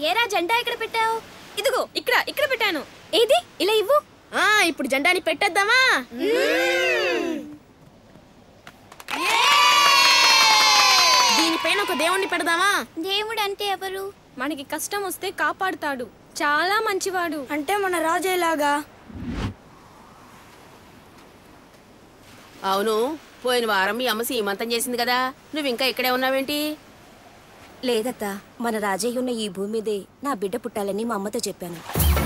ఏరా జెండా ఎక్కడ పెట్టావు ఇదిగో ఇక్కడ ఇక్కడ పెట్టాను ఏది ఇలా ఇవ్వు ఆ ఇప్పుడు జెండాని పెట్టేద్దామా దీనిపైన ఒక దేవుణ్ణి పెడదామా దేవుడు అంటే ఎవరు మనకి కష్టం వస్తే కాపాడుతాడు చాలా మంచివాడు అంటే మన రాజేలాగా అవును పోయిన వారం మీ అమ్మ సీమంతం చేసింది కదా నువ్వు ఇంకా ఇక్కడే ఉన్నావేంటి లేదత్తా మన రాజయ్య ఉన్న ఈ భూమి మీదే నా బిడ్డ పుట్టాలని మా అమ్మతో చెప్పాను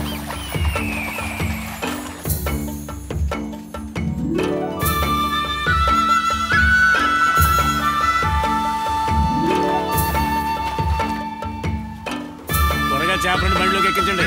త్వరగా చేపలను బండిలోకి ఎక్కించండి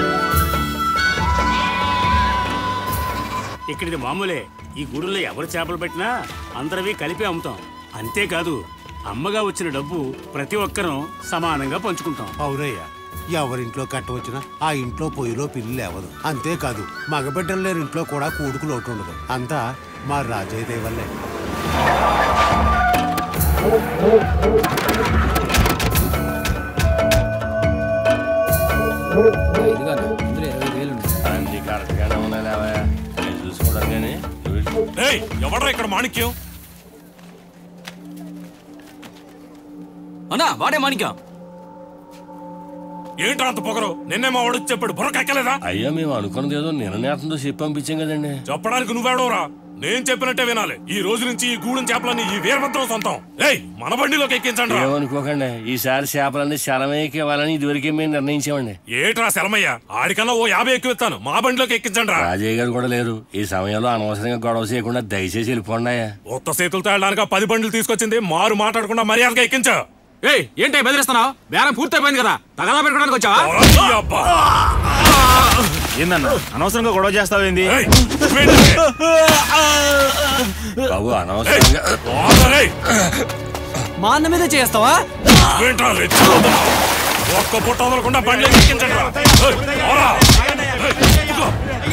ఇక్కడిది మామూలే ఈ గుడుల్లో ఎవరు చేపలు పెట్టినా అందరివి కలిపి అమ్ముతాం అంతేకాదు అమ్మగా వచ్చిన డబ్బు ప్రతి ఒక్కరం సమానంగా పంచుకుంటాం అవునయ్యా ఎవరింట్లో కట్టవచ్చినా ఆ ఇంట్లో పొయ్యిలో పిల్లి లేవదు అంతేకాదు మగబిడ్డలు లేని ఇంట్లో కూడా కూడుకు లోటు ఉండదు అంతా మా రాజయ్య దయ వల్లే అన్ని కరెక్ట్ గానే ఉన్నాయి లేవయ్య. నేను చూసుకోవడం కానీ నువ్వు ఏయ్ ఎవడ్రా ఇక్కడ మాణిక్యం అన్నా వాడే మాణిక్యం ఏంట్రా అంత పొగరు నిన్నే మా వాడు చెప్పాడు బుర్రకెక్కలేదా అయ్యా మేము అనుకున్నది ఏదో నిర్ణయాతంతో చెప్పి పంపించాం కదండి చెప్పడానికి నువ్వేడవరా నేను చెప్పినట్టే వినాలి ఈ రోజు నుంచి ఈ గూడెం చేపలన్నీ ఈ వీరభద్రం సొంతం ఏయ్ మన బండిలోకి ఎక్కించండి రా ఏమనుకోకండి ఈసారి చేపలన్నీ శరమయ్యకి ఇవ్వాలని ఇదివరకే మేము నిర్ణయించామండి ఏట్రా శరమయ్య ఆడికన్నా ఓ యాభై ఎక్కువ ఇస్తాను మా బండిలోకి ఎక్కించండి రా రాజయ్య గారు కూడా లేరు ఈ సమయంలో అనవసరంగా గొడవ చేయకుండా దయచేసి వెళ్ళిపోండి అయ్యా కొత్త చేతులతో వెళ్ళడానికి పది బండ్లు తీసుకొచ్చింది మారు మాట్లాడకుండా మర్యాదగా ఎక్కించా ఏయ్ ఏంటి బెదిరిస్తున్నావు బేరం పూర్తయిపోయింది కదా తగదా పెట్టుకోవడానికి వచ్చావా అబ్బా. ఏందన్నా అనవసరంగా గొడవ చేస్తావేంది ఏయ్, వెంటనే. బాబు అనవసరంగా పోరా, ఏయ్. మా అన్న మీద చేస్తావా ఏంట్రా రెచ్చిపోతున్నావ్? ఒక్క పుట్ట వదలకుండా బండిలోకి ఎక్కించండి రా. ఏయ్, పోరా. ఏయ్, ఇదిగో.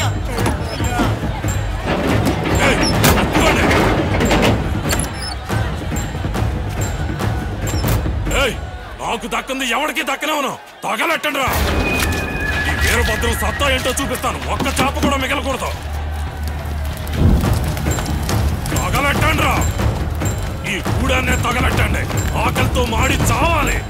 ఏయ్, ఇదిగోండి. ఏయ్, నాకు దక్కింది ఎవరికి దక్కనేవను తగలెట్టండి రా ఈ వీరభద్రం సత్తా ఏంటో చూపిస్తాను ఒక్క చేప కూడా మిగలకూడదు తగలెట్టండి రా ఈ గూడాన్నే తగలెట్టండి ఆకలితో మాడి చావాలి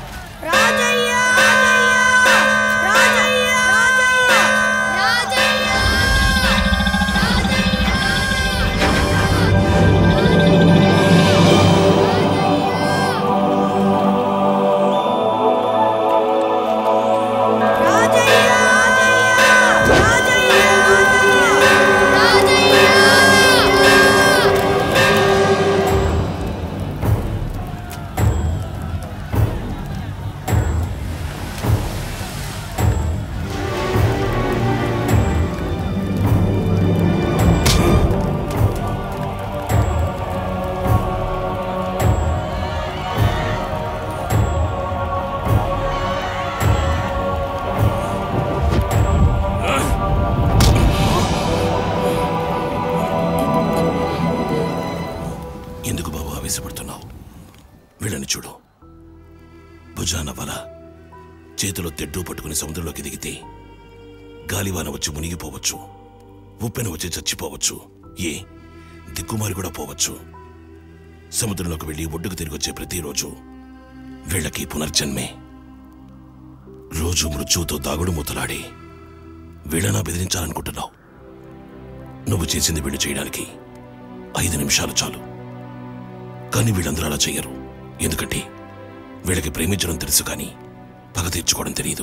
ఎందుకు బాబు ఆవేశపడుతున్నావు వీళ్ళని చూడు భుజాన వల చేతిలో తెడ్డు పట్టుకుని సముద్రంలోకి దిగితే గాలివాన వచ్చి మునిగిపోవచ్చు ఉప్పెన వచ్చి చచ్చిపోవచ్చు ఏ దిక్కుమారి కూడా పోవచ్చు సముద్రంలోకి వెళ్ళి ఒడ్డుకు తిరిగి వచ్చే ప్రతిరోజు వీళ్ళకి పునర్జన్మే రోజు మృత్యువుతో దాగుడు మూతలాడి వీళ్ళనా బెదిరించాలనుకుంటున్నావు నువ్వు చేసింది వీళ్ళు చేయడానికి ఐదు నిమిషాలు చాలు కానీ వీళ్ళందరూ అలా చెయ్యరు ఎందుకంటే వీళ్ళకి ప్రేమించడం తెలుసు కానీ పగ తీర్చుకోవడం తెలియదు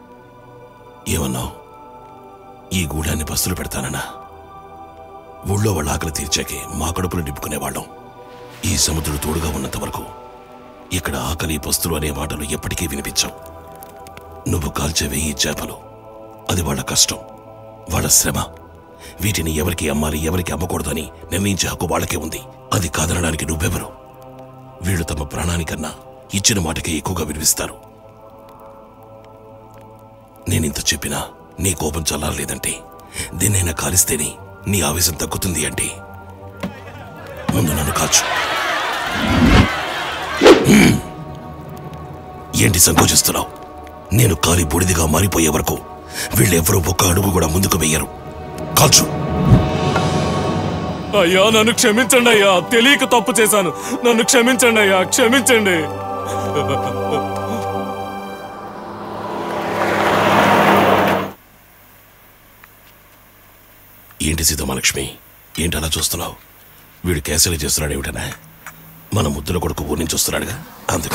ఏమన్నావు ఈ గూడాన్ని బస్సులు పెడతానన్నా ఊళ్ళో వాళ్ళ ఆకలి తీర్చాకే మా కడుపులు నింపుకునేవాళ్ళం ఈ సముద్రుడు తోడుగా ఉన్నంత వరకు ఇక్కడ ఆకలి పస్తులు అనే మాటలు ఎప్పటికీ వినిపించవు నువ్వు కాల్చేవే ఈ చేపలు అది వాళ్ళ కష్టం వాళ్ళ శ్రమ వీటిని ఎవరికి అమ్మాలి ఎవరికి అమ్మకూడదని నిర్ణయించే హక్కు వాళ్ళకే ఉంది అది కాదనడానికి నువ్వెవరు వీళ్ళు తమ ప్రాణానికన్నా ఇచ్చిన మాటకే ఎక్కువగా వినిపిస్తారు నేనింత చెప్పినా నీ కోపం చల్లారలేదంటే దీన్నైనా కాలిస్తేనే నీ ఆవేశం తగ్గుతుంది అంటే ముందు నన్ను కాల్చు హ్మ్. ఏంటి సంకోచిస్తున్నావు నేను కాలి బూడిదిగా మారిపోయే వరకు వీళ్ళెవరూ ఒక్క అడుగు కూడా ముందుకు వెయ్యరు కాల్చు అయ్యా నన్ను క్షమించండి అయ్యా తెలియక తప్పు చేశాను నన్ను క్షమించండి అయ్యా క్షమించండి ఏంటి సీతమహాలక్ష్మి ఏంటి అలా చూస్తున్నావు వీడు కేసరి చేస్తున్నాడు ఏమిటనా మన ముద్దుల కొడుకు ఊరి నుంచి వస్తున్నాడుగా అందుకు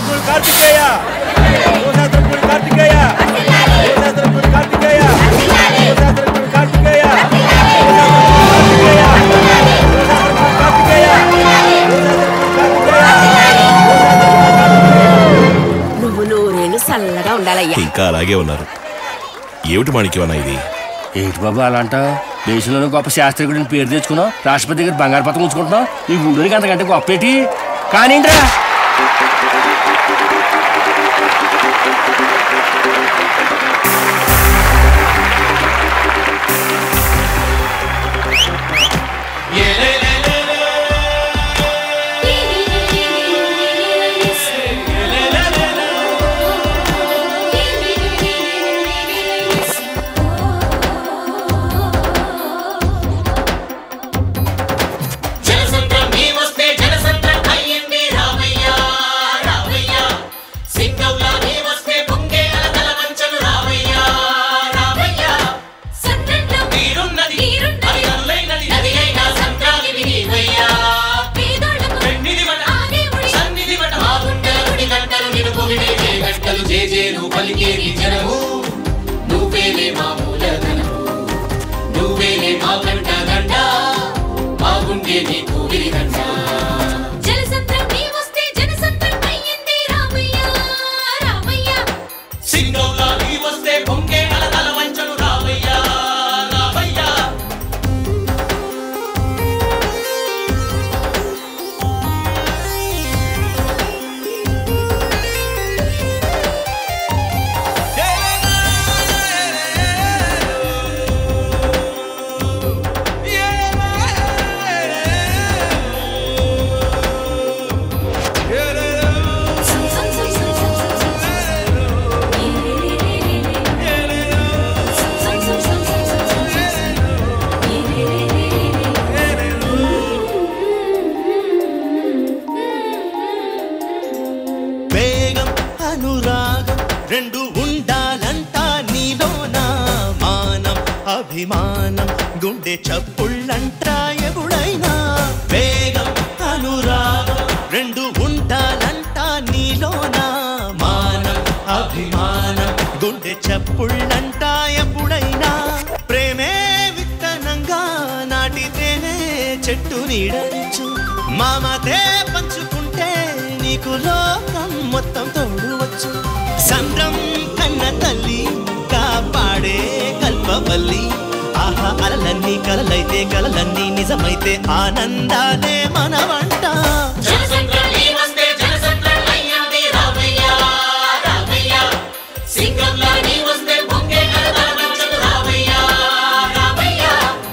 నువ్వు నూరేళ్ళు చల్లగా ఉండాలయ్యా ఇంకా అలాగే ఉన్నారు ఏమిటి మాణిక్యమన్నా ఇది ఏంటి బాబు అలా అంటావు దేశంలోనే గొప్ప శాస్త్రజ్ఞుడిని పేరు తెచ్చుకున్నావు రాష్ట్రపతి దగ్గర బంగారు పథకం ఉంచుకుంటున్నావు ఈ ఊరికి అంతకంటే గొప్ప ఏంటి కానీ జనసంద్రం నీ వస్తే జనసంద్రం అయ్యింది రామయ్య రామయ్య సింగంలా నీ వస్తే పొంగే అలతల వంచను రామయ్య రామయ్య సంద్రంలో నీరున్నది అది అల్లైనది నది అయినా సంద్రానివి నీవయ్యా పెన్నిది మన సన్నిధి మన మా గుండెల గుడి గంటలు నిన్ను పొగిడే జే గంటలు జే జేలు పలికేది జనము నువ్వేలే మా మూలధనము నువ్వేలే మా గంట గంట బాగుండే నీకు విరిగంట జలసంద్రం నీ వస్తే జనసంద్రం అయ్యింది రామయ్య రామయ్య సింగంలా నీ వస్తే పొంగే అలతల వంచను రామయ్య రామయ్య వేగం అనురాగం రెండు ఉండాలంట నీలోన మానం అభిమానం గుండె చప్పుళ్ళంట ఎగుడైనా వేగం అనురాగం రెండు ఉండాలంట నీలోన మానం అభిమానం గుండె చప్పుళ్ళంట ఎప్పుడైనా ప్రేమే విత్తనంగా నాటితేనే చెట్టు నీడనిచ్చు మామతే పంచుకుంటే నీకు లోకం మొత్తం తోడువచ్చు సంద్రం కన్న తల్లి కాపాడే కల్పవల్లి ఆహా అలలన్నీ కలలైతే కలలన్నీ నిజమైతే ఆనందాలే మనవంట జనసంద్రం నీ వస్తే జనసంద్రం అయ్యింది రామయ్య రామయ్య సింగంలా నీ వస్తే పొంగే అలతల వంచను రామయ్య రామయ్య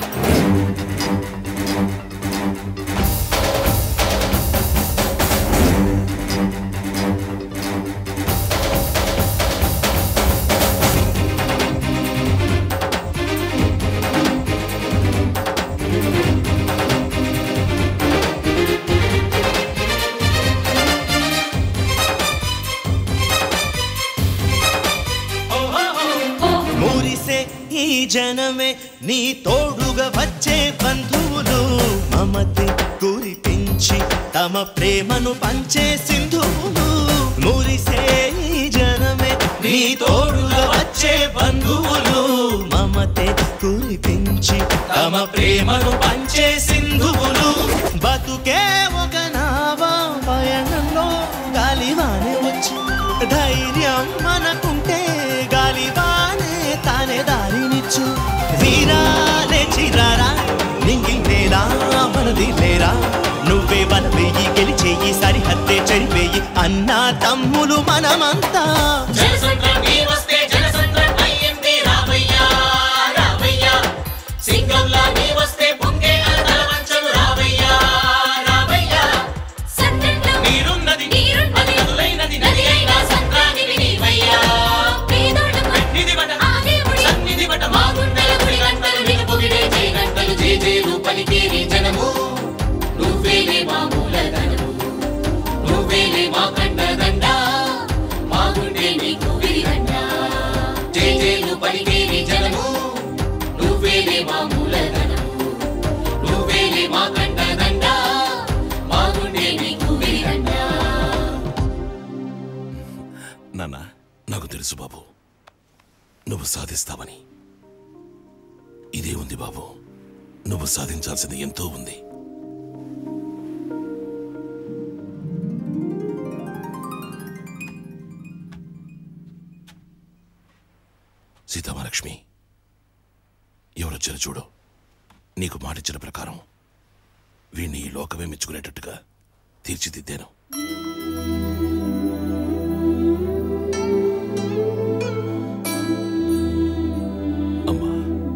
మురిసే ఈ జనమే నీ తోడుగా వచ్చే బంధువులు మమతే కురిపించి తమ ప్రేమను పంచే సింధువులు మురిసే ఈ జనమే నీ తోడుగా వచ్చే బంధువులు మమతే కురిపించి తమ ప్రేమను పంచే సింధువులు బతుకే ఒక నావా పయనంలో గాలివానే వచ్చి ధైర్యం మనకుంటే గాలివానే తానే దారినిచ్చు వీరాలే చిరారా నింగి నేలా మనది లేరా నువ్వే బలవేయి గెలిచేయి సరిహద్దే చెరిపేయి అన్నా తమ్ములు మనమంతా జనసంద్రం నీ వస్తే జనసంద్రం అయ్యింది రామయ్య రామయ్య సింగంలా నీ వస్తే పొంగే అలతల వంచను రామయ్య రామయ్య సంద్రంలో నీరున్నది అది నదులైనది నది అయినా సంద్రానివి నీవయ్యా తెలుసు బాబు నువ్వు సాధిస్తావని ఇదే ఉంది బాబు నువ్వు సాధించాల్సింది ఎంతో ఉంది సీతామహాలక్ష్మి ఎవరొచ్చారో చూడు నీకు మాటిచ్చిన ప్రకారం వీణ్ణి ఈ లోకమే మెచ్చుకునేటట్టుగా తీర్చిదిద్దాను అమ్మా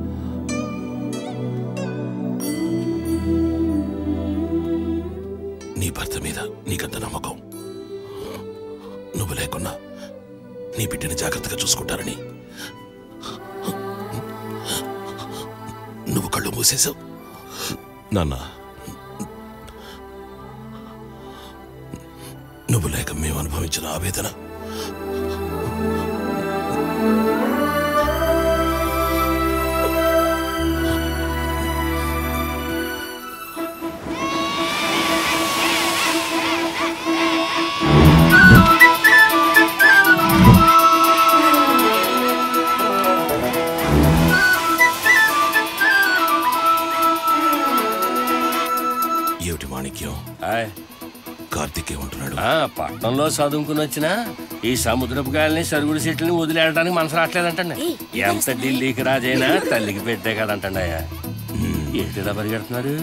నీ భర్త మీద నీకంత నమ్మకం నువ్వు లేకున్నా నీ బిడ్డని జాగ్రత్తగా చూసుకుంటారని నువ్వు కళ్ళు మూసేశావు నాన్న నువ్వు లేక మేము అనుభవించిన ఆవేదన ఏమిటి మాణిక్యం కార్తీక్ ఏమంటున్నాడు ఆ, పట్నంలో చదువుకుని వచ్చిన ఈ సముద్రపు గాలిని సరుగుడు చెట్లని వదిలేయడానికి మనసు రావట్లేదంటండి ఎంత ఢిల్లీకి రాజైనా తల్లికి పెట్టే కదంటండి అయ్యా ఏంటిలా పరిగెడుతున్నారు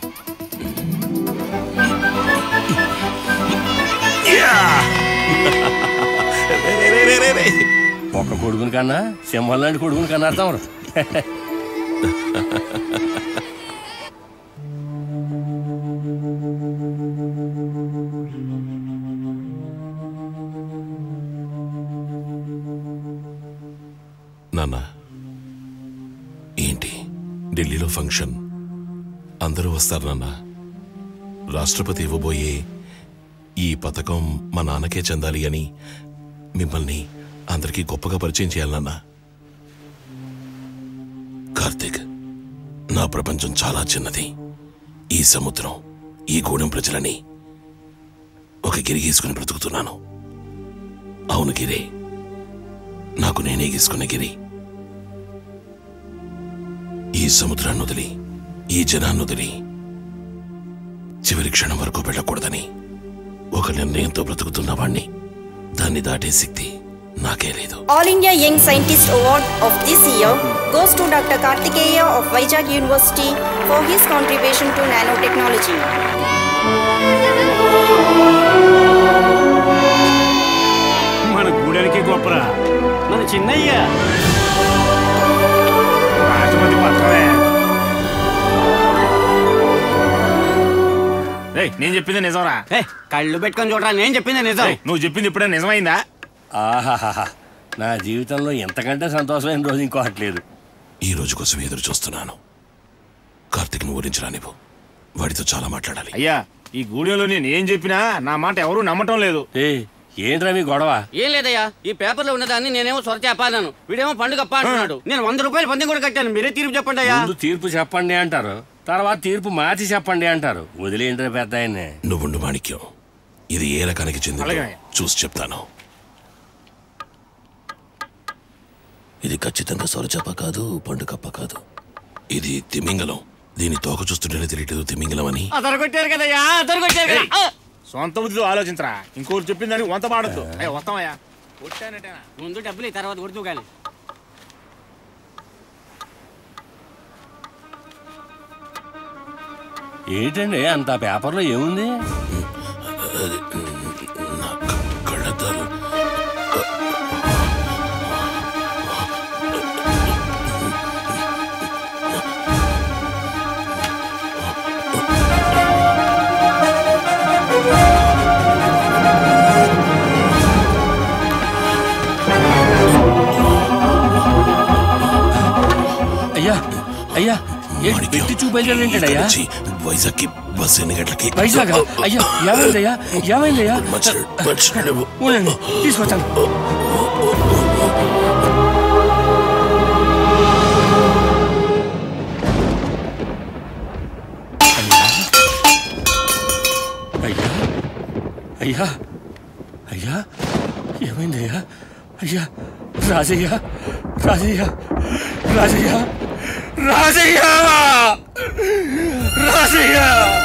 ఒక్క కొడుకుని కన్నా సింహం లాంటి కొడుకుని కన్నా తమరు నాన్న ఏంటి ఢిల్లీలో ఫంక్షన్ అందరూ వస్తారు నాన్న రాష్ట్రపతి ఇవ్వబోయే ఈ పథకం మా నాన్నకే చెందాలి అని మిమ్మల్ని అందరికీ గొప్పగా పరిచయం చేయాలన్నా కార్తీక్ నా ప్రపంచం చాలా చిన్నది ఈ సముద్రం ఈ గూడెం ప్రజలని ఒక గిరి గీసుకుని బ్రతుకుతున్నాను అవును గిరే నాకు నేనే గీసుకున్న గిరి ఈ సముద్రాన్ని వదిలి ఈ జనాన్ని వదిలి చివరి క్షణం వరకు వెళ్ళకూడదని ఒక నిర్ణయంతో బ్రతుకుతున్న వాణ్ణి దాన్ని దాటే శక్తి నాకే లేదు All India Young Scientist Award of this year goes to Dr. Kartikeya of Vizag University for his contribution to nanotechnology. మన గూడానికి గొప్పరా మన చిన్నయ్య రాజమంది పత్రమే ఏయ్, నేను చెప్పింది నిజంరా కళ్ళు పెట్టుకొని చూడరా నేను చెప్పింది నిజం ఏయ్, నువ్వు చెప్పింది ఇప్పుడే నిజమైందా ఆహాహా నా జీవితంలో ఎంతకంటే సంతోషమైన రోజు ఇంకోటి లేదు ఈ రోజు కోసం ఎదురు చూస్తున్నాను కార్తీక్ ను ఊరించి రానివ్వు వాడితో చాలా మాట్లాడాలి అయ్యా ఈ గూడెంలో నేను ఏం చెప్పినా నా మాట ఎవరూ నమ్మటం లేదు ఏంట్రా మీ గొడవ ఏం లేదయ్యా ఈ పేపర్లో ఉన్నదాన్ని నేనేమో సొర చెప్పాను వీడేమో పండుగప్ప అంటున్నాడు నేను వంద రూపాయలు పందెం కూడా కట్టాను మీరే తీర్పు చెప్పండి అయ్యా ముందు తీర్పు చెప్పండి అంటారు తర్వాత తీర్పు మార్చి చెప్పండి అంటారు వదిలేంట్రా పెద్ద ఆయన్ని నువ్వుండు మాణిక్యం ఇది ఏ రకానికి చెందిందో అలాగే. చూసి చెప్తాను ఇది ఖచ్చితంగా సొరచాప కాదు పండుగప్ప కాదు ఇది తిమింగలం దీని తోక చూస్తుంటేనే తెలియట్లేదు తిమింగలం అని అదరగొట్టారు కదయ్యా అదరగొట్టారు కదా ఆ! సొంత బుద్ధితో ఆలోచించరా ఇంకోటి చెప్పిన దానికి వంత పాడద్దు అయ్యా వస్తామయ్యా కొట్టానటేనా ముందు డబ్బులు ఈ తర్వాత కొడుతూ కానీ ఏంటండి అంత పేపర్లో ఏముంది అది నా క- కళ్ళద్దాలు అయ్యా అయ్యా ఏంటి పెట్టి చూపెళ్ళారేంటండి అయ్యా నుంచి వైజాగ్ కి బస్ ఎన్ని గంటలకి వైజాగ్ అయ్యా ఏమైందయ్యా ఏమైందయ్యా మంచినీళ్ళు, మంచినీళ్ళు. ఉండండి తీసుకొచ్చాను అయ్యా అయ్యా అయ్యా ఏమైందయ్యా అయ్యా రాజయ్య రాజయ్య రాజయ్య రాజయ్య రాజయ్య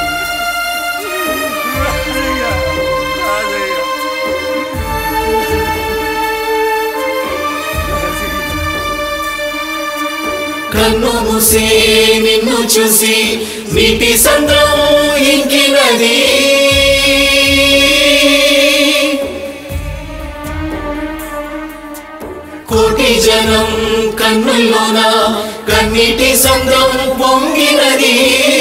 కన్ను మూసే నిన్ను చూసి నీటి సంద్రం ఇంకినది కోటి జనం కన్నుల్లోన కన్నీటి సంద్రం పొంగినది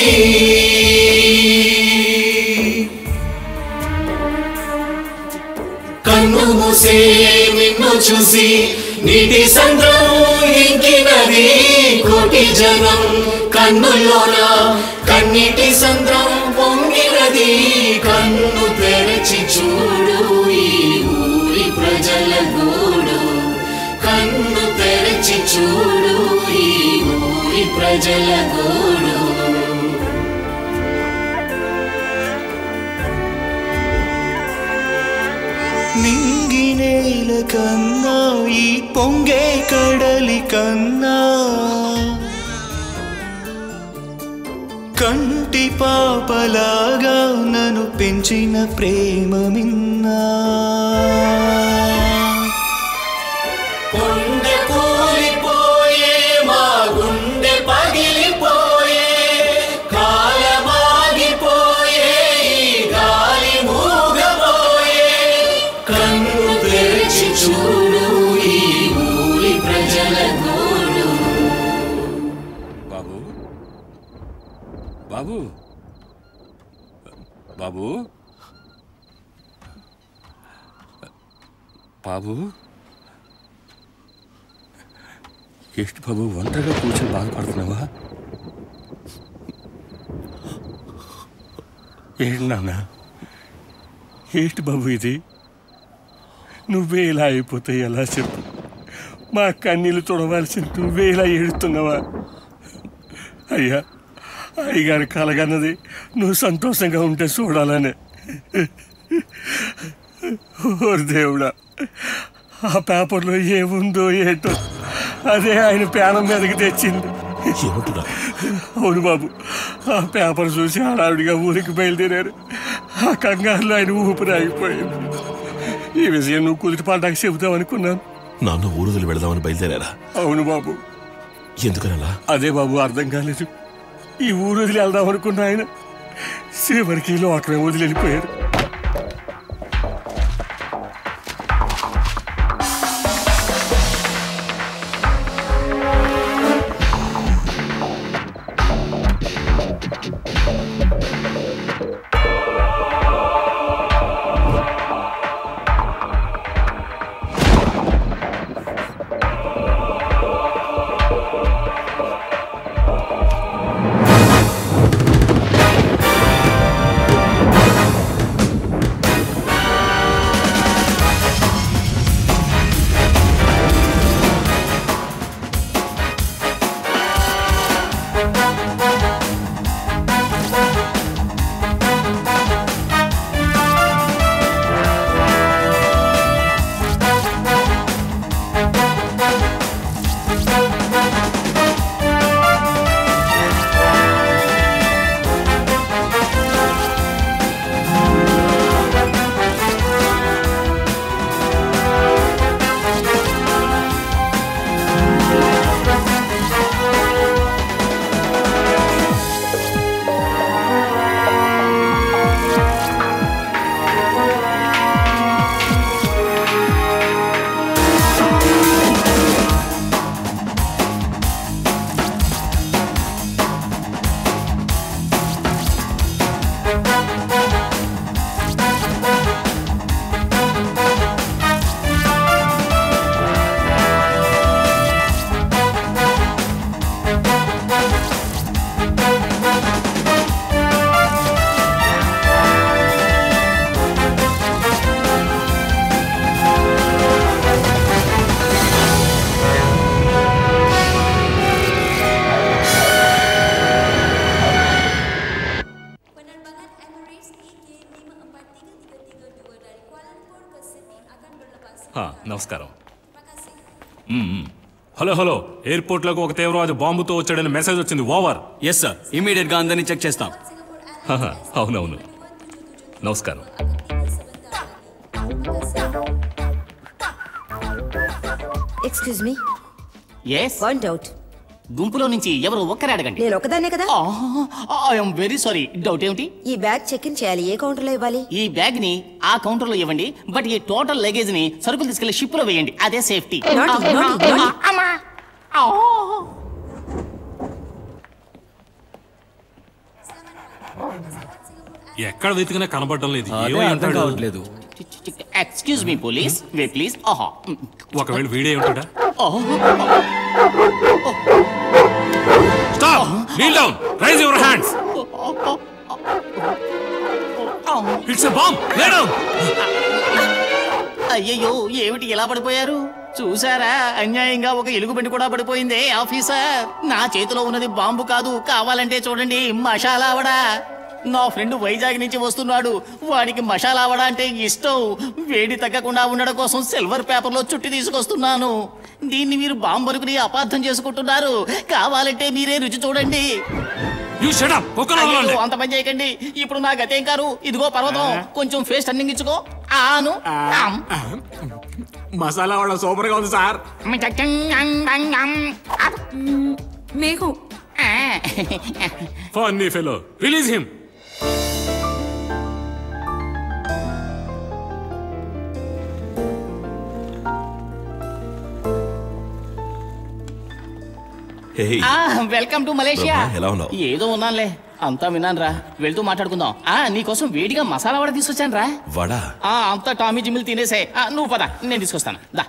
కన్ను మూసే నిన్ను చూసి నీటి సంద్రం ఇంకినది కోటి జనం కన్నుల్లోన కన్నీటి సంద్రం పొంగినది కన్ను తెరచి చూడు ఈ ఊరి ప్రజల గూడు కన్ను తెరచి చూడు ఈ ఊరి ప్రజల గూడు నింగినేల కన్నా ఈ పొంగే కడలి కన్నా కంటి పాపలాగా నన్ను పెంచిన ప్రేమ మిన్నా గుండె కూలిపోయే మా గుండె పగిలిపోయే కాలమాగిపోయే ఈ గాలి మూగబోయే కన్ను తెరిచి చూడు ఈ ఊరి ప్రజల గూడు బాబు బాబు బాబు బాబు ఏంటి బాబు ఒంటరిగా కూర్చొని బాధపడుతున్నావా ఏంటి నాన్న ఏంటి బాబు ఇది నువ్వే ఇలా అయిపోతే ఎలా చెప్పు మా కన్నీళ్ళు చూడవలసి నువ్వే ఇలా ఏడుతున్నావా అయ్యా అయ్యగారి కలగన్నది నువ్వు సంతోషంగా ఉంటే చూడాలని ఓరి దేవుడా ఆ పేపర్లో ఏముందో ఏంటో అదే ఆయన పేనం మీదకి తెచ్చింది అవును బాబు ఆ పేపర్ చూసి హడావిడిగా ఊరికి బయలుదేరారు ఆ కంగారులో ఆయన ఊపిరి ఆగిపోయింది ఈ విషయం నువ్వు కుదిరి పడ్డాక చెబుతావు అనుకున్నాను నాన్న ఊరుదలు వెళదామని బయలుదేరారా అవును బాబు ఎందుకనలా అదే బాబు అర్థం కాలేదు ఈ ఊరు వదిలి వెళ్దాం అనుకున్న ఆయన చివరికి లోకమే వదిలి వెళ్ళిపోయారు ఆ, నమస్కారం హలో హలో ఎయిర్పోర్ట్ లోకి ఒక తీవ్రవాది బాంబుతో వచ్చాడని మెసేజ్ వచ్చింది ఓవర్ ఎస్ సార్ ఇమీడియట్ గా అందరినీ చెక్ చేస్తాం అవునవును నమస్కారం excuse me yes one doubt గుంపులో నుంచి ఎవరు ఒక్కరే అడగండి నేను ఒకదాన్నే కదా ఐఎమ్ వెరీ సారీ డౌట్ ఏమిటి ఈ బ్యాగ్ చెక్ ఇన్ చేయాలి ఏ కౌంటర్ లో ఇవ్వాలి ఈ బ్యాగ్ ని ఆ కౌంటర్ లో ఇవ్వండి బట్ ఈ టోటల్ లగేజ్ ని సరుకులు తీసుకెళ్లి షిప్ లో వేయండి అదే సేఫ్టీ Naughty, naughty, naughty. ఎక్కడ వెతికినా కనబడడం లేదు అదే ఏమై అర్థం ఉంటాడు? కావట్లేదు excuse me police way please ఆహా ఒకవేళ వీడే ఉంటాడా ఓహో stop kneel down raise your hands it's a bomb lay down అయ్యయ్యో ఏమిటి ఎలా పడిపోయారు చూసారా అన్యాయంగా ఒక ఎలుగుబంటి కూడా పడిపోయిందే ఆఫీసర్ నా చేతిలో ఉన్నది బాంబు కాదు కావాలంటే చూడండి మషాలా వడ నా ఫ్రెండ్ వైజాగ్ నుంచి వస్తున్నాడు వాడికి మషాలా వడ అంటే ఇష్టం వేడి తగ్గకుండా ఉండడం కోసం సిల్వర్ పేపర్లో చుట్టి తీసుకొస్తున్నాను దీన్ని మీరు బాంబు అనుకుని అపార్థం చేసుకుంటున్నారు కావాలంటే మీరే రుచి చూడండి యు షట్ అప్ అయ్యయ్యో, అంత పని చేయకండి ఇప్పుడు నా గతేం కారు ఇదిగో పర్వతం కొంచెం ఫేస్ టర్నింగ్ ఇచ్చుకో ఆను ఆమ్. మసాలా వాళ్ళ సూపర్ గా ఉంది sir Meghu funny fellow release him hey welcome to Malaysia Brahma, ఎలా ఉన్నావు? ఏదో ఉన్నానులే అంతా విన్నాను రా వెళ్తూ మాట్లాడుకుందాం ఆ నీకోసం వేడిగా మసాలా వడ తీసుకొచ్చాను రా వడా ఆ అంతా టామీ జిమ్మిల్ తినేసే ఆ, నువ్వు పద నేను తీసుకొస్తాను దా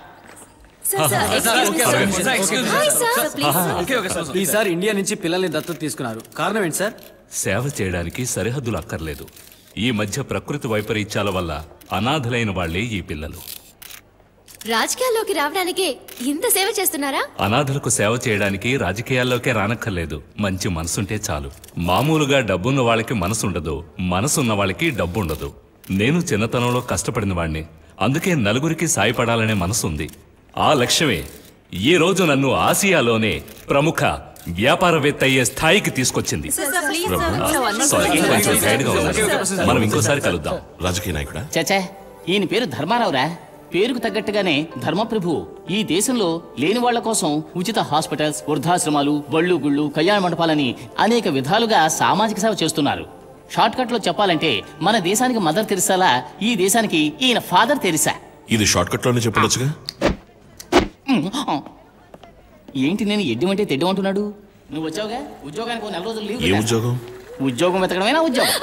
ఈసారి ఇండియా నుంచి పిల్లల్ని దత్తత తీసుకున్నారు కారణం ఏంటి సార్ సేవ చేయడానికి సరిహద్దులు అక్కర్లేదు ఈ మధ్య ప్రకృతి వైపరీత్యాల వల్ల అనాథలైన వాళ్లే ఈ పిల్లలు రాజకీయాల్లోకి రావడానికే ఇంత సేవ చేస్తున్నారా అనాథలకు సేవ చేయడానికి రాజకీయాల్లోకే రానక్కర్లేదు మంచి మనసుంటే చాలు మామూలుగా డబ్బున్న వాళ్ళకి మనసుండదు మనసున్న వాళ్ళకి డబ్బుండదు నేను చిన్నతనంలో కష్టపడిన వాణ్ణి అందుకే నలుగురికి సాయపడాలనే మనసుంది ఆ లక్ష్యమే ఈ రోజు నన్ను ఆసియాలోనే ప్రముఖ వ్యాపారవేత్త అయ్యే స్థాయికి తీసుకొచ్చింది బ్రహ్మ, సారీ, కొంచెం tired గా ఉన్నాను. మనం ఇంకోసారి కలుద్దాం రాజకీయ నాయకుడా చచ్చా ఈయన పేరు ధర్మారావురా పేరుకు తగ్గట్టుగానే ధర్మప్రభు ఈ దేశంలో లేని వాళ్ళ కోసం ఉచిత హాస్పిటల్స్ వృద్ధాశ్రమాలు బళ్ళు గుళ్ళు కళ్యాణ మండపాలని అనేక విధాలుగా సామాజిక సేవ చేస్తున్నారు షార్ట్ కట్ లో చెప్పాలంటే మన దేశానికి మదర్ తెరిసాలా ఈ దేశానికి ఈయన ఫాదర్ తెరిసా ఇది షార్ట్ కట్ లోనే చెప్పొచ్చుగా ఏంటి నేను ఎడ్డమంటే తెడ్డమంటున్నాడు నువ్వు వచ్చావుగా ఉద్యోగానికి ఓ నెల రోజులు లీవ్ ఏ కదా? ఉద్యోగం ఉద్యోగం వెతకడమేనా ఉద్యోగం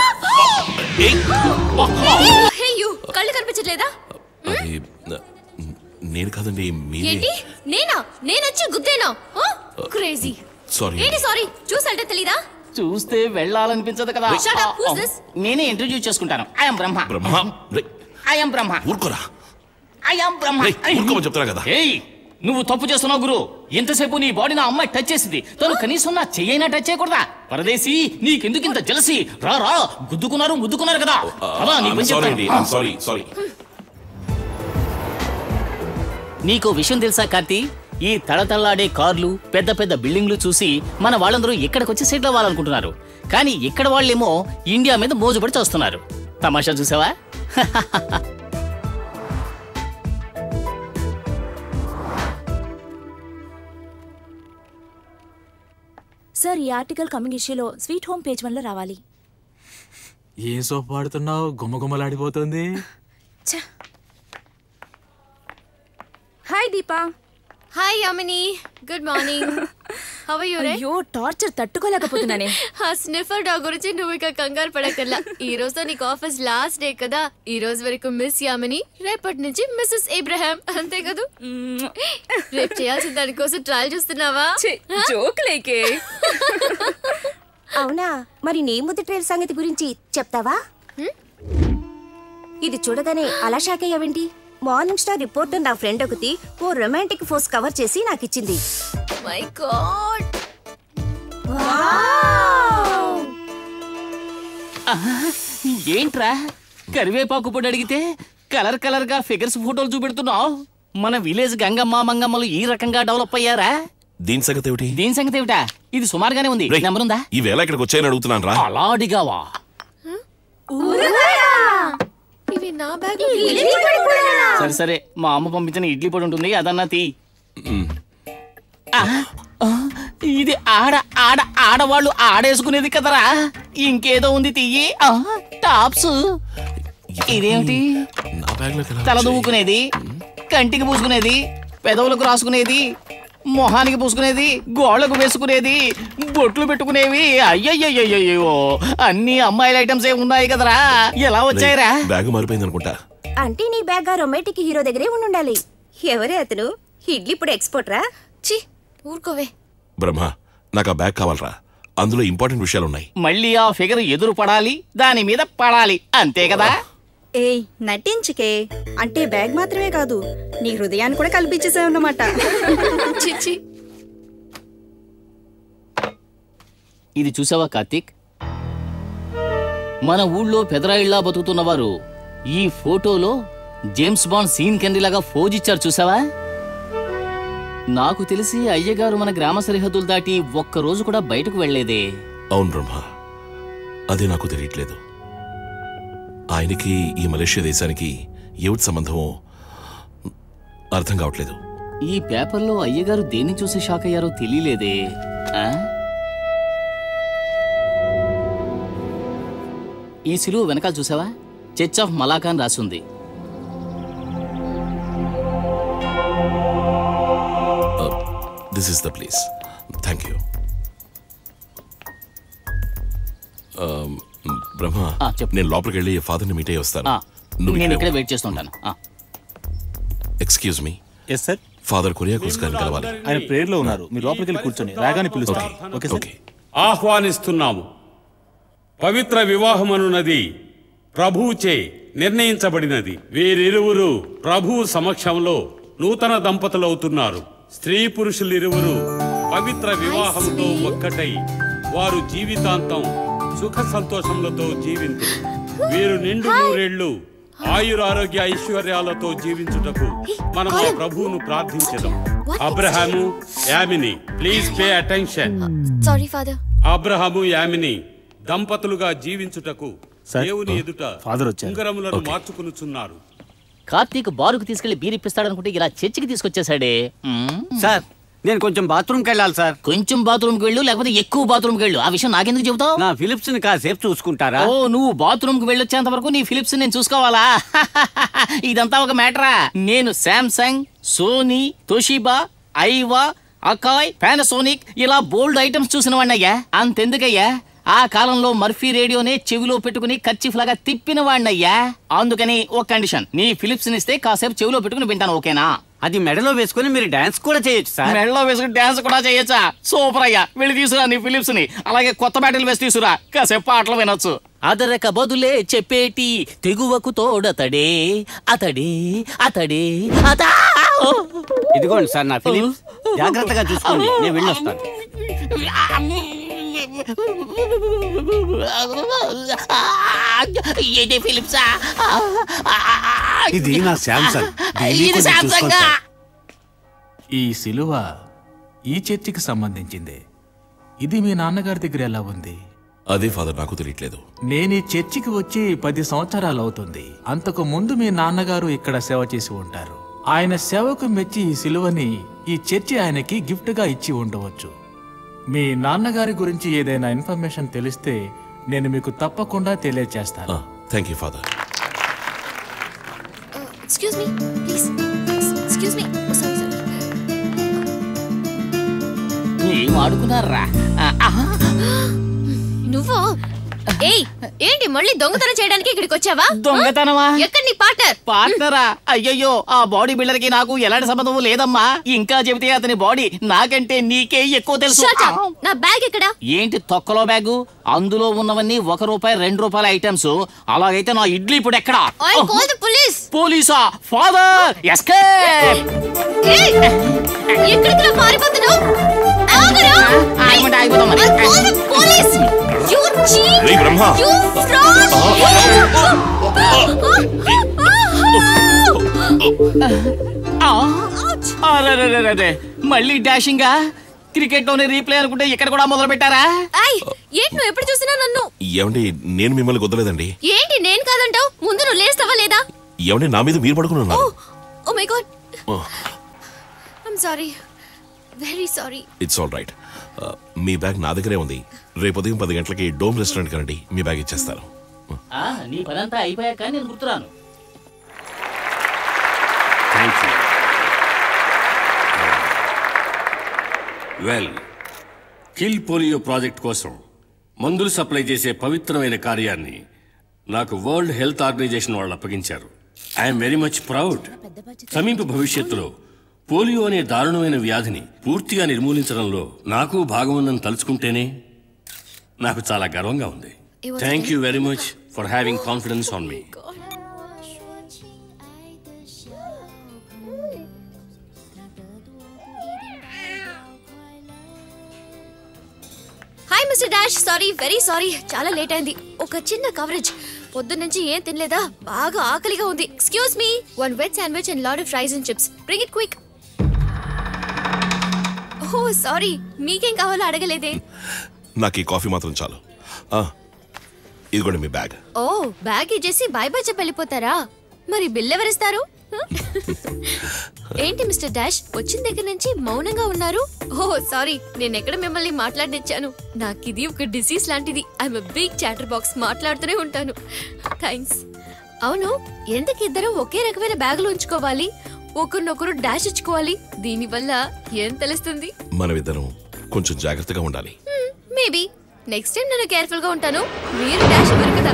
హే యు కళ్ళు కనిపించట్లేదా అది న- నేను కాదండి మీరే ఏంటి నేనా నేనొచ్చి గుద్దేనా క్రేజీ సారీ ఏంటి సారీ చూసంటే తెలీదా చూస్తే వెళ్ళాలనిపించదు కదా Shut up, who's this? నేనే ఇంట్రడ్యూస్ చేసుకుంటాను ఐఎమ్ బ్రహ్మ బ్రహ్మ రేయ్, ఐఎమ్ బ్రహ్మ ఊరుకోరా ఐఎమ్ బ్రహ్మ రేయ్, ఊరుకోమని చెప్తున్నా కదా ఏయ్ నువ్వు తప్పు చేస్తున్నావు గురు ఎంతసేపు నీ బాడీ నా అమ్మాయి టచ్ చేసింది తను కనీసం నా చెయ్యైనా టచ్ చేయకూడదా పరదేశీ నీకెందుకు ఇంత జలసి రా రా గుద్దుకున్నారు ముద్దుకున్నారు కదా పద, నీ పని సారీ చెప్తాను. అండి సారీ సారీ నీకో విషయం తెలుసా కార్తీ ఈ తళతళలాడే కార్లు పెద్ద పెద్ద బిల్డింగ్లు చూసి మన వాళ్ళందరూ ఇక్కడికొచ్చి సెటిల్ అవ్వాలనుకుంటున్నారు కానీ ఇక్కడ వాళ్ళేమో ఇండియా మీద మోజుపడి చూస్తున్నారు తమాషా చూసావా సార్ ఈ ఆర్టికల్ కమింగ్ ఇష్యూలో స్వీట్ హోమ్ పేజ్ వన్ లో రావాలి ఏం సోప్ వాడుతున్నావు గుమ్మగుమ్మలాడిపోతుంది hi Deepa hi Yamini good morning how are you రే అయ్యో టార్చర్ తట్టుకోలేకపోతున్నానే ఆ స్నిఫర్ డాగ్ గురించి నువ్వు ఇక కంగారు పడకల్లా ఈ రోజు నీకు ఆఫీస్ లాస్ట్ డే కదా ఈ రోజు వరకు మిస్ యామిని రేపటి నుంచి మిస్సెస్ ఇబ్రహాం అంతే కదా రేపు చేయాల్సిన దానికోసం ట్రయల్ చూస్తున్నావా జోక్ లేకే అవునా మరి నీ ముద్దు ట్రైల్ సంగతి గురించి చెప్తావా ఇది చూడగానే అలా షాక్ అయ్యావేంటి మార్నింగ్ స్టార్ రిపోర్టర్ నా ఫ్రెండ్ ఒకటి ఓ రొమాంటిక్ ఫోర్స్ కవర్ చేసి నాకు ఇచ్చింది మై గాడ్ ఆహా, ఏంట్రా కరివేపాకు పొడి అడిగితే కలర్ కలర్ గా ఫిగర్స్ ఫోటోలు చూపెడుతున్నావు మన విలేజ్ గంగమ్మ మంగమ్మలు ఈ రకంగా డెవలప్ అయ్యారా దీని సంగతి ఏమిటి దీని సంగతి ఏమిటా ఇది సుమారుగానే ఉంది రేయ్, నెంబర్ ఉందా ఈ వేళ ఇక్కడికి వచ్చాయని అడుగుతున్నాను రా అలా అడిగావా ఇవి నా బ్యాగ్ సరే సరే మా అమ్మ పంపించిన ఇడ్లీ పొడి ఉంటుంది అదన్నా తీ ఆ, ఆ, ఇది ఆడ ఆడ ఆడవాళ్ళు ఆడేసుకునేది కదరా ఇంకేదో ఉంది తీయి ఆ, టాప్స్ ఇదేమిటి నా బ్యాగ్లోకి ఎలా తల వచ్చాయి? దువ్వుకునేది కంటికి పూసుకునేది పెదవులకు రాసుకునేది మొహానికి పూసుకునేది గోళ్లకు వేసుకునేది బొట్లు పెట్టుకునేవి అయ్యయ్యయ్యో అన్ని అమ్మాయిల ఐటమ్స్ ఏ ఉన్నాయి కదరా ఎలా వచ్చాయిరా రేయ్, బ్యాగ్ మారిపోయింది అనుకుంటా అంటే నీ బ్యాగ్ ఆ రొమాంటిక్ హీరో దగ్గరే ఉండాలి ఎవరే అతను ఇడ్లీ ఇప్పుడు ఎక్స్పోర్ట్ రా చి ఊరుకోవే బ్రహ్మ నాకు ఆ బ్యాగ్ కావాలరా అందులో ఇంపార్టెంట్ విషయాలు ఉన్నాయి మళ్ళీ ఆ ఫిగర్ ఎదురు పడాలి దాని మీద పడాలి అంతే కదా ఏయ్ నటించుకే అంటే బ్యాగ్ మాత్రమే కాదు నీ హృదయాన్ని కూడా కల్పించేసావన్నమాట చిచ్చి ఇది చూసావా కార్తీక్ మన ఊళ్ళో పెదరాయిళ్లా బతుకుతున్నవారు ఈ ఫోటోలో జేమ్స్ బాండ్ సీన్ కెండిలాగా ఫోజ్ ఇచ్చారు చూసావా నాకు తెలిసి అయ్యగారు మన గ్రామ సరిహద్దులు దాటి ఒక్క రోజు కూడా బయటకు వెళ్లేదే అవును బ్రహ్మ అదే నాకు తెలియట్లేదు ఆయనకి ఈ మలేషియా దేశానికి ఏమిటి సంబంధమో అర్థం కావట్లేదు ఈ పేపర్లో అయ్యగారు దేన్ని చూసి షాక్ అయ్యారో తెలియలేదే ఆ? ఈ సిలువ వెనకాల చూసావా చర్చ్ ఆఫ్ మలాకాన్ రాసుంది this is the place thank you Brahma నేను లోపలికి వెళ్ళి ఫాదర్ని మీట్ అయ్యి వస్తాను ఆ, నువ్వు నేను ఇక్కడే ఇక్కడే వెయిట్ చేస్తుంటాను ఆ. Excuse me yes sir father Kuriakose గారిని కలవాలి ఆయన ప్రేయర్ లో ఉన్నారు మీరు లోపలికి వెళ్ళి కూర్చొని రాగానే పిలుస్తాను ఓకే సార్ ఆహ్వానిస్తున్నాము పవిత్ర వివాహమనున్నది ప్రభువుచే నిర్ణయించబడినది వీరిరువురు ప్రభువు సమక్షంలో నూతన దంపతులవుతున్నారు స్త్రీ పురుషులిరువురు పవిత్ర వివాహంతో ఒక్కటై వారు జీవితాంతం సుఖ సంతోషములతో జీవించు వీరు నిండు నూరేళ్లు ఆయురారోగ్య ఐశ్వర్యాలతో జీవించుటకు మనం ఆ ప్రభువును ప్రార్థించడం Abraham Yamini please pay attention sorry father Abraham Yamini దంపతులుగా జీవించుటకు సార్, దేవుని ఎదుట ఫాదర్ వచ్చారు. ఉంగరములను మార్చుకునుచున్నారు కార్తీక్ బారుకు తీసుకెళ్లి బీరిప్పిస్తాడనుకుంటే ఇలా చర్చికి తీసుకొచ్చేసాడే సార్ నేను కొంచెం బాత్రూమ్కి వెళ్ళాలి సార్ కొంచెం బాత్రూమ్కి వెళ్ళు లేకపోతే ఎక్కువ బాత్రూమ్కి వెళ్ళు ఆ విషయం నాకెందుకు చెబుతావు నా ఫిలిప్స్ ని కాసేపు చూసుకుంటారా ఓ నువ్వు బాత్రూమ్ కి వెళ్ళొచ్చేంత వరకు నీ ఫిలిప్స్ నేను చూసుకోవాలా ఇదంతా ఒక మ్యాటరా నేను Samsung Sony Toshiba Aiwa Akai Panasonic ఇలా బోల్డ్ ఐటమ్స్ చూసిన వాడినయ్యా అంతెందుకయ్యా ఆ కాలంలో మర్ఫీ రేడియోనే చెవిలో పెట్టుకుని కర్చీఫ్ లాగా తిప్పిన వాడినయ్యా అందుకని ఒక కండిషన్ నీ ఫిలిప్స్ ఇస్తే కాసేపు చెవిలో పెట్టుకుని వింటాను ఓకేనా అది మెడలో వేసుకుని మీరు డాన్స్ కూడా చేయొచ్చు సార్ మెడలో వేసుకుని డాన్స్ కూడా చేయొచ్చా సూపర్ అయ్యా వెళ్ళి తీసురా నీ ఫిలిప్స్ ని అలాగే కొత్త బ్యాటరీలు వేసి తీసురా కాసేపు పాటలు వినొచ్చు అదరక బదులే చెప్పేటి తెగువకు తోడతడే అతడే అతడే అతా ఇదిగోండి సార్ నా ఫిలిప్స్ జాగ్రత్తగా చూసుకోండి నేను వెళ్ళొస్తాను ఏంటి ఫిలిప్సా ఇది నా శాంసంగ్ దీన్ని ఇది కొంచెం శాంసంగ్ చూసుకోండి. ఈ శిలువ ఈ చర్చికి సంబంధించిందే ఇది మీ నాన్నగారి దగ్గర ఎలా ఉంది అదే ఫాదర్ నాకు తెలియట్లేదు నేను ఈ చర్చికి వచ్చి పది సంవత్సరాలు అవుతుంది అంతకు ముందు మీ నాన్నగారు ఇక్కడ సేవ చేసి ఉంటారు ఆయన సేవకు మెచ్చి ఈ సిలువని ఈ చర్చి ఆయనకి గిఫ్ట్ గా ఇచ్చి ఉండవచ్చు మీ నాన్నగారి గురించి ఏదైనా ఇన్ఫర్మేషన్ తెలిస్తే నేను మీకు తప్పకుండా తెలియజేస్తాను thank you father excuse me please excuse me sorry sorry ఏం ఆడుకున్నారా నువ్వు ఏయ్ ఏంటి మళ్ళీ దొంగతనం చేయడానికి ఇక్కడికి వచ్చావా దొంగతనమా? ఎక్కడ నీ పార్ట్నర్ పార్ట్నరా అయ్యయ్యో ఆ బాడీ బిల్డర్ కి నాకు ఎలాంటి సంబంధం లేదమ్మా ఇంకా చెబితే అతని బాడీ నాకంటే నీకే ఎక్కువ తెలుసు Shut up. నా బ్యాగ్ ఎక్కడ ఏంటి తొక్కలో బ్యాగు అందులో ఉన్నవన్నీ ఒక రూపాయి రెండు రూపాయల ఐటమ్స్ అలాగైతే నా ఇడ్లీ ఇప్పుడు ఎక్కడ ఐ కాల్ ది పోలీస్ పోలీసా ఫాదర్ ఎస్కేప్ ఏయ్ ఎక్కడికి రా పారిపోతున్నావు ఆగరా ఆగమంటే ఆగిపోతాం మరి. I call the police you cheat రేయ్ బ్రహ్మ. యు ఫ్రాడ్ అరే మళ్ళీ డాషింగా క్రికెట్ లోనే రీప్లే అనుకుంటే ఇక్కడ కూడా మొదలు పెట్టారా ఐ ఏంటి నువ్వు ఎప్పుడు చూసినా నన్ను ఏమండి నేను మిమ్మల్ని కుదరలేదండి ఏంటి నేను కాదంటావు ముందు నువ్వు లేస్తావా లేదా ఏమండి నా మీద మీరు పడుకున్నారు oh my god I'm sorry very sorry it's all right మీ బ్యాగ్ నా దగ్గరే ఉంది రేపు ఉదయం పది గంటలకి డోమ్ రెస్టారెంట్ కనండి మీ బ్యాగ్ ఇచ్చేస్తాను ఆ, నీ పనంతా అయిపోయాక నేను గుర్తురాను thank you well kill polio project కోసం మందులు సప్లై చేసే పవిత్రమైన కార్యాన్ని నాకు వరల్డ్ హెల్త్ ఆర్గనైజేషన్ వాళ్ళు అప్పగించారు ఐఎమ్ వెరీ మచ్ ప్రౌడ్ సమీప భవిష్యత్తులో పోలియో అనే దారుణమైన వ్యాధిని పూర్తిగా నిర్మూలించడంలో నాకు భాగం ఉందని తలుచుకుంటేనే నాకు చాలా గర్వంగా ఉంది thank you very much for having confidence on me hi mister dash sorry very sorry చాలా లేట్ అయింది ఒక చిన్న కవరేజ్ పొద్దున్న నుంచి ఏం తినలేదా బాగా ఆకలిగా ఉంది excuse me one veg sandwich and lard fries and chips bring it quick oh sorry మీకేం కావాలో అడగలేదే నాకు ఈ కాఫీ మాత్రం చాలు ఆ, ఇదిగోండి మీ బ్యాగ్ ఓ బ్యాగ్ ఇచ్చేసి బాయ్ బాయ్ చెప్పి వెళ్ళిపోతారా మరి బిల్ ఎవరిస్తారు హ? ఏంటి మిస్టర్ డాష్ వచ్చిన దగ్గర నుంచి మౌనంగా ఉన్నారు ఓ సారీ నేను ఎక్కడ మిమ్మల్ని మాట్లాడనిచ్చాను నాకు ఇది ఒక డిసీజ్ లాంటిది ఐఎమ్ బిగ్ చాటర్ బాక్స్ మాట్లాడుతూనే ఉంటాను థ్యాంక్స్ అవును ఎందుకు ఇద్దరు ఒకే రకమైన బ్యాగులు ఉంచుకోవాలి ఒకరినొకరు డాష్ ఇచ్చుకోవాలి దీనివల్ల ఏం తెలుస్తుంది మనమిద్దరం కొంచెం జాగ్రత్తగా ఉండాలి మేబీ నెక్స్ట్ టైం నేను కేర్ఫుల్ గా ఉంటాను మీరు డాష్ ఇవ్వరు కదా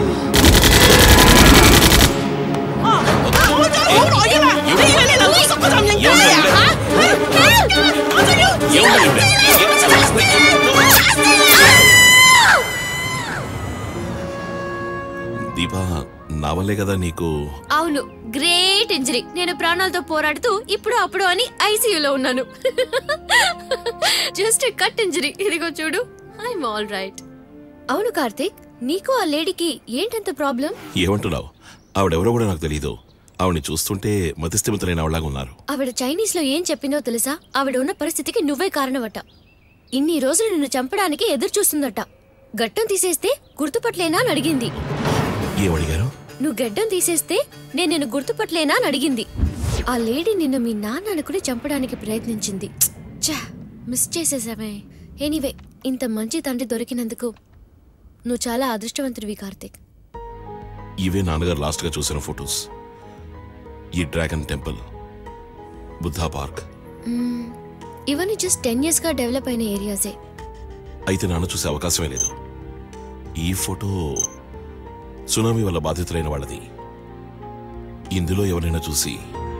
దీపా నా వల్లే కదా నీకు అవును గ్రేట్ ఇంజరీ నేను ప్రాణాలతో పోరాడుతూ ఇప్పుడు అప్పుడు అని ఐసీయూలో ఉన్నాను జస్ట్ కట్ ఇంజరీ ఇదిగో చూడు ఐఎమ్ ఆల్ రైట్ అవును కార్తీక్ నీకు ఆ లేడీకి ఏంటంత ప్రాబ్లం ఏమంటున్నావు ఆవిడెవరో కూడా నాకు తెలియదు ఆవిడని చూస్తుంటే మతిస్థిమితలైన ఆవిడలాగా ఉన్నారు ఆవిడ చైనీస్ లో ఏం చెప్పిందో తెలుసా ఆవిడ ఉన్న పరిస్థితికి నువ్వే కారణమట ఇన్ని రోజులు నిన్ను చంపడానికి ఎదురు చూస్తుందట గట్టం తీసేస్తే గుర్తుపట్లేనా అని అడిగింది ఏమడిగారు నువ్వు గడ్డం తీసేస్తే నేను నిన్ను గుర్తుపట్టలేనా అని అడిగింది ఆ లేడీ నిన్ను మీ నాన్న అనుకుని చంపడానికి ప్రయత్నించింది ఛా మిస్ చేసేసామే ఎనీవే ఇంత మంచి తండ్రి దొరికినందుకు నువ్వు చాలా అదృష్టవంతుడివి కార్తీక్ ఇవే నాన్నగారు లాస్ట్గా చూసిన ఫొటోస్ ఈ డ్రాగన్ టెంపుల్ బుద్ధా పార్క్ మ్మ్, ఇవన్నీ జస్ట్ టెన్ ఇయర్స్ గా డెవలప్ అయిన ఏరియాసే అయితే నాన్న చూసే అవకాశమే లేదు ఈ ఫోటో సునామీ వల్ల బాధితులైన వాళ్ళది ఇందులో ఎవరైనా చూసి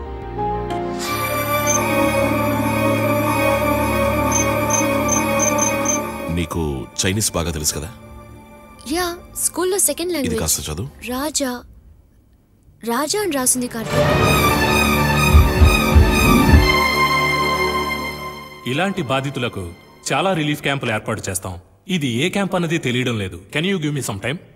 నీకు చైనీస్ బాగా తెలుసు కదా యా స్కూల్లో సెకండ్ ఇది లాంగ్వేజ్ కాస్త చదువు రాజా రాజా అని రాసింది కార్తీక్ ఇలాంటి బాధితులకు చాలా రిలీఫ్ క్యాంపులు ఏర్పాటు చేస్తాం ఇది ఏ క్యాంప్ అన్నది తెలియడం లేదు can you give me some time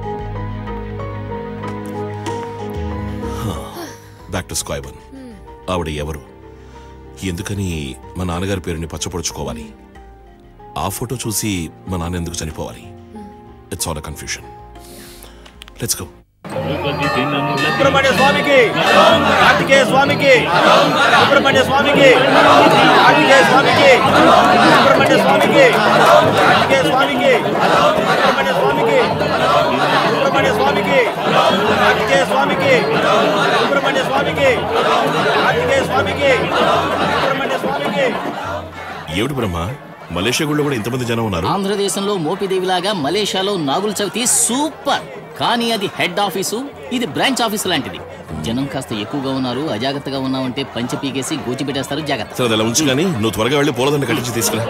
back to square one ఆవిడ ఎవరు ఎందుకని మా నాన్నగారి పేరుని పచ్చపొడుచుకోవాలి ఆ ఫోటో చూసి మా నాన్న ఎందుకు చనిపోవాలి it's all uh confusion let's go Subrahmanya స్వామికి కార్తికేయ స్వామికి సుబ్రహ్మణ్య స్వామికి కార్తికేయ స్వామికి సుబ్రహ్మణ్య స్వామికి కార్తికేయ స్వామికి సుబ్రహ్మణ్య స్వామికి సుబ్రహ్మణ్య స్వామికి కార్తికేయ స్వామికి సుబ్రహ్మణ్య స్వామికి కార్తికేయ స్వామికి సుబ్రహ్మణ్య స్వామికి ఏమిటి బ్రహ్మ మలేషియా గుళ్ళో కూడా ఇంతమంది జనం ఉన్నారు ఆంధ్రదేశంలో మోపిదేవిలాగా మలేషియాలో నాగుల చవితి సూపర్ కానీ అది హెడ్ ఆఫీసు ఇది బ్రాంచ్ ఆఫీస్ లాంటిది జనం కాస్త ఎక్కువగా ఉన్నారు అజాగ్రత్తగా ఉన్నామంటే పంచి పీకేసి గోచి పెట్టేస్తారు జాగ్రత్త సరే అది అలా ఉంచు కానీ నువ్వు త్వరగా వెళ్ళి పూలదండ కట్టించి తీసుకురా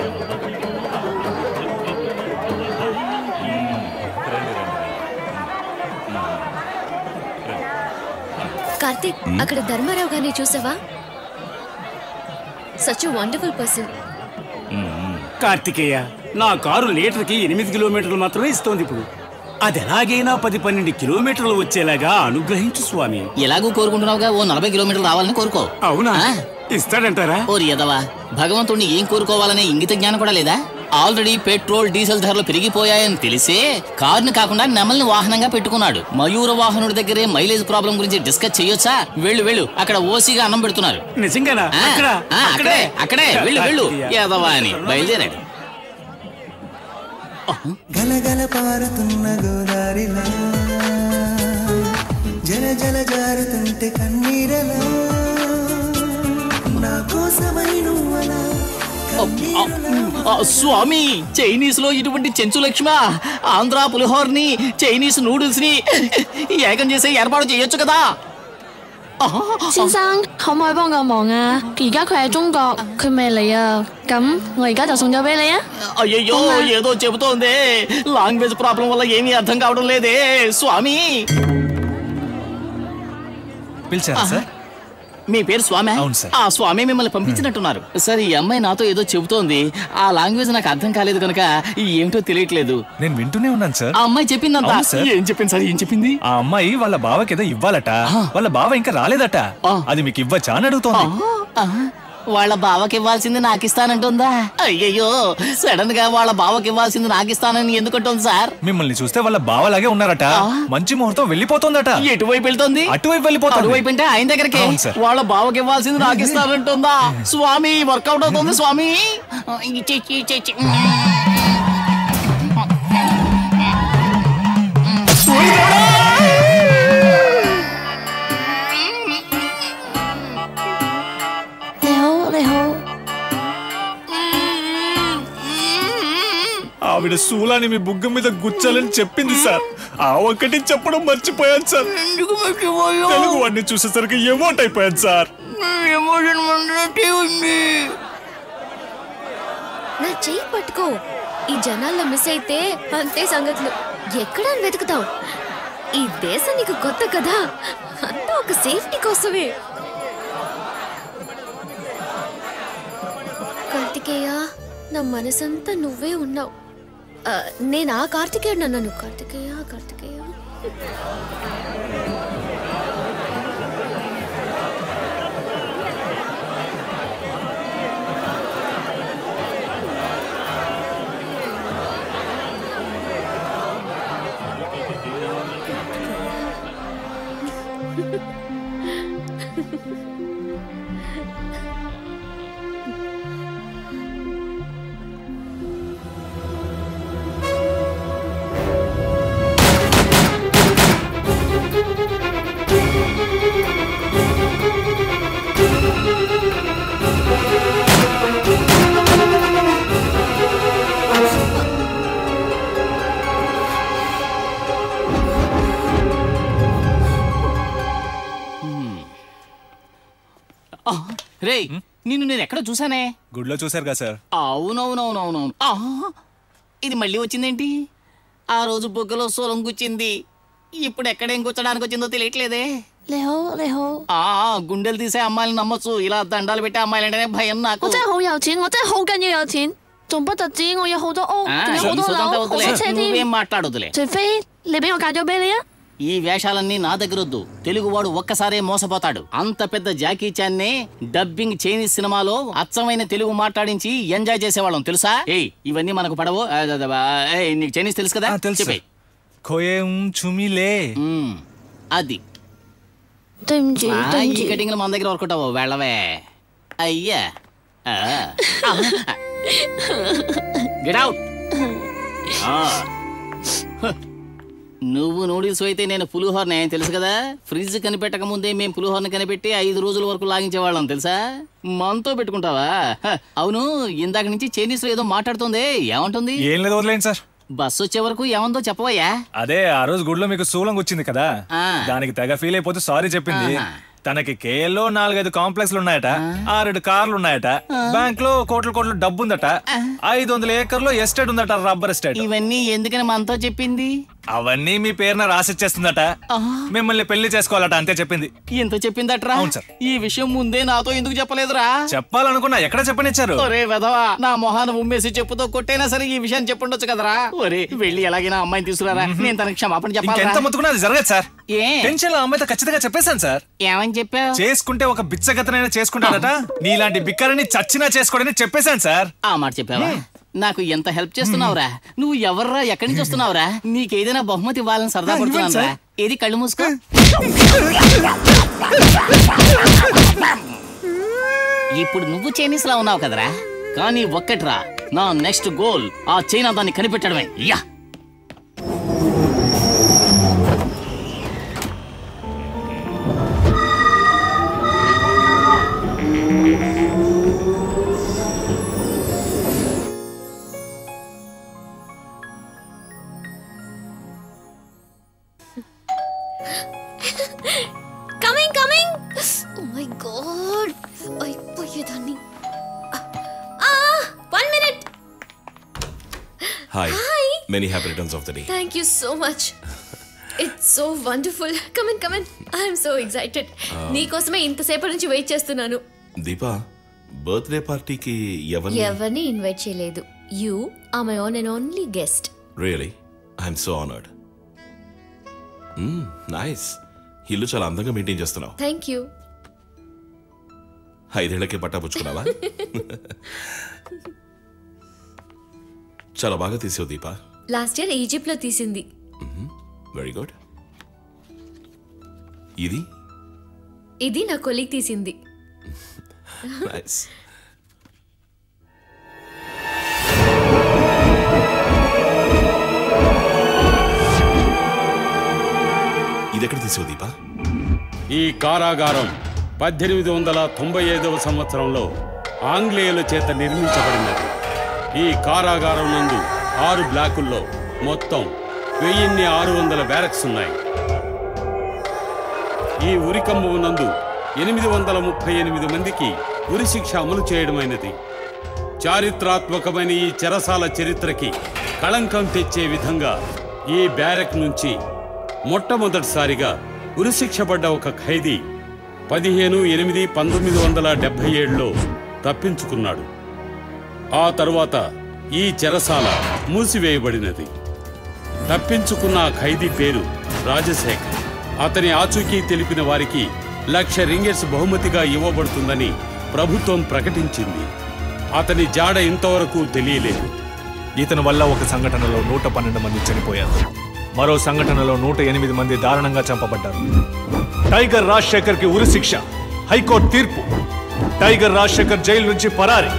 కార్తీక్ Hmm? అక్కడ ధర్మారావు గారిని చూసావా సచ్ వండర్ఫుల్ పర్సన్ కార్తికేయ నా కారు లీటర్కి ఎనిమిది కిలోమీటర్లు మాత్రమే ఇస్తోంది ఇప్పుడు అది ఎలాగైనా పది పన్నెండు కిలోమీటర్లు వచ్చేలాగా అనుగ్రహించు స్వామి ఎలాగూ కోరుకుంటున్నావుగా ఓ నలభై కిలోమీటర్లు రావాలని కోరుకో అవునా ఆ? ఇస్తాడంటారా ఓరి ఎదవా భగవంతుణ్ణి ఏం కోరుకోవాలనే ఇంగిత జ్ఞానం కూడా లేదా ఆల్రెడీ పెట్రోల్ డీజిల్ ధరలు పెరిగిపోయాయని తెలిసే కారుని కాకుండా నెమల్ని వాహనంగా పెట్టుకున్నాడు మయూర వాహనుడి దగ్గరే మైలేజ్ ప్రాబ్లం గురించి డిస్కస్ చేయొచ్చా వెళ్ళు వెళ్ళు అక్కడ ఓసీగా అన్నం పెడుతున్నారు నిజంగానా ఆ, అక్కడ ఆ, అక్కడే అక్కడే వెళ్ళు వెళ్ళు ఎదవా అని బయలుదేరాడు గలగల పారుతున్న గోదారిలా జల జల జారుతుంటే కన్నీరలా నా కోసమై నువ్వలా ఆ, స్వామి చైనీస్ లో ఇటువంటి చెంచు లక్ష్మ ఆంధ్ర పులిహోర్ని చైనీస్ నూడిల్స్ ని ఏకం చేసే ఏర్పాటు చేయొచ్చు కదా 先生，可唔可以幫個忙啊？而家佢喺中國，佢未嚟啊。咁我而家就送咗俾你啊。 అయ్యయ్యో ఏదో చెబుతోంది లాంగ్వేజ్ ప్రాబ్లం వల్ల ఏమీ అర్థం కావడం లేదే స్వామి పిలిచారా సార్ మీ పేరు స్వామి అవును సార్. ఆ స్వామి మిమ్మల్ని పంపించినట్టున్నారు సార్ ఈ అమ్మాయి నాతో ఏదో చెబుతోంది ఆ లాంగ్వేజ్ నాకు అర్థం కాలేదు కనుక ఏమిటో తెలియట్లేదు నేను వింటూనే ఉన్నాను సార్ ఆ అమ్మాయి చెప్పిందంతా అవును సార్. ఏం చెప్పింది సార్ ఏం చెప్పింది ఆ అమ్మాయి వాళ్ళ బావకి ఏదో ఇవ్వాలట వాళ్ళ బావ ఇంకా రాలేదట అది మీకు ఇవ్వచ్చా అని అడుగుతోంది ఆ, వాళ్ళ బావకి ఇవ్వాల్సింది నాకు ఇస్తానంటుందా అయ్యయ్యో సడన్ గా వాళ్ళ బావకి ఇవ్వాల్సింది నాకు ఇస్తానని ఎందుకంటుంది సార్ మిమ్మల్ని చూస్తే వాళ్ళ బావలాగే ఉన్నారట మంచి ముహూర్తం వెళ్ళిపోతుందట ఎటువైపు వెళ్తుంది అటువైపు వెళ్ళిపోతుంది అటువైపు అంటే ఆయన దగ్గరికి అవును సార్. వాళ్ళ బావకి ఇవ్వాల్సింది నాకు ఇస్తానంటుందా స్వామి వర్కౌట్ అవుతుంది స్వామి ఇచ్చి, ఇచ్చి, ఇచ్చి, ఇచ్చి. ఆవిడ శూలాన్ని మీ బుగ్గ మీద గుచ్చాలని చెప్పింది సార్ ఆ ఒక్కటి చెప్పడం మర్చిపోయాను సార్ తెలుగు వాడిని చూసేసరికి ఎమోట్ అయిపోయాను సార్ ఎమోషన్ ఉంది నా చెయ్యి పట్టుకో ఈ జనాల్లో మిస్ అయితే అంతే సంగతులు ఎక్కడా అని వెతుకుతావు ఈ దేశం నీకు కొత్త కదా అంతా ఒక సేఫ్టీ కోసమే కార్తికేయ నా మనసంతా నువ్వే ఉన్నావు ఆ, నేను ఆ కార్తికేయుడు నన్ను కార్తికేయ కార్తికేయ రే నిన్ను నేను ఎక్కడ చూసానే గుడిలో చూశారు కదా సార్ అవునవునవునవునవును ఆ, ఇది మళ్ళీ వచ్చిందేంటి ఆ రోజు బొగ్గలో సోలం గుచ్చింది ఇప్పుడు ఎక్కడేం గుచ్చడానికి వచ్చిందో తెలియట్లేదే 你好，你好， ఆ గుండెలు తీసే అమ్మాయిలు నమ్మొచ్చు ఇలా దండాలు పెట్టే అమ్మాయిలంటేనే భయం నాకు 我真係好有錢，我真係好緊要有錢，仲不特止我有好多屋， ఆ, 仲有好 ఈ 多 సొదంతా 樓，好 వద్దులే 多車 నువ్వేం 添。 మాట్లాడొద్దులే 除非你俾我嫁咗俾你啊！ ఈ వేషాలన్నీ నా దగ్గరొద్దు తెలుగువాడు ఒక్కసారే మోసపోతాడు అంత పెద్ద జాకీ చాన్నే డబ్బింగ్ చైనీస్ సినిమాలో అచ్చమైన తెలుగు మాట్లాడించి ఎంజాయ్ చేసేవాళ్ళం తెలుసా ఏయ్ ఇవన్నీ మనకు పడవు ఆ, ఆ, ఆ, ఏయ్, నీకు చైనీస్ తెలుసు కదా తెలుసు చెప్పేయ్. కోయేం చుమిలే మ్మ్. అది 對唔住， ఆ, 對唔 ఈ 住。 కటింగ్లు మన దగ్గర వర్కౌట్ అవ్వవు వెళ్ళవే అయ్యా గెట్ అవుట్ నువ్వు నూడిల్స్ అయితే నేను పులిహోరని ఆయన తెలుసు కదా ఫ్రిడ్జ్ కనిపెట్టక ముందే మేము పులిహోరని కనిపెట్టి ఐదు రోజుల వరకు లాగించేవాళ్ళం తెలుసా మనతో పెట్టుకుంటావా హ, అవును ఇందాక నుంచి చైనీస్ లో ఏదో మాట్లాడుతుంది ఏమంటుంది ఏం లేదు వదిలేండి సార్ బస్సు వచ్చే వరకు ఏమందో చెప్పవయ్యా అదే ఆ రోజు గుడిలో మీకు శూలం వచ్చింది కదా ఆ. దానికి తెగ ఫీల్ అయిపోతే సారీ చెప్పింది ఆహా. తనకి కేఎల్లో నాలుగైదు కాంప్లెక్స్లు ఉన్నాయట ఆరేడు కార్లు ఉన్నాయట బ్యాంక్ లో కోట్ల కోట్ల డబ్బు ఉందట ఐదు వందల ఏకర్లో ఎస్టేట్ ఉందట రబ్బర్ ఎస్టేట్ ఇవన్నీ ఎందుకని మనతో చెప్పింది అవన్నీ మీ పేరున రాసిచ్చేస్తుందట మిమ్మల్ని పెళ్లి చేసుకోవాలట అంతే చెప్పింది ఇంత చెప్పిందట్రా అవును సార్. ఈ విషయం ముందే నాతో ఎందుకు చెప్పలేదురా చెప్పాలనుకున్నా ఎక్కడ చెప్పనిచ్చారు ఒరే వెధవా నా మొహాన ఉమ్మేసి చెప్పుతో కొట్టైనా సరే ఈ విషయాన్ని చెప్పుండొచ్చు కదరా ఒరే వెళ్ళి ఎలాగైనా అమ్మాయిని తీసుకురారా నేను తనకి క్షమాపణ ఇంకెంత చెప్పాలి ముత్తుకున్నా అది జరగదు సార్ ఏ టెన్షన్ లో అమ్మాయితో ఖచ్చితంగా చెప్పేశాను సార్ ఏమని చెప్పావు చేసుకుంటే ఒక బిచ్చగతనైనా చేసుకుంటాడట నీలాంటి బిక్కరని చచ్చినా చేసుకోడని చెప్పేశాను సార్ ఆ మాట చెప్పావా నాకు ఎంత హెల్ప్ చేస్తున్నావురా నువ్వు ఎవర్రా ఎక్కడి నుంచి వస్తున్నావురా నీకేదైనా బహుమతి ఇవ్వాలని సరదా ఆ, ఇవ్వండి పడుతున్నావురా సార్. ఏది కళ్ళు మూసుకో ఇప్పుడు నువ్వు చైనీస్ లా ఉన్నావు కదరా కానీ ఒక్కట్రా నా నెక్స్ట్ గోల్ ఆ చైనా దాన్ని కనిపెట్టడమే yeah coming coming oh my god అయిపోయేదాన్ని one minute hi Hi. Many happy returns of the day thank you so much it's so wonderful come on come on I'm so excited Ah. నీకోసమే ఇంతసేపటి నుంచి wait చేస్తున్నాను Deepa birthday పార్టీకి ఎవరిని ఎవరిని invite చేయలేదు you are my own and only guest really I'm so honoured nice ఇల్లు చాలా అందంగా మెయింటైన్ చేస్తున్నావు థ్యాంక్ యూ ఐదేళ్లకే పట్టా పుచ్చుకున్నావా చాలా బాగా తీసావు దీపా లాస్ట్ ఇయర్ ఈజిప్ట్ లో తీసింది వెరీ గుడ్ ఇది ఇది నా కొలీగ్ తీసింది నైస్ ఇది ఎక్కడ తీసావు దీపా ఈ కారాగారం పద్దెనిమిది వందల తొంభై ఐదవ సంవత్సరంలో ఆంగ్లేయుల చేత నిర్మించబడినది ఈ కారాగారం నందు ఆరు బ్లాకుల్లో మొత్తం వెయ్యిన్ని ఆరు వందల బ్యారక్స్ ఉన్నాయి ఈ ఉరికంబం నందు ఎనిమిది వందల ముప్పై ఎనిమిది మందికి ఉరి శిక్ష అమలు చేయడమైనది చారిత్రాత్మకమైన ఈ చెరసాల చరిత్రకి కళంకం తెచ్చే విధంగా ఈ బ్యారెక్ నుంచి మొట్టమొదటిసారిగా ఉరిశిక్ష పడ్డ ఒక ఖైదీ పదిహేను ఎనిమిది పంతొమ్మిది వందల డెబ్బై ఏడులో తప్పించుకున్నాడు ఆ తరువాత ఈ చెరసాల మూసివేయబడినది తప్పించుకున్న ఆ ఖైదీ పేరు రాజశేఖర్ అతని ఆచూకీ తెలిపిన వారికి లక్ష రింగెట్స్ బహుమతిగా ఇవ్వబడుతుందని ప్రభుత్వం ప్రకటించింది అతని జాడ ఇంతవరకు తెలియలేదు ఇతని వల్ల ఒక సంఘటనలో నూట పన్నెండు మంది చనిపోయారు మరో సంఘటనలో నూట ఎనిమిది మంది దారుణంగా చంపబడ్డారు టైగర్ రాజశేఖర్ కి ఉరి శిక్ష హైకోర్టు తీర్పు టైగర్ రాజశేఖర్ జైలు నుంచి పరారి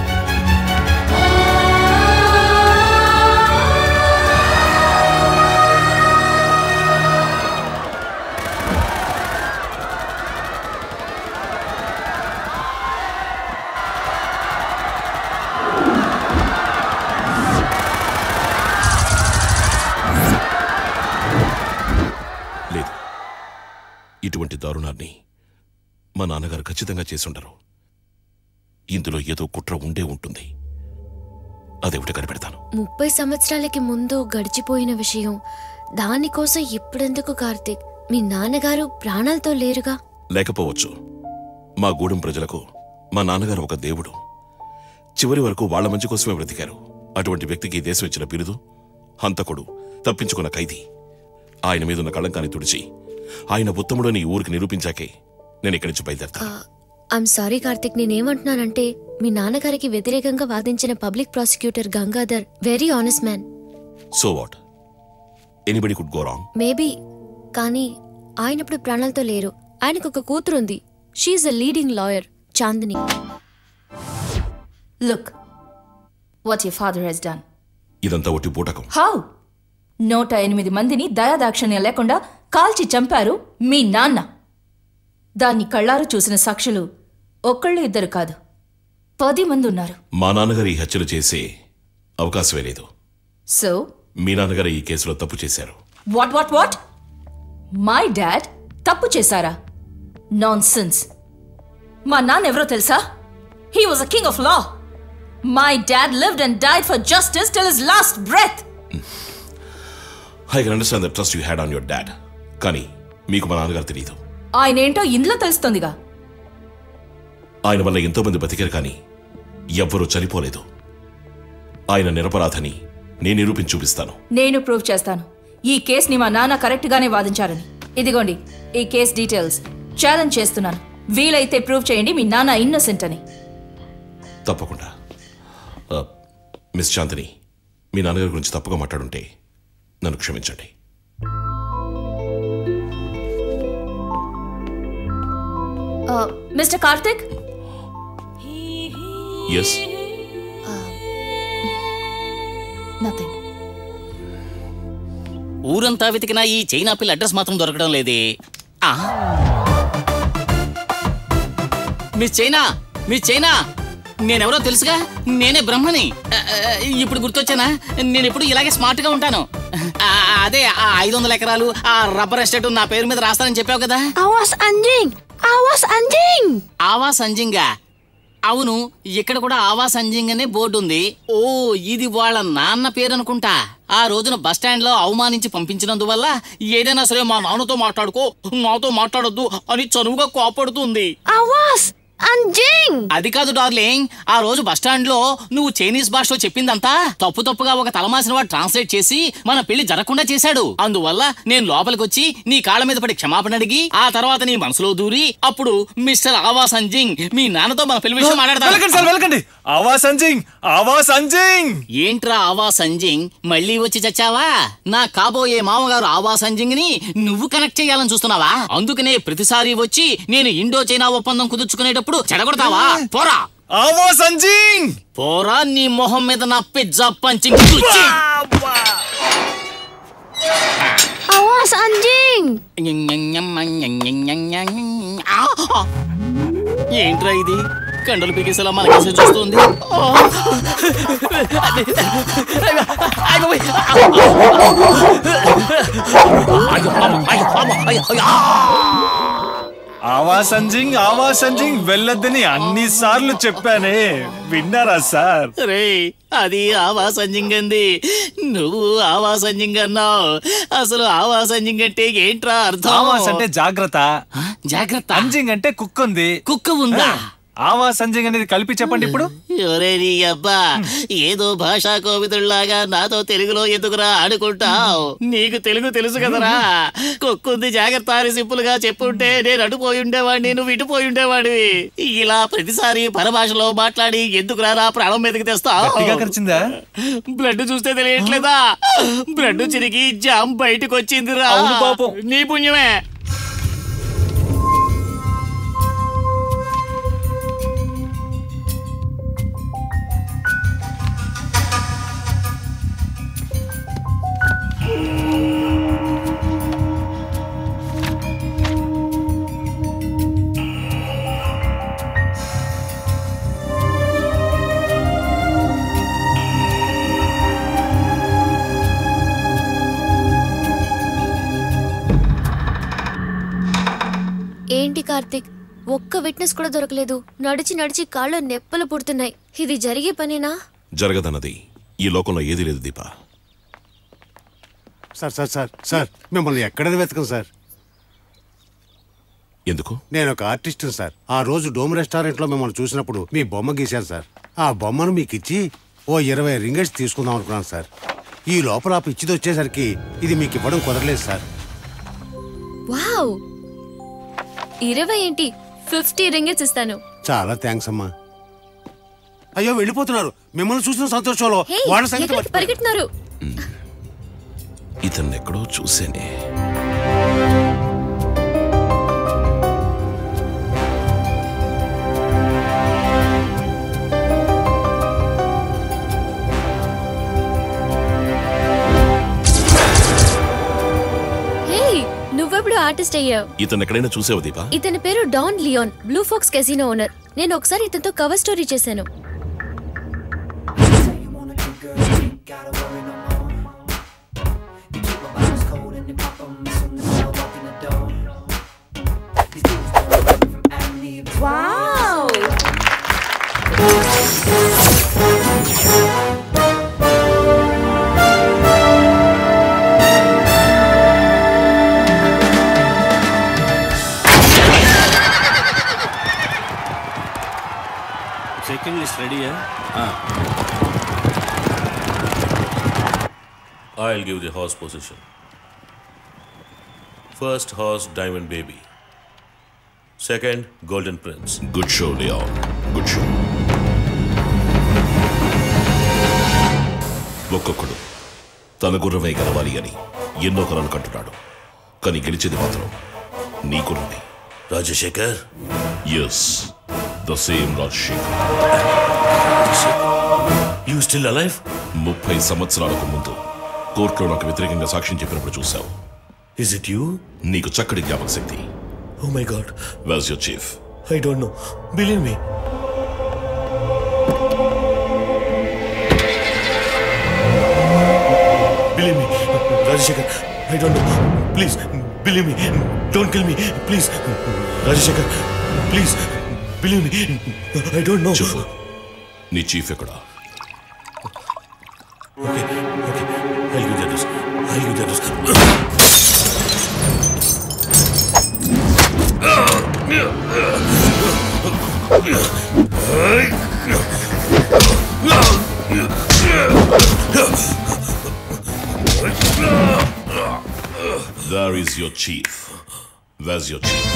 లేదు ఇటువంటి దారుణాన్ని మా నాన్నగారు ఖచ్చితంగా చేసుండరు ఇందులో ఏదో కుట్ర ఉండే ఉంటుంది అదేమిటి కనిపెడతాను ముప్పై సంవత్సరాలకి ముందు గడిచిపోయిన విషయం దానికోసం ఇప్పుడెందుకు కార్తీక్ మీ నాన్నగారు ప్రాణాలతో లేరుగా లేకపోవచ్చు మా గూడెం ప్రజలకు మా నాన్నగారు ఒక దేవుడు చివరి వరకు వాళ్ళ మంచి కోసమే బ్రతికారు అటువంటి వ్యక్తికి ఈ దేశం ఇచ్చిన బిరుదు హంతకుడు తప్పించుకున్న ఖైదీ ఆయన మీదున్న కళంకాన్ని తుడిచి ఆయన ఉత్తముడని ఈ ఊరికి నిరూపించాకే నేను ఇక్కడి నుంచి బయలుదేరతాను ఐమ్ సారీ కార్తిక్ నేనేమంటున్నానంటే మీ నాన్నగారికి వ్యతిరేకంగా వాదించిన public prosecutor Gangadhar very honest man so what anybody could go wrong maybe కానీ ఆయన ఇప్పుడు ప్రాణాలతో లేరు ఆయనకు ఒక కూతురు ఉంది she's a leading lawyer Chandini Look, what your father has done. ఇదంతా ఒట్టి బూటకం How? నూట ఎనిమిది మందిని దయాదాక్షిణ్యం లేకుండా కాల్చి చంపారు మీ నాన్న దాన్ని కళ్ళారు చూసిన సాక్షులు ఒక్కళ్ళు ఇద్దరు కాదు పది మంది ఉన్నారు మా నాన్నగారు ఈ హత్యలు చేసే అవకాశమే లేదు సో మీ నాన్నగారు ఈ కేసులో తప్పు చేశారు what what what my dad తప్పు చేశారా నాన్ సెన్స్ మా నాన్న ఎవరో తెలుసా he was a king of law my dad lived and died for justice till his last breath I can understand the trust you had on your dad కానీ మీకు మా నాన్నగారు తెలియదు ఆయన ఏంటో ఇందులో తెలుస్తోందిగా ఆయన వల్ల ఎంతో మంది బతికారు కానీ ఎవ్వరూ చనిపోలేదు ఆయన నిరపరాధని నేను నిరూపించి చూపిస్తాను నేను ప్రూవ్ చేస్తాను ఈ కేసుని మా నాన్న కరెక్ట్ గానే వాదించారని ఇదిగోండి ఈ కేస్ డీటెయిల్స్ ఛాలెంజ్ చేస్తున్నాను వీలైతే ప్రూవ్ చేయండి మీ నాన్న ఇన్నోసెంట్ అని తప్పకుండా ఆ, మిస్ శాంతిని మీ నాన్నగారి గురించి తప్పుగా మాట్లాడుంటే నన్ను క్షమించండి మిస్టర్ కార్తిక్ ఎస్ నథింగ్ ఊరంతా వెతికినా ఈ చైనా పిల్ల అడ్రస్ మాత్రం దొరకడం లేదే ఆ? మిస్ చైనా మిస్ చైనా నేనెవరో తెలుసుగా నేనే బ్రహ్మని ఆ, ఆ, ఇప్పుడు గుర్తొచ్చానా నేను ఎప్పుడు ఇలాగే స్మార్ట్ గా ఉంటాను ఆ, అదే ఆ ఐదు వందల ఎకరాలు ఆ రబ్బర్ ఎస్టేట్ నా పేరు మీద రాస్తానని చెప్పావు కదా Awas anjing! Awas anjing! Awas అంజింగా అవును ఇక్కడ కూడా ఆవాస్ అంజింగ్ అనే బోర్డు ఉంది ఓ ఇది వాళ్ళ నాన్న పేరు అనుకుంటా ఆ రోజున బస్ స్టాండ్ లో అవమానించి పంపించినందువల్ల ఏదైనా సరే మా నాన్నతో మాట్లాడుకో నాతో మాట్లాడొద్దు అని చనువుగా కోపడుతుంది Awas anjing! అది కాదు డార్లింగ్ ఆ రోజు బస్ స్టాండ్ లో నువ్వు చైనీస్ భాషలో చెప్పిందంతా తప్పు తప్పుగా ఒక తలమాసిన వాడు ట్రాన్స్లేట్ చేసి మన పెళ్లి జరగకుండా చేశాడు అందువల్ల నేను లోపలికి వచ్చి నీ కాళ్ళ మీద పడి క్షమాపణ అడిగి ఆ తర్వాత నీ మనసులో దూరి అప్పుడు మిస్టర్ ఆవా సంజింగ్ మీ నాన్నతో మన పెళ్లి విషయం వెళ్ళకండి సార్ వెళ్ళకండి ఆవా సంజింగ్ ఆవా సంజింగ్ ఏంట్రా ఆవా సంజింగ్ మళ్ళీ వచ్చి చచ్చావా నా కాబోయే మామగారు ఆవా సంజింగ్ ని నువ్వు కనెక్ట్ చేయాలని చూస్తున్నావా అందుకనే ప్రతిసారి వచ్చి నేను ఇండో చైనా ఒప్పందం కుదుర్చుకునేటప్పుడు చెడగొడతావా పోరా ఆవా సంజింగ్ పోరా నీ మొహం మీద నా పిజ్జా పంచింగ్ తుచ్చి. Awas anjing! ఆ! ఏంట్రా ఇది కండలు పీకేసేలా మనకేసే చూస్తుంది ఆ! అయ్ బాబోయ్! అయ్యో, అమ్మ, అయ్యో, అమ్మ, అయ్యో, అయ్యో! ఆవా సంజింగ్ ఆవా సంజింగ్ వెళ్ళొద్దని అన్ని సార్లు చెప్పానే విన్నారా సార్ రే అది ఆవాసంజింగ్ అంది నువ్వు ఆవాసంజింగ్ అన్నావు అసలు ఆవాసంజింగ్ అంటే ఏంట్రా అర్థం ఆవాస్ అంటే జాగ్రత్త జాగ్రత్త అంజింగ్ అంటే కుక్క ఉంది కుక్క ఉందా ఆవాస్ అంజింగ్ అనేది కలిపి చెప్పండి ఇప్పుడు ఒరే నీ అబ్బా ఏదో భాషా కోవిదుల్లాగా నాతో తెలుగులో ఎందుకురా ఆడుకుంటావు నీకు తెలుగు తెలుసు కదరా కుక్కుంది జాగ్రత్త అని సింపుల్ గా చెప్పుంటే నేను అటుపోయి ఉండేవాడిని నువ్వు ఇటుపోయి ఉండేవాడివి ఇలా ప్రతిసారి పరభాషలో మాట్లాడి ఎందుకురా నా ప్రాణం మీదకి తెస్తావు గట్టిగా కరిచిందా బ్లడ్ చూస్తే తెలియట్లేదా బ్లడ్ చిరిగి జామ్ బయటకు వచ్చిందిరా అవును పాపం. నీ పుణ్యమే ఏంటి కార్తిక్ ఒక్క విట్నెస్ కూడా దొరకలేదు నడిచి నడిచి కాళ్ళు నెప్పలు పుడుతున్నాయి ఇది జరిగే పనేనా జరగదన్నది ఈ లోకంలో ఏదీ లేదు Deepa sir sir sir sir మిమ్మల్ని ఎక్కడ వెతకను సార్ ఎందుకు నేను ఒక ఆర్టిస్ట్ సార్ ఆ రోజు డోమ్ రెస్టారెంట్ లో మిమ్మల్ని చూసినప్పుడు మీ బొమ్మ గీశాను సార్ ఆ బొమ్మను మీకు ఇచ్చి ఓ ఇరవై రింగెట్స్ తీసుకుందాం అనుకున్నాను సార్ ఈ లోపల ఆ పిచ్చిది వచ్చేసరికి ఇది మీకు ఇవ్వడం కుదరలేదు సార్ వావ్ ఇరవై ఏంటి ఫిఫ్టీ రింగెట్స్ ఇస్తాను చాలా థ్యాంక్స్ అమ్మా అయ్యో వెళ్ళిపోతున్నారు మిమ్మల్ని చూసిన సంతోషంలో హే వాళ్ళ సంగతి ఎక్కడికి మర్చిపోయాను. పరిగెడుతున్నారు ఇతన్ని ఎక్కడో చూసేనే హే నువ్వెప్పుడు ఆర్టిస్ట్ అయ్యావు ఇతన్ని ఎక్కడైనా చూసావు దీప ఇతని పేరు Don Leon Blue Fox casino owner నేను ఒకసారి ఇతనితో కవర్ స్టోరీ చేశాను wow I'll give the horse position. First horse, Diamond Baby. Second, Golden Prince. Good show, Leon. Good show. ఒక్కొక్కడు తన గుర్రమే గెలవాలి అని ఎన్నో కలలు కంటున్నాడు కానీ గెలిచేది మాత్రం నీ గుర్రమే Rajasekhar yes the same Rajasekhar you still alive ముప్పై సంవత్సరాలకు ముందు కోర్టులో నాకు వ్యతిరేకంగా సాక్ష్యం చెప్పినప్పుడు చూశావు ఇస్ ఇట్ యూ నీకు చక్కటి జ్ఞాపక శక్తి oh my god was your chief I don't know believe me believe me Rajasekhar I don't know please believe me don't kill me please Rajasekhar please believe me I don't know చెప్పు నీ chief ఎక్కడా okay okay I give that I give that There is your chief. Where's your chief?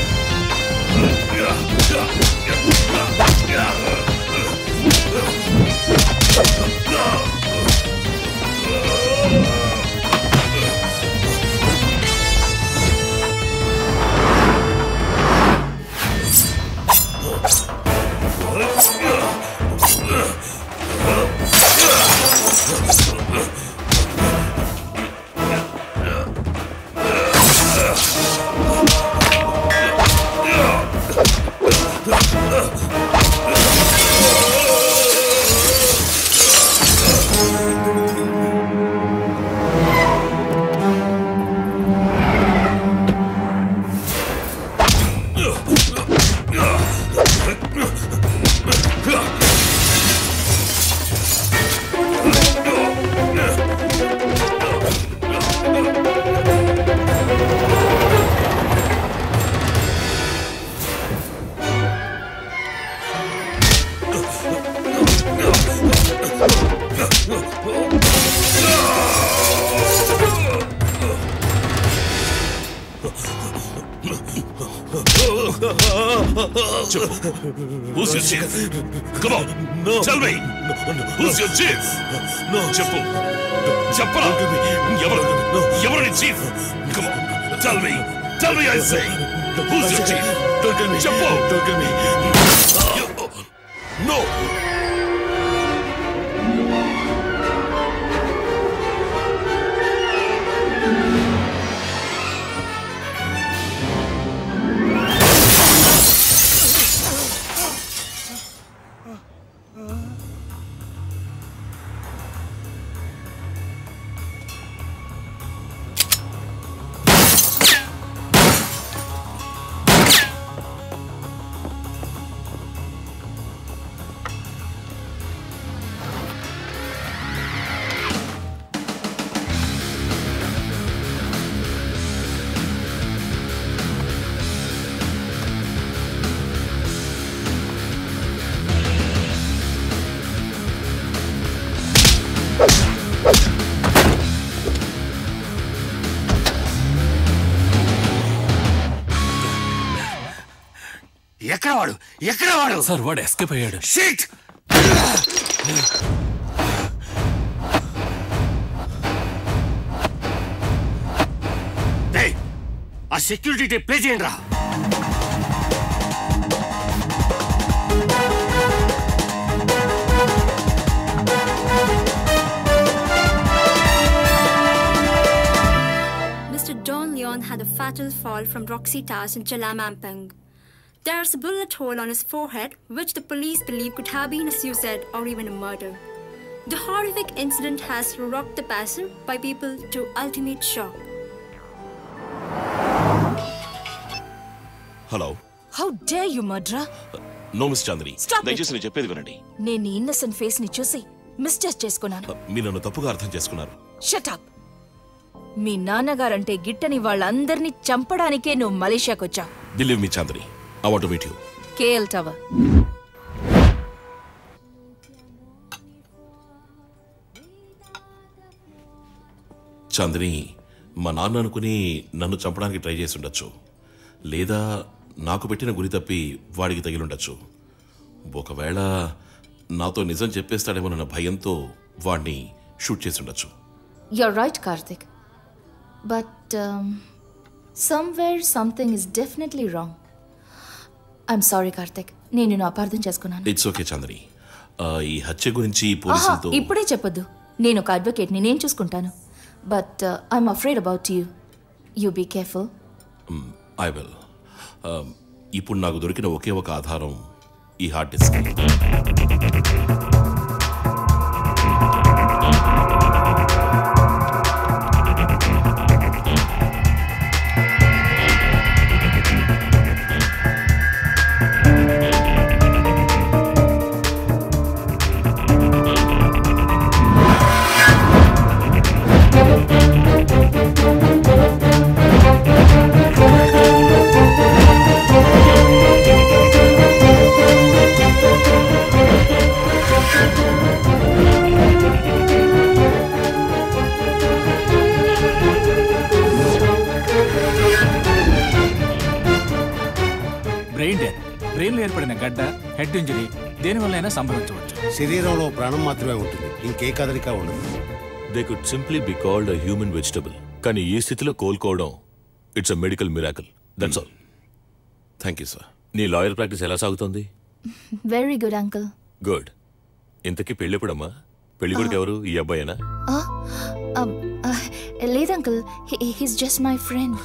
Who's your chief? Come on, No. tell me. Who's your chief? No. చెప్పు చెప్పరా ఎవరు ఎవరు నీ chief Come on, tell me. Tell me I say. Who's your chief? Don't kill me. చెప్పు Don't kill me. No. ఎక్కడ వాడు ఎక్కడ వాడు సార్ వాడు ఎస్కేప్ అయ్యాడు షిట్ డేయ్, ఆ సెక్యూరిటీ టేప్ ప్లే చేయండి రా Mr. Don Leon had a fatal fall from Roxy Towers in Challamampang. There's a bullet hole on his forehead, which the police believe could have been a suicide or even a murder. The horrific incident has rocked the passer by people to ultimate shock. Hello how dare you మడ్రా no miss Chandini Stop it. దయచేసి నేను చెప్పేది వినండి నేను innocent face ని చూసి mistake చేసుకున్నాను మీరు నన్ను తప్పుగా అర్థం చేసుకున్నారు షటప్ మీ నాన్నగారంటే గిట్టని వాళ్ళందరినీ చంపడానికే నువ్వు మలేషియాకొచ్చావు believe me Chandini I want meet you KL tower Chandini మా నాన్న అనుకుని నన్ను చంపడానికి ట్రై చేసి ఉండొచ్చు లేదా నాకు పెట్టిన గురి తప్పి వాడికి తగిలుండొచ్చు ఒకవేళ నాతో నిజం చెప్పేస్తాడేమోనన్న భయంతో వాడిని షూట్ చేసి ఉండొచ్చు You're right, Karthik. But um, somewhere something is definitely wrong. I'm sorry, Karthik. నేను నిన్ను అపార్థం చేసుకున్నాను ఇట్స్ ఓకే చాందిని ఆ, ఈ హత్య గురించి ఆహా, పోలీసులతో ఇప్పుడే చెప్పొద్దు నేను ఒక అడ్వకేట్ని నేను చూసుకుంటాను but I'm afraid about you you be careful I will ఇప్పుడు నాకు దొరికిన ఒకే ఒక ఆధారం ఈ హార్డ్ డిస్క్ బ్రెయిన్ డెత్ బ్రెయిన్లో ఏర్పడిన గడ్డ హెడ్ ఇంజరీ దేనివల్లైనా సంభవించవచ్చు శరీరంలో ప్రాణం మాత్రమే ఉంటుంది ఇంకే కదలిక ఉండదు they could simply be called a human vegetable కానీ ఈ స్థితిలో కోలుకోవడం it's a medical miracle that's all thank you sir నీ లాయర్ ప్రాక్టీస్ ఎలా సాగుతోంది వెరీ గుడ్ అంకుల్ గుడ్ ఇంతకీ పెళ్ళెప్పుడమ్మా పెళ్లి కొడుకు ఎవరు ఈ అబ్బాయేనా లేదు uncle he's just my friend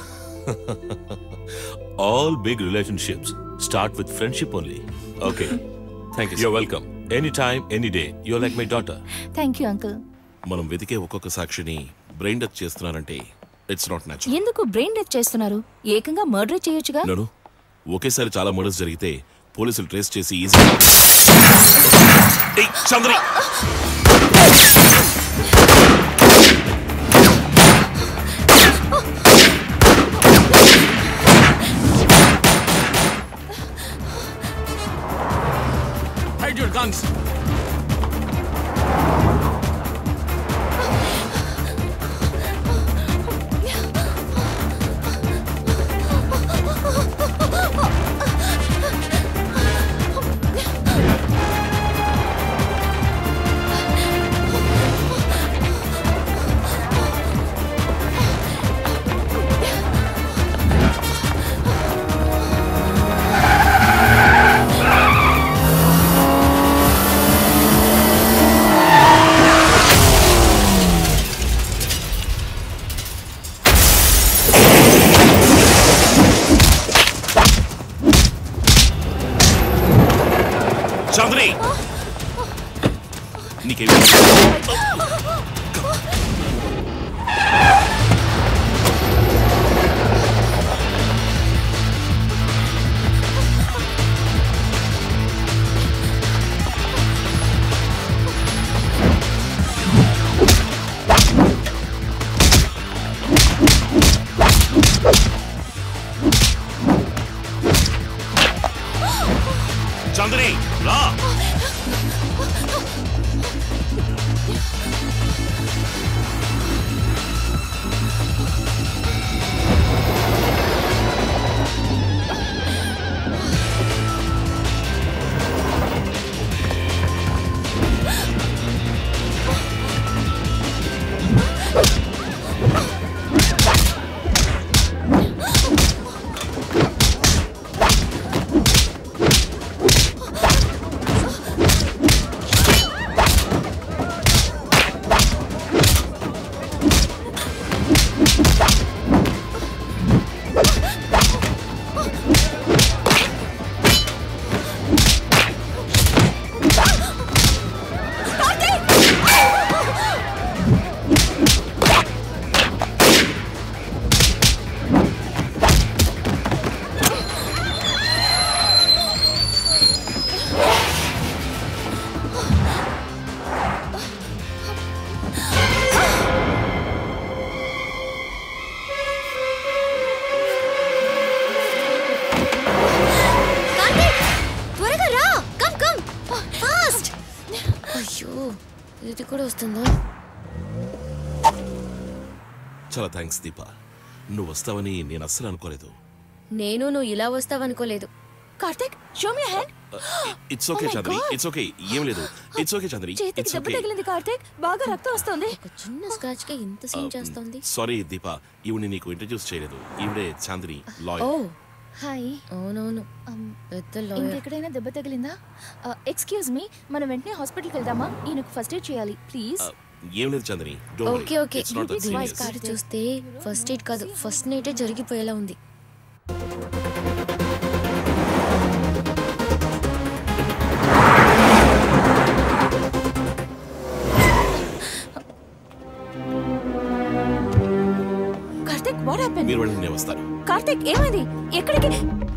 all big relationships start with friendship only okay thank you you're welcome any time any day you're like my daughter thank you uncle మనం వెతికే ఒక్కొక్క సాక్షిని బ్రెయిన్ డెత్ చేస్తున్నారంటే ఇట్స్ నాట్ న్యాచురల్ ఎందుకు brain death చేస్తున్నారు ఏకంగా murder చేయొచ్చుగా నన్ను ఒకేసారి చాలా మర్డర్స్ జరిగితే పోలీసులు ట్రేస్ చేసి easy Chandri Hide your guns. Chandri నీకేమి చంద్రి రా త్వరగా రా కమ్ కమ్ ఫాస్ట్ అయ్యో ఇది కూడా వస్తుందా చాలా థ్యాంక్స్ దీపా నువ్వు వస్తావని నేను అస్సలు అనుకోలేదు నేను నువ్వు ఇలా వస్తావనుకోలేదు Karthik show me hand it's okay Oh my Chandri God. It's okay ఏం లేదు ఇట్స్ ఓకే చంద్రి చేతికి ఇట్స్ దెబ్బ ఓకే తగిలింది కార్తిక్ బాగా రక్తం వస్తుంది చిన్న స్క్రాచ్ కి ఇంత సీన్ చేస్తోంది సారీ దీపా ఈవిని నీకు ఇంట్రడ్యూస్ చేయలేదు ఈవిడే చాందిని ఓ లాయర్ హాయ్ అవునవును పెద్ద లాయర్ ఇంకెక్కడైనా దెబ్బ తగిలిందా ఎక్స్క్యూజ్ మీ మనం వెంటనే హాస్పిటల్కి వెళ్దామా ఈయనకు ఫస్ట్ ఎయిడ్ చేయాలి ప్లీజ్ ఏం లేదు Chandri okay okay voice card చూస్తే ఫస్ట్ ఎయిడ్ కాదు ఫస్ట్ నైటే జరిగిపోయేలా ఉంది కార్తిక్ వాట్ హ్యాపెన్ మీరు వెళ్ళి నేను వస్తాను కార్తిక్ ఏమైంది ఎక్కడికి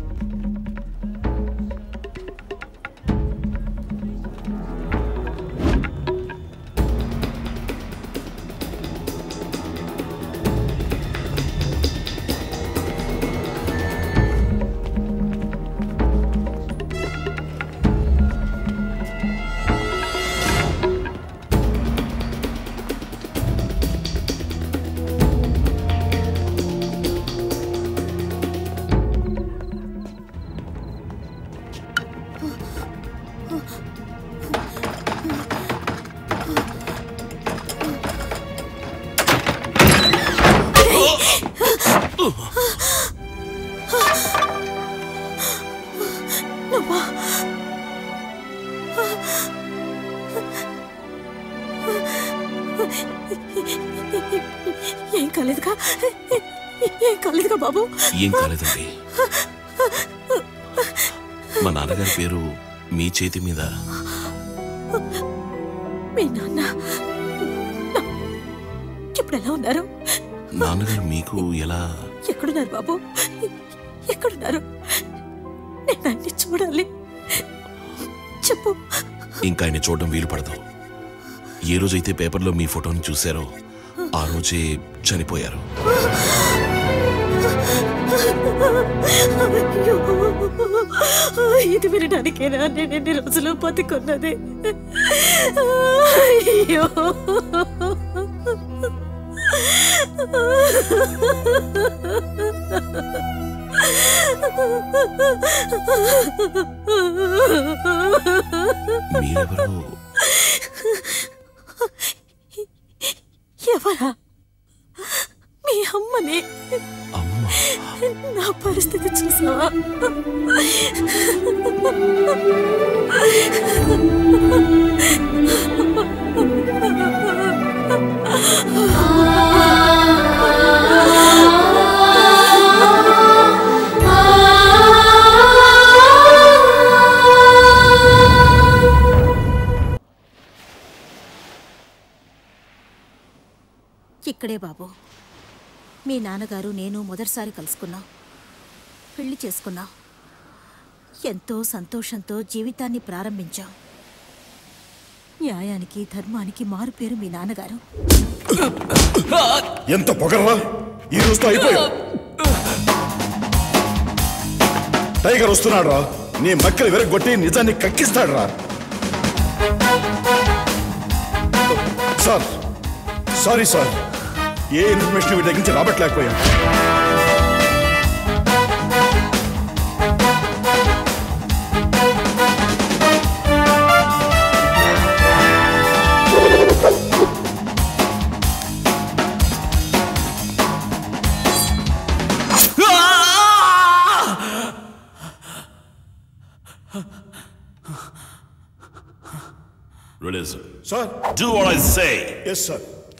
నువ్వా ఏం కాలేదుగా ఏం కాలేదుగా బాబు ఏం కాలేదండి మా నాన్నగారి పేరు మీ చేతి మీద మీ నాన్న ఇప్పుడు ఎలా ఉన్నారు నాన్నగారు మీకు ఎలా ఎక్కడున్నారు బాబు ఎక్కడున్నారు నేను అన్ని చూడాలి చెప్పు ఇంకా ఆయన చూడడం వీలు పడదు ఏ రోజైతే పేపర్లో మీ ఫోటోని చూశారో ఆ రోజే చనిపోయారు అయ్యో, ఇది వినడానికేనా నేను ఎన్ని రోజులు బతికున్నది అయ్యో మీరెవరు ఎవరా మీ అమ్మని నా పరిస్థితి చూసావా ఇక్కడే బాబు మీ నాన్నగారు నేను మొదటిసారి కలుసుకున్నాం పెళ్లి చేసుకున్నాం ఎంతో సంతోషంతో జీవితాన్ని ప్రారంభించాం న్యాయానికి ధర్మానికి మారుపేరు మీ నాన్నగారు ఎంత పొగర్రా ఈ రోజుతో అయిపోయావు టైగర్ వస్తున్నాడు రా నీ మక్కలు విరగొట్టి నిజాన్ని కక్కిస్తాడు రా sir sorry sir a information వీటి దగ్గర నుంచి రాబట్టలేకపోయాం Release. Sir. Do what I say. Yes, sir.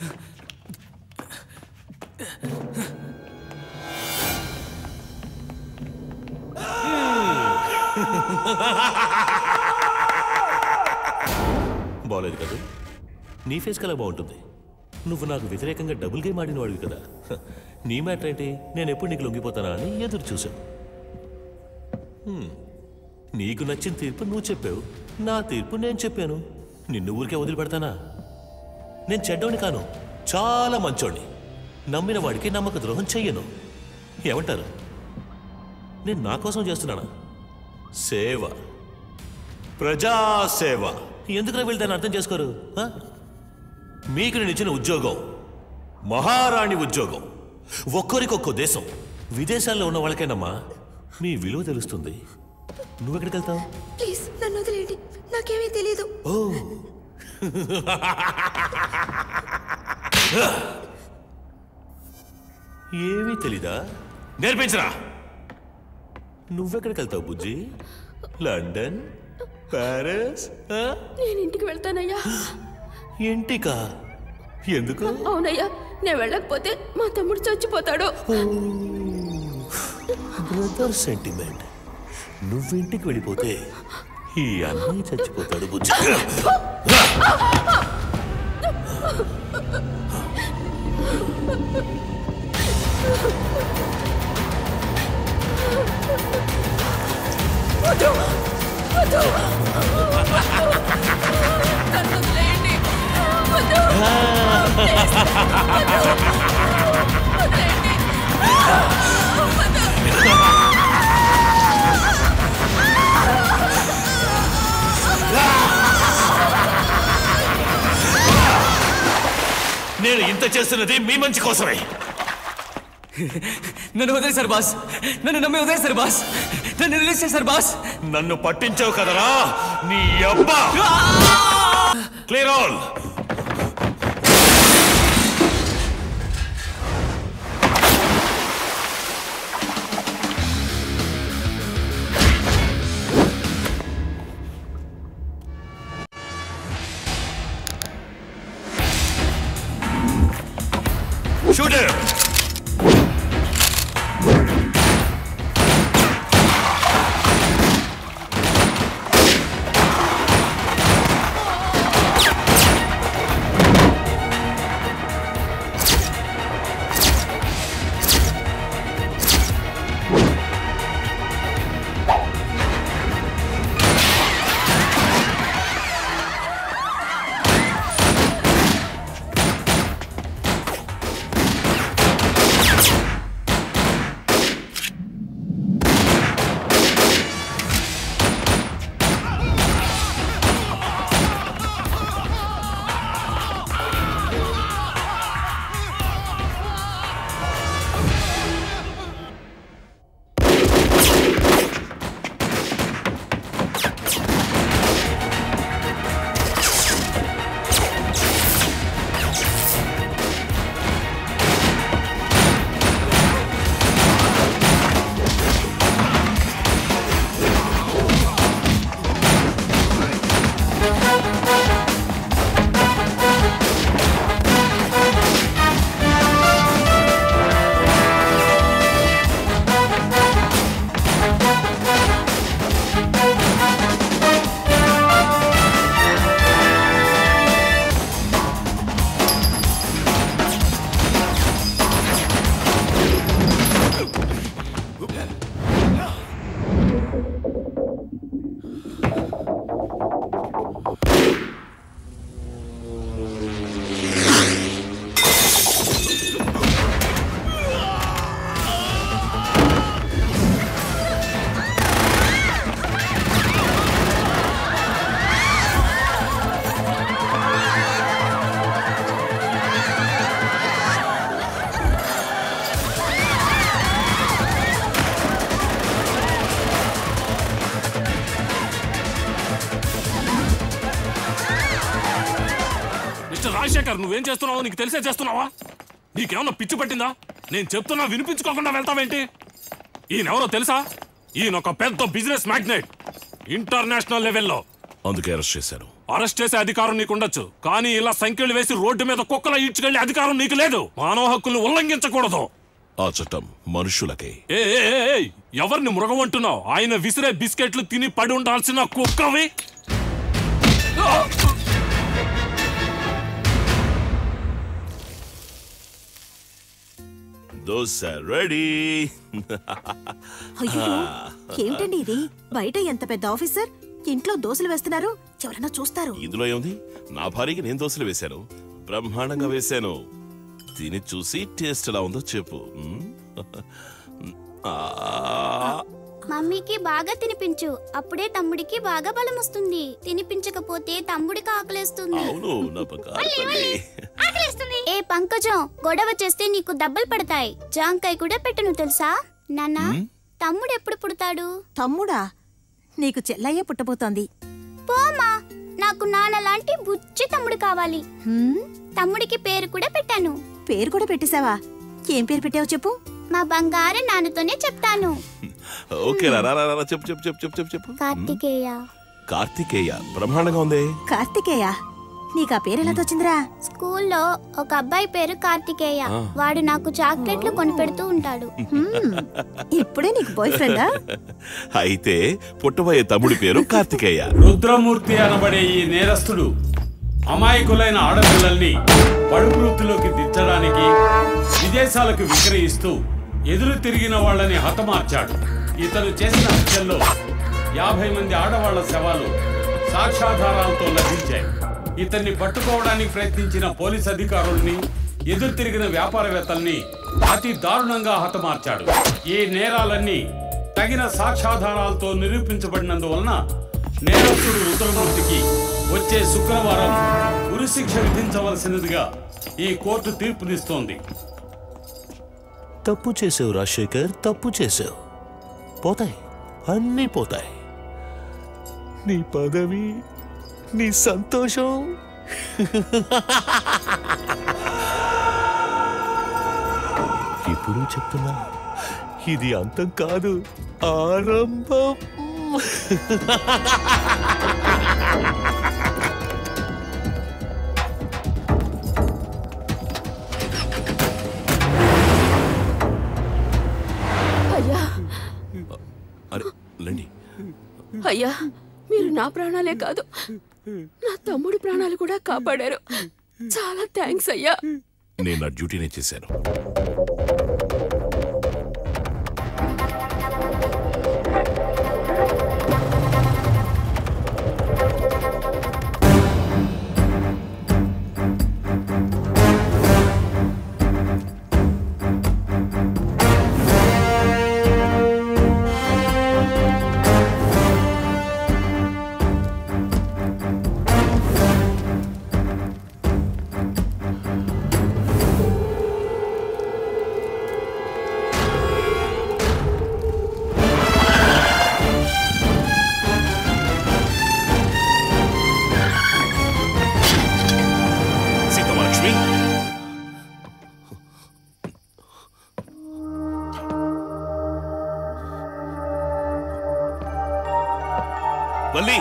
బాలేదు కదా నీ ఫేస్ కలా బాగుంటుంది నువ్వు నాకు వ్యతిరేకంగా డబుల్ గేమ్ ఆడిన వాడివి కదా హ, నీ మ్యాటర్ ఏంటి నేను ఎప్పుడు నీకు లొంగిపోతానా అని ఎదురు చూశాను హ్మ్. నీకు నచ్చిన తీర్పు నువ్వు చెప్పావు నా తీర్పు నేను చెప్పాను నిన్ను ఊరికే వదిలిపెడతానా నేను చెడ్డోని కాను చాలా మంచోడిని నమ్మిన వాడికి నమ్మక ద్రోహం చెయ్యను ఏమంటారు నేను నా కోసం చేస్తున్నానా సేవ ప్రజాసేవ ఎందుకు వెళ్తాను అర్థం చేసుకోరు ఆ? మీకు నేను ఇచ్చిన ఉద్యోగం మహారాణి ఉద్యోగం ఒక్కరికొక్కో దేశం విదేశాల్లో ఉన్న వాళ్ళకేనమ్మా మీ విలువ తెలుస్తుంది నువ్వెక్కడికి వెళ్తావు ప్లీజ్ నన్ను వదిలేండి నాకేమీ తెలియదు ఓ ఏమీ తెలీదా నేర్పించరా నువ్వెక్కడికి వెళ్తావు బుజ్జి లండన్ ప్యారిస్ ఆ? నేను ఇంటికి వెళ్తానయ్యా ఇంటికా ఎందుకు అవునయ్యా నేను వెళ్ళకపోతే మా తమ్ముడు చచ్చిపోతాడు బ్రదర్ సెంటిమెంట్ నువ్వింటికి వెళ్ళిపోతే ఈ అన్నయ్య చచ్చిపోతాడు బుజ్జి వద్దు వద్దు నన్ను వదిలేయండి వద్దు ప్లీజ్ వద్దు వదిలేయండి నేను ఇంత చేస్తున్నది మీ మంచి కోసమే నన్ను వదిలేశారు బాస్ నన్ను నమ్మి వదిలేశారు బాస్ నన్ను రిలీజ్ చేశారు బాస్ నన్ను పట్టించావు కదరా నీ అబ్బా clear all Shoot him! Mister Rajasekhar నువ్వేం చేస్తున్నావో నీకు తెలిసే చేస్తున్నావా నీకేమన్నా పిచ్చి పట్టిందా నేను చెప్తున్నా వినిపించుకోకుండా వెళ్తావేంటి ఈయనెవరో తెలుసా ఈయన ఒక పెద్ద బిజినెస్ మ్యాగ్నెట్ ఇంటర్నేషనల్ లెవెల్లో అందుకే అరెస్ట్ చేశాను అరెస్ట్ చేసే అధికారం నీకు ఉండొచ్చు కానీ ఇలా సంఖ్యలు వేసి రోడ్డు మీద కుక్కల ఈడ్చుకెళ్లే అధికారం నీకు లేదు మానవ హక్కుల్ని ఉల్లంఘించకూడదు ఆ చట్టం మనుషులకే ఏ ఏ, ఏ, ఏ, ఎవరిని మృగం అంటున్నావు ఆయన విసిరే బిస్కెట్లు తిని పడి ఉండాల్సిన కుక్కవి దోశ రెడీ అయ్యో ఏమిటండి ఇది బయట ఎంత పెద్ద ఆఫీసర్ ఇంట్లో దోశలు వేస్తున్నారు ఎవరైనా చూస్తారు ఇందులో ఏముంది నా భార్యకి నేను దోశలు వేశాను బ్రహ్మాండంగా వేశాను తిని చూసి టేస్ట్ ఎలా ఉందో చెప్పు మ్? ఆ, మమ్మీకి బాగా తినిపించు అప్పుడే తమ్ముడికి బాగా బలం వస్తుంది తినిపించకపోతే తమ్ముడికి ఆకలేస్తుంది అవును నా బంగారు తల్లి. ఆకలేస్తుంది ఏ పంకజం గొడవ చేస్తే నీకు దెబ్బలు పడతాయి జాంకాయ కూడా పెట్టను తెలుసా నాన్న తమ్ముడు ఎప్పుడు పుడతాడు తమ్ముడా నీకు చెల్లయ్య పుట్టబోతోంది పోమా నాకు నాన్న లాంటి బుచ్చి తమ్ముడు కావాలి తమ్ముడికి పేరు కూడా పెట్టాను పేరు కూడా పెట్టేశావా ఏం పేరు పెట్టావు చెప్పు మా బంగారు నాన్నతోనే చెప్తాను ఓకే రా రా రా, రా చెప్పు చెప్పు చెప్పు చెప్పు చెప్పు చెప్పు కార్తికేయ కార్తికేయ బ్రహ్మాండంగా ఉంది కార్తికేయ నీకు ఆ పేరు ఎలా తోచిందిరా స్కూల్లో ఒక అబ్బాయి పేరు కార్తికేయ ఆ. వాడు నాకు చాక్లెట్లు కొనిపెడుతూ ఉంటాడు ఇప్పుడే నీకు బాయ్ ఫ్రెండా అయితే పుట్టబోయే తమ్ముడి పేరు కార్తికేయ రుద్రమూర్తి అనబడే ఈ నేరస్తుడు అమాయకులైన ఆడపిల్లల్ని పడుపు వృత్తిలోకి దించడానికి విదేశాలకు విక్రయిస్తూ ఎదురు తిరిగిన వాళ్ళని హతమార్చాడు ఇతను చేసిన హత్యల్లో యాభై మంది ఆడవాళ్ల శవాలు సాక్ష్యాధారాలతో లభించాయి ఇతన్ని పట్టుకోవడానికి ప్రయత్నించిన పోలీస్ అధికారుల్ని ఎదురు తిరిగిన వ్యాపారవేత్తల్ని అతి దారుణంగా హతమార్చాడు ఈ నేరాలన్నీ తగిన సాక్ష్యాధారాలతో నిరూపించబడినందువలన నేరస్తుడు రుద్రమూర్తికి వచ్చే శుక్రవారం ఉరిశిక్ష విధించవలసినదిగా ఈ కోర్టు తీర్పునిస్తోంది తప్పు చేసావు రాజశేఖర్ తప్పు చేసావు పోతాయి అన్నీ పోతాయి నీ పదవి నీ సంతోషం ఇప్పుడు చెప్తున్నా ఇది అంతం కాదు ఆరంభం అయ్యా అరే లేండి అయ్యా మీరు నా ప్రాణాలే కాదు నా తమ్ముడి ప్రాణాలు కూడా కాపాడారు చాలా థ్యాంక్స్ అయ్యా నేను నా డ్యూటీనే చేశాను సీతమహాలక్ష్మి వల్లి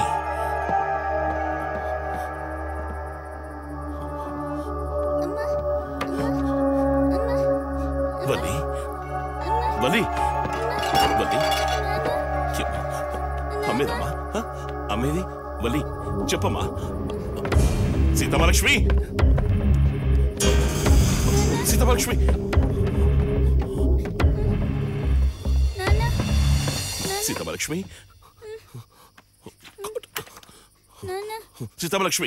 వల్లి వల్లి వల్లి చెప్పు. అమ్మేదమ్మా హ? అమ్మేది వల్లి చెప్పమ్మా Seethamahalakshmi Seethamahalakshmi Seethamahalakshmi Seethamahalakshmi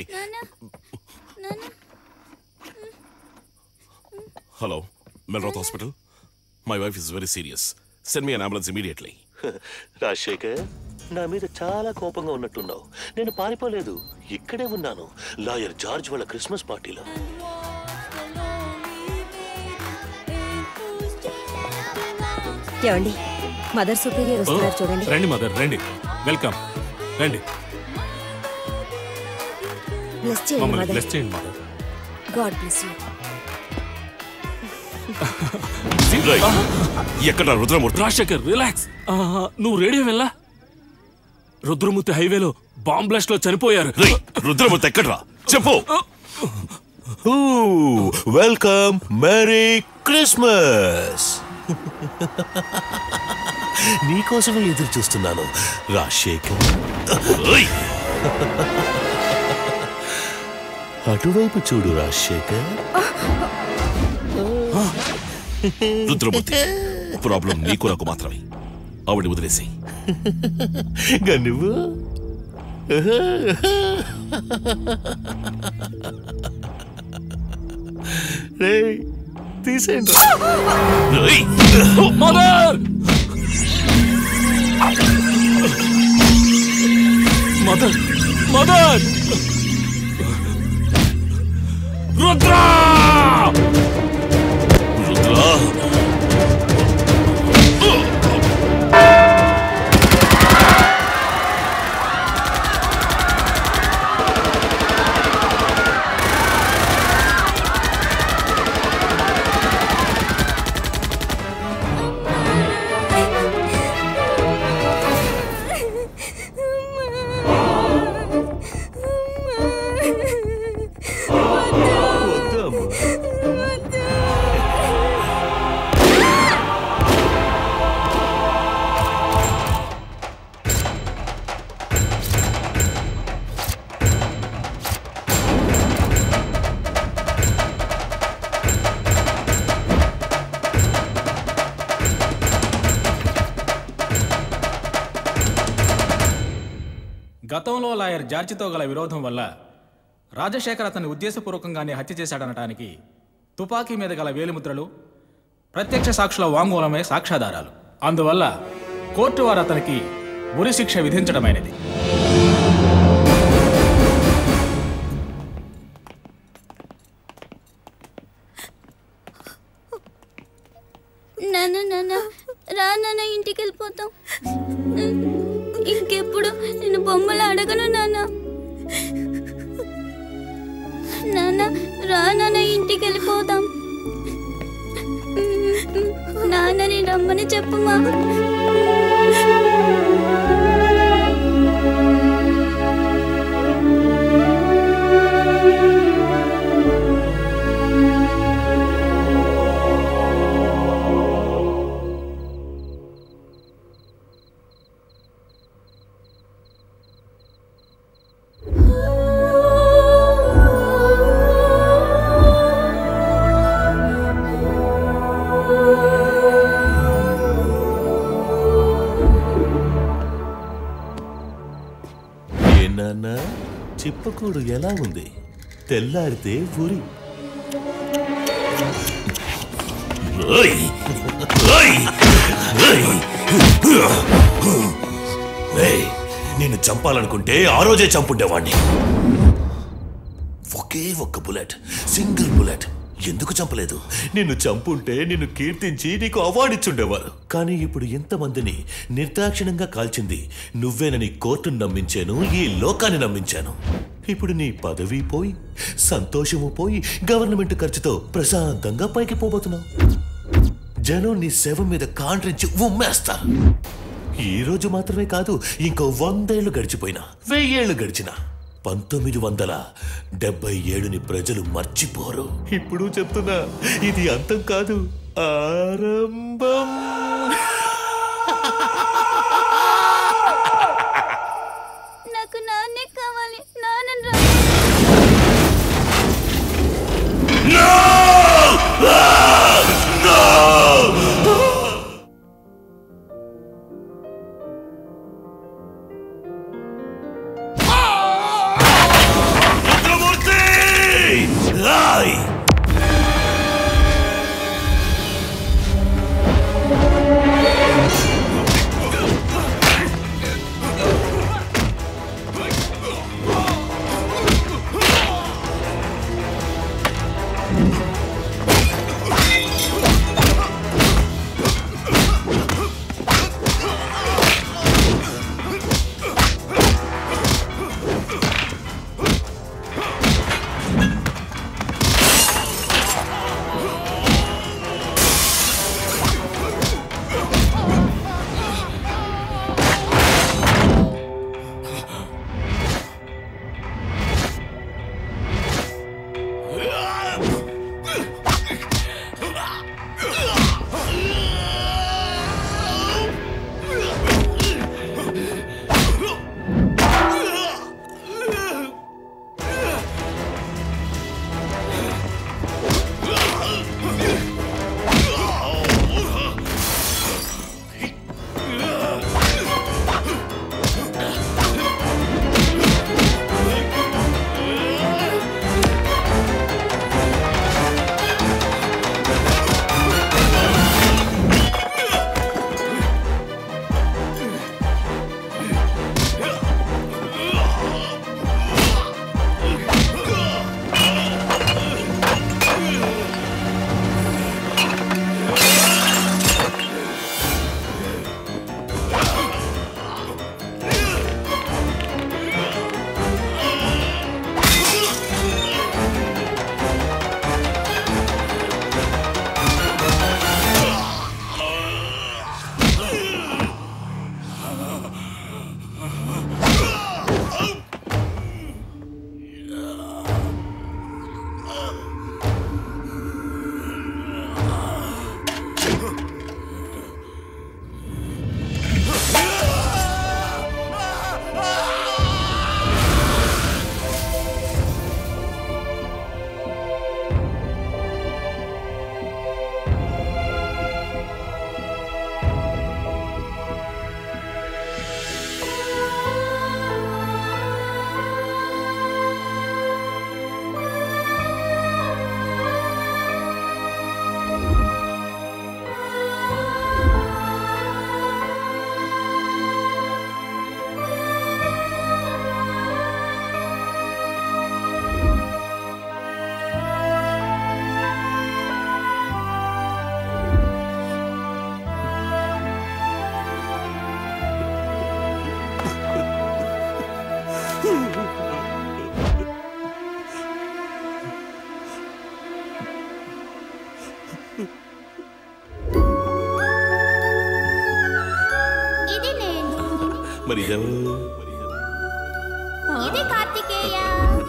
hello Melroth hospital my wife is very serious send me an ambulance immediately Rajasekhar నా మీద చాలా కోపంగా ఉన్నట్టున్నావు నేను పారిపోలేదు ఇక్కడే ఉన్నాను లాయర్ జార్జ్ వాళ్ళ క్రిస్మస్ పార్టీలో ఏమండి మదర్ సుపీరియర్ వస్తున్నారు చూడండి రండి మదర్ రండి వెల్కమ్ రండి బ్లెస్ చేయండి మమ్మల్ని మదర్ బ్లెస్ చేయండి మదర్ గాడ్ బ్లెస్ యూ ఎక్కడ రుద్రమూర్తి రాజశేఖర్ రిలాక్స్ నువ్వు రేడియో వెళ్ళా రుద్రమూర్తి హైవేలో బాంబ్ బ్లాస్ట్ లో చనిపోయారు రుద్రమూర్తి ఎక్కడ్రా చెప్పు వెల్కమ్ మెరీ క్రిస్మస్ నీకోసమే ఎదురు చూస్తున్నాను రాజశేఖర్ ఓయ్! అటువైపు చూడు రాజశేఖర్ రుద్రమూర్తి ప్రాబ్లం నీకు నాకు మాత్రమే ఆవిడ వదిలేసి గా నువ్వు రేయ్, తీసేయండి మదర్ మదర్ మదర్ రుద్ర గతంలో లాయర్ జార్జితో గల విరోధం వల్ల రాజశేఖర్ అతన్ని ఉద్దేశపూర్వకంగానే హత్య చేశాడనటానికి తుపాకీ మీద గల వేలిముద్రలు ప్రత్యక్ష సాక్షుల వాంగ్మూలమే సాక్ష్యాధారాలు అందువల్ల కోర్టు వారు అతనికి ఉరి శిక్ష విధించడమైనది నాన్న నాన్న రా నాన్న ఇంటికి వెళ్ళిపోతాం ఇంకెప్పుడు నేను బొమ్మలు అడగను నాన్న నాన్న రా నాన్న ఇంటికి వెళ్ళిపోతాం నాన్నని రమ్మని చెప్పుమా ఏ నాన్న చిప్పకూడు ఎలా ఉంది తెల్లారితే ఉరి ఓయ్! ఓయ్! ఓయ్! ఏయ్, నిన్ను చంపాలనుకుంటే ఆ రోజే చంపుండేవాణ్ణి ఒకే ఒక్క బుల్లెట్ సింగిల్ బుల్లెట్ ఎందుకు చంపలేదు నిన్ను చంపుంటే నిన్ను కీర్తించి నీకు అవార్డు ఇచ్చుండేవారు కానీ ఇప్పుడు ఇంతమందిని నిర్దాక్షిణంగా కాల్చింది నువ్వేనని కోర్టును నమ్మించాను ఈ లోకాన్ని నమ్మించాను ఇప్పుడు నీ పదవి పోయి సంతోషము పోయి గవర్నమెంట్ ఖర్చుతో ప్రశాంతంగా పైకి పోబోతున్నావు జనం నీ సేవ మీద కాండ్రించి ఉమ్మేస్తారు ఈ రోజు మాత్రమే కాదు ఇంకో వందేళ్లు గడిచిపోయినా వెయ్యేళ్లు గడిచినా పంతొమ్మిది వందల డెబ్బై ఏడుని ప్రజలు మర్చిపోరు ఇప్పుడు చెప్తున్నా ఇది అంతం కాదు ఆరంభం నాకు నాన్నే కావాలి నాన్న రా రుద్రమూర్తి రాయ్ మరి ఇదెవరు ఇది కార్తికేయ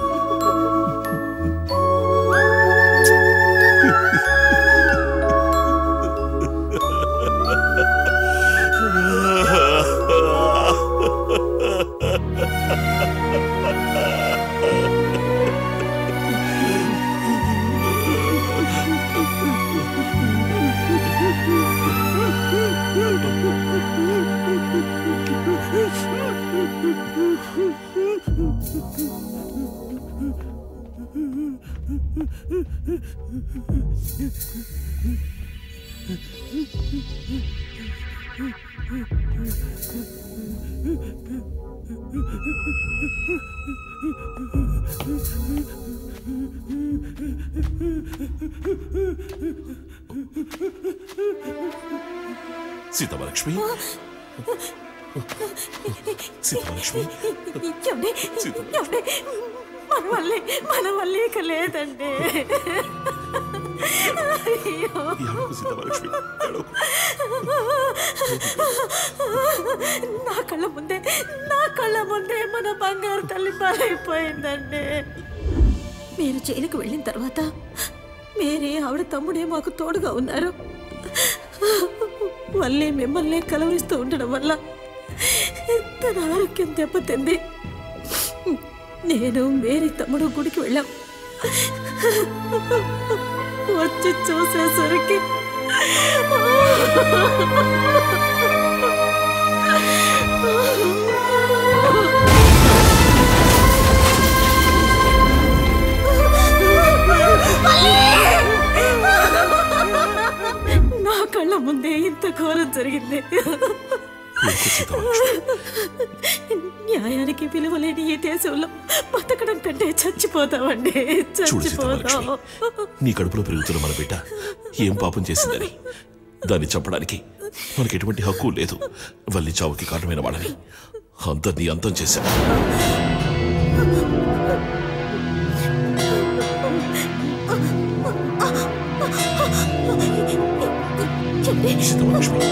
సీతమలక్ష్మి సీతమలక్ష్మి ఏమండి? ఏమండి? మన వల్లే మన వల్లే ఇక లేదండి అయ్యో. ఏడవకు సీతమలక్ష్మి ఏడవకు. నా కళ్ళ ముందే నా కళ్ళ ముందే మన బంగారు తల్లి బలైపోయిందండి మీరు జైలుకు వెళ్ళిన తర్వాత మీరే ఆవిడ తమ్ముడే మాకు తోడుగా ఉన్నారు వల్లే మిమ్మల్ని కలవరిస్తూ ఉండడం వల్ల తన ఆరోగ్యం దెబ్బతింది నేను మేరీ తమ్ముడు గుడికి వెళ్ళాం వచ్చి చూసేసరికి నా కళ్ళ ముందే ఇంత ఘోరం జరిగింది న్యాయానికి విలువలేని ఈ దేశంలో బతకడం కంటే చచ్చిపోతామండి చూడు చచ్చిపోతాం నీ కడుపులో పెరుగుతున్న మన బిడ్డ ఏం పాపం చేసిందని దాన్ని చంపడానికి మనకి ఎటువంటి హక్కు లేదు వల్లి చావుకి కారణమైన వాళ్ళని అందరినీ అంతం చేశాను సీతమలక్ష్మి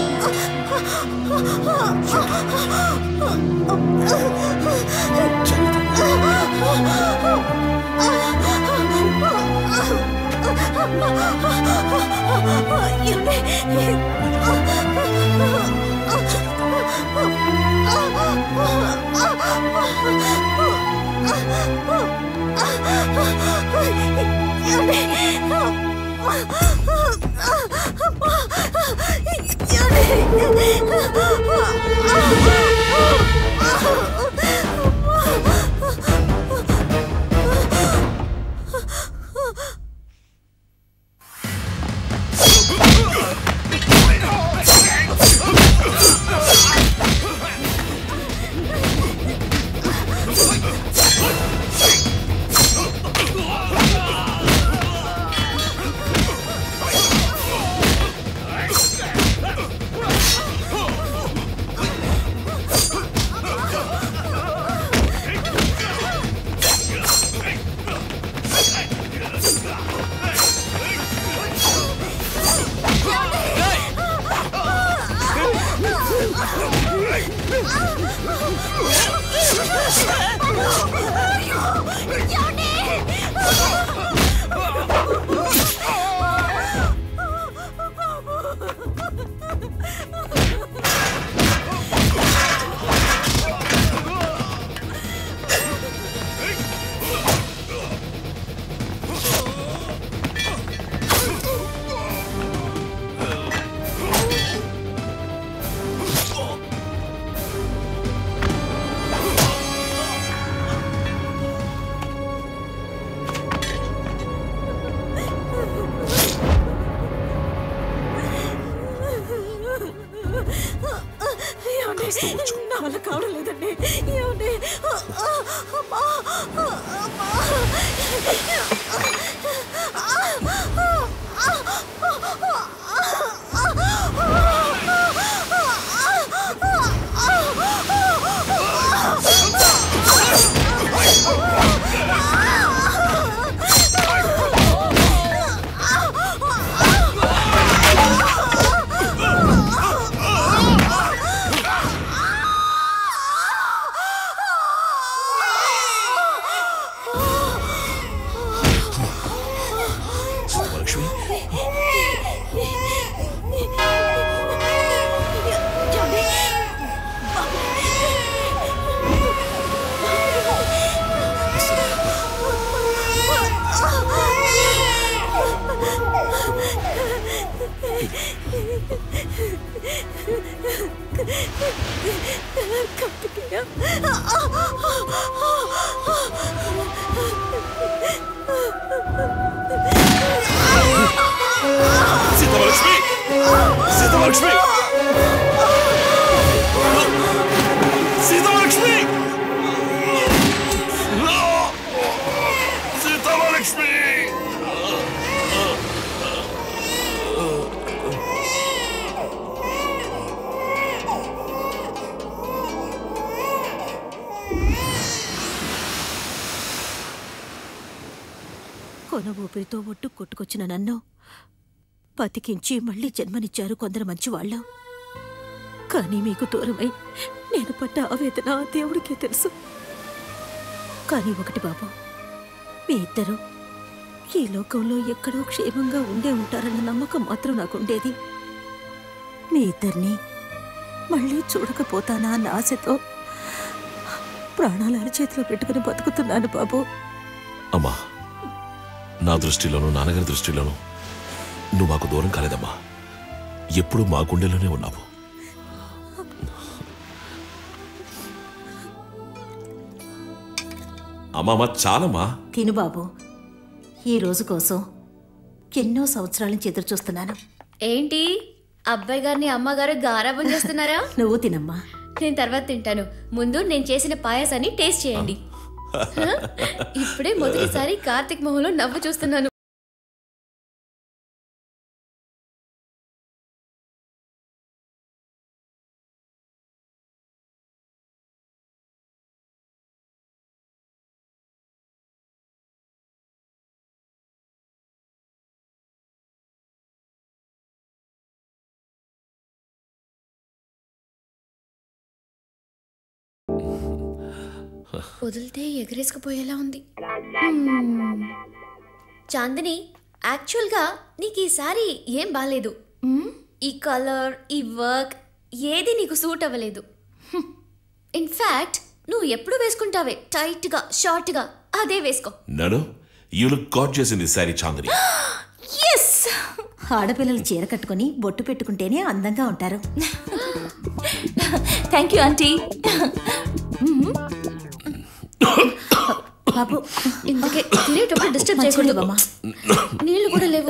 ఆ కార్తికేయ సీతమలక్ష్మి సీతమలక్ష్మి సీతమలక్ష్మి సీతమలక్ష్మి కొన ఊపిరితో ఒట్టు కొట్టుకొచ్చిన నన్ను బతికించి మళ్ళీ జన్మనిచ్చారు కొందరు మంచివాళ్ళు కానీ మీకు దూరమై నేను పడ్డ ఆవేదన ఆ దేవుడికే తెలుసు కానీ ఒకటి బాబు మీ ఇద్దరు ఈ లోకంలో ఎక్కడో క్షేమంగా ఉండే ఉంటారన్న నమ్మకం మాత్రం నాకుండేది మీ ఇద్దరిని మళ్ళీ చూడకపోతానా అన్న ఆశతో ప్రాణాలు అరచేతిలో పెట్టుకుని బతుకుతున్నాను బాబు అమ్మా నా దృష్టిలోనూ నాన్నగారి దృష్టిలోనూ నువ్వు మాకు దూరం కాలేదమ్మా ఎప్పుడూ మా గుండెలోనే ఉన్నావు అమ్మా చాలమ్మా తిను బాబు ఈ రోజు కోసం ఎన్నో సంవత్సరాల నుంచి ఎదురు చూస్తున్నాను ఏంటి అబ్బాయి గారిని అమ్మగారు గారాబం చేస్తున్నారా నువ్వు తినమ్మా నేను తర్వాత తింటాను ముందు నేను చేసిన పాయసాన్ని టేస్ట్ చేయండి హ? ఇప్పుడే మొదటిసారి కార్తిక్ మొహంలో నవ్వు చూస్తున్నాను వదిలితే ఎగరేసుకుపోయేలా ఉంది హ్మ్. చాందిని యాక్చువల్గా నీకు ఈసారి ఏం బాలేదు ఈ కలర్ ఈ వర్క్ ఏది నీకు సూట్ అవ్వలేదు ఇన్ఫ్యాక్ట్ నువ్వు ఎప్పుడు వేసుకుంటావే టైట్గా షార్ట్గా అదే వేసుకో నను యూ లుక్ గాడ్ చేసింది సారీ చాందని ఎస్ ఆడపిల్లలు చీర కట్టుకొని బొట్టు పెట్టుకుంటేనే అందంగా ఉంటారు థ్యాంక్ యూ ఆంటీ బాబు ఇందుకే తినేటప్పుడు డిస్టర్బ్ చేయకూడదు మంచినీళ్ళమ్మా. నీళ్లు కూడా లేవు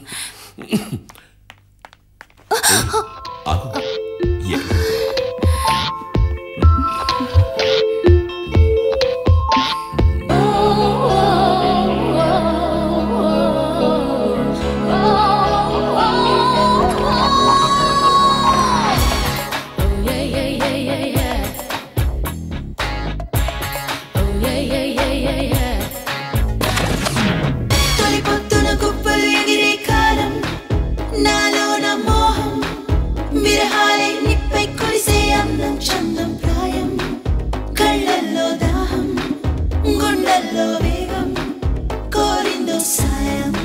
తొలి పొద్దున కుప్పలు ఎగిరే కాలం నాలోన మోహం విరహాలే నిప్పై కురిసే అందం చందం ప్రాయం కళ్ళల్లో దాహం గుండెల్లో వేగం కోరిందో సాయం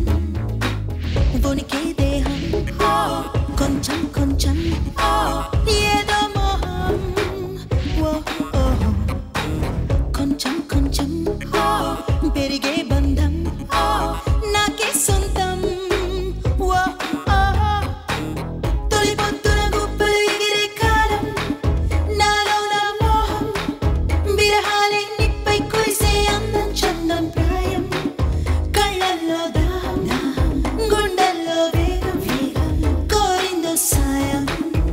వణికే దేహం ఆ, కొంచెం కొంచెం ఆ, ఏదో మోహం ఓ, ఓ, కొంచెం కొంచెం ఆ, పెరిగే బంధం ఆ, నాకే సొంతం ఓ, ఓ, తొలి పొద్దున గుప్పలు ఎగిరే కాలం నాలో నా మోహం విరహాలే నిప్పై కురిసే అందం చందం ప్రాయం కళ్ళల్లో దాహం గుండెల్లో వేగం కోరిందో సాయం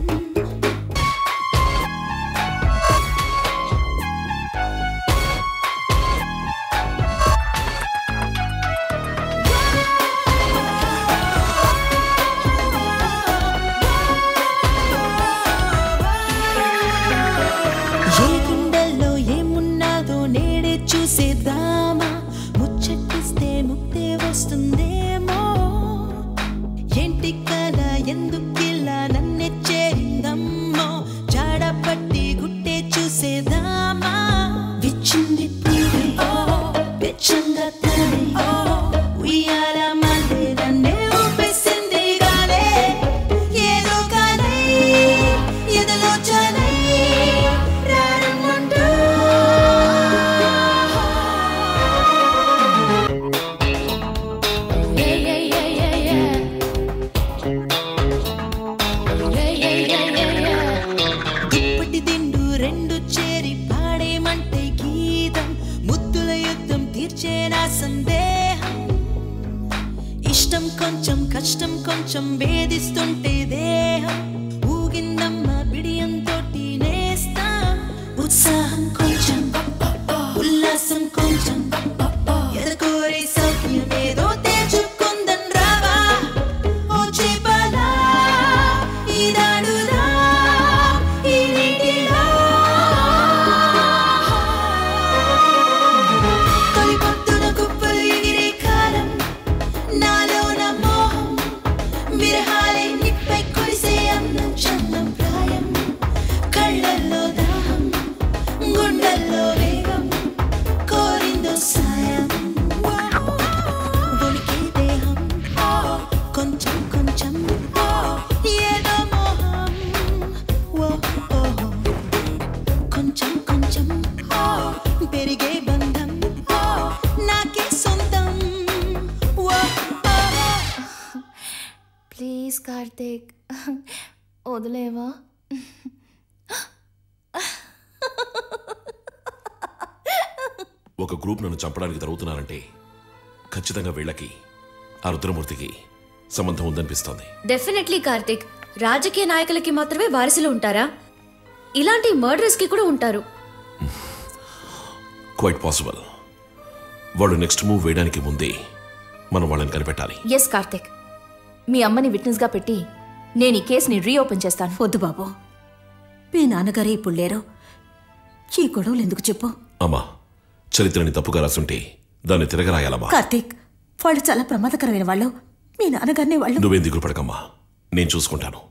ఏ గుండెల్లో ఏమున్నాదో నేడే చూసేద్దామా ముచ్చటిస్తే ముక్తే వస్తుందేమో ఏంటి కదా ఎందుకిలా నన్నే చేరిందమ్మో జాడ పట్టి గుట్టే చూసేదామా విచ్చింది పూరి ఓ వెచ్చంగా తనే ఓ ఉయ్యాల మళ్ళీ నన్నే ఊపేసింది గానే ఏదో కానై ఎదలో చానై రారమ్మంటూ ఇష్టం కొంచెం కష్టం కొంచెం వేధిస్తుంటే దేహం ఊగిందమ్మ బిడియంతో నేస్తా ఉత్సాహం కొంచెం ఉల్లాసం కొంచెం ఎదకోరే సౌఖ్యం ఏదో తెచ్చుకుందం రావా ఓ చేపలా ఈదాడుదా ఈ నీటిలో తొలి పొద్దున కుప్పలు ఎగిరే కాలం నాలో నా మోహం విరహాలే నిప్పై కురిసే అందం చందం ప్రాయం కళ్ళల్లో దాహం గుండెల్లో వేగం కోరిందో సాయం వణికే దేహం కొంచెం కొంచెం ఏదో మోహం ఓ ఓ కొంచెం కొంచెం పెరిగే బంధం నాకే సొంతం ఓ ప్లీజ్ కార్తీక్ వదిలేవా ఒక గ్రూప్ నన్ను చంపడానికి తరుగుతున్నారంటే ఖచ్చితంగా వీళ్ళకి ఆ రుద్రమూర్తికి సంబంధం ఉందనిపిస్తోంది డెఫినెట్లీ కార్తిక్ రాజకీయ నాయకులకి మాత్రమే వారసులు ఉంటారా ఇలాంటి మర్డర్స్ కి కూడా ఉంటారు క్వైట్ పాసిబుల్ వాళ్ళు నెక్స్ట్ మూవ్ వేయడానికి ముందే మనం వాళ్ళని కనిపెట్టాలి ఎస్ కార్తిక్ మీ అమ్మని విట్నెస్గా పెట్టి నేను ఈ కేసుని రీఓపెన్ చేస్తాను వద్దు బాబు మీ నాన్నగారే ఇప్పుడు లేరు ఈ గొడవలు ఎందుకు చెప్పు అమ్మా చరిత్రని తప్పుగా రాసుంటే దాన్ని తిరగరాయాలమ్మా కార్తీక్ వాళ్ళు చాలా ప్రమాదకరమైన వాళ్ళు మీ నాన్నగారిని వాళ్ళు నువ్వేం దిగులు పడకమ్మా నేను చూసుకుంటాను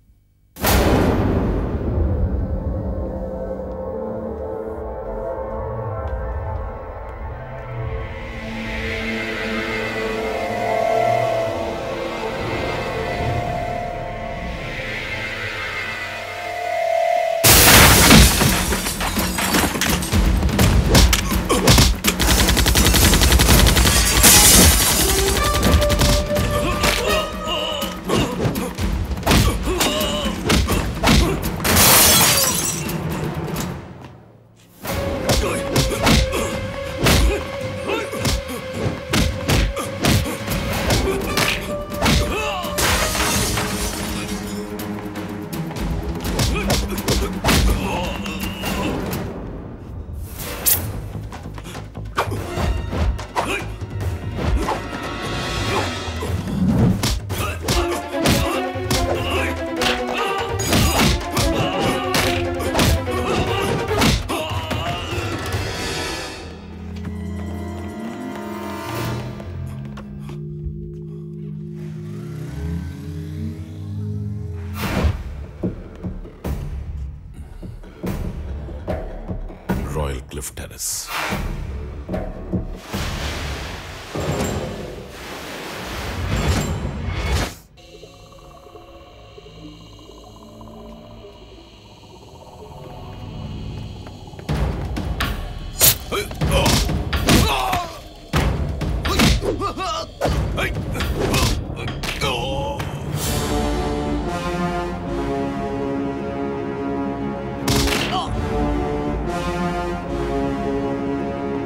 Royal Cliff Terrace Oh!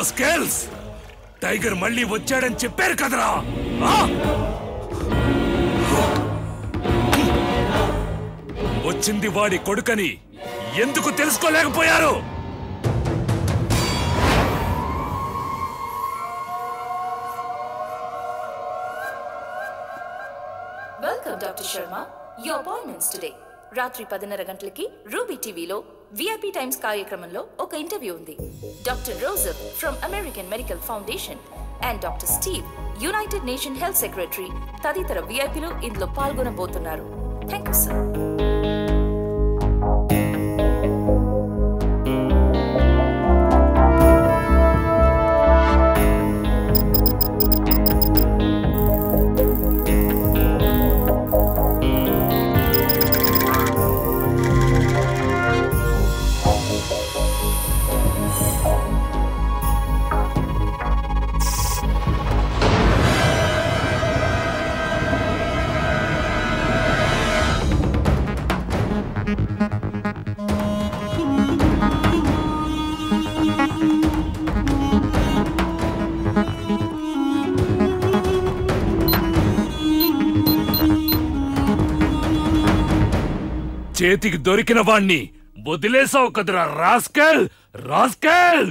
Rascals tiger మళ్ళీ వచ్చాడని చెప్పారు కదరా ఆ? వచ్చింది వాడి కొడుకని ఎందుకు తెలుసుకోలేకపోయారు welcome doctor Sharma your appointments today రాత్రి పదిన్నర గంటలకి రూబీ టీవీలో విఐపి టైమ్స్ కార్యక్రమంలో ఒక ఇంటర్వ్యూ ఉంది doctor Roger from American Medical Foundation and doctor Steve United Nation health secretary తదితర విఐపిలు ఇందులో పాల్గొనబోతున్నారు థ్యాంక్ యూ సార్ చేతికి దొరికిన వాణ్ణి వదిలేసావు కదరా rascal rascal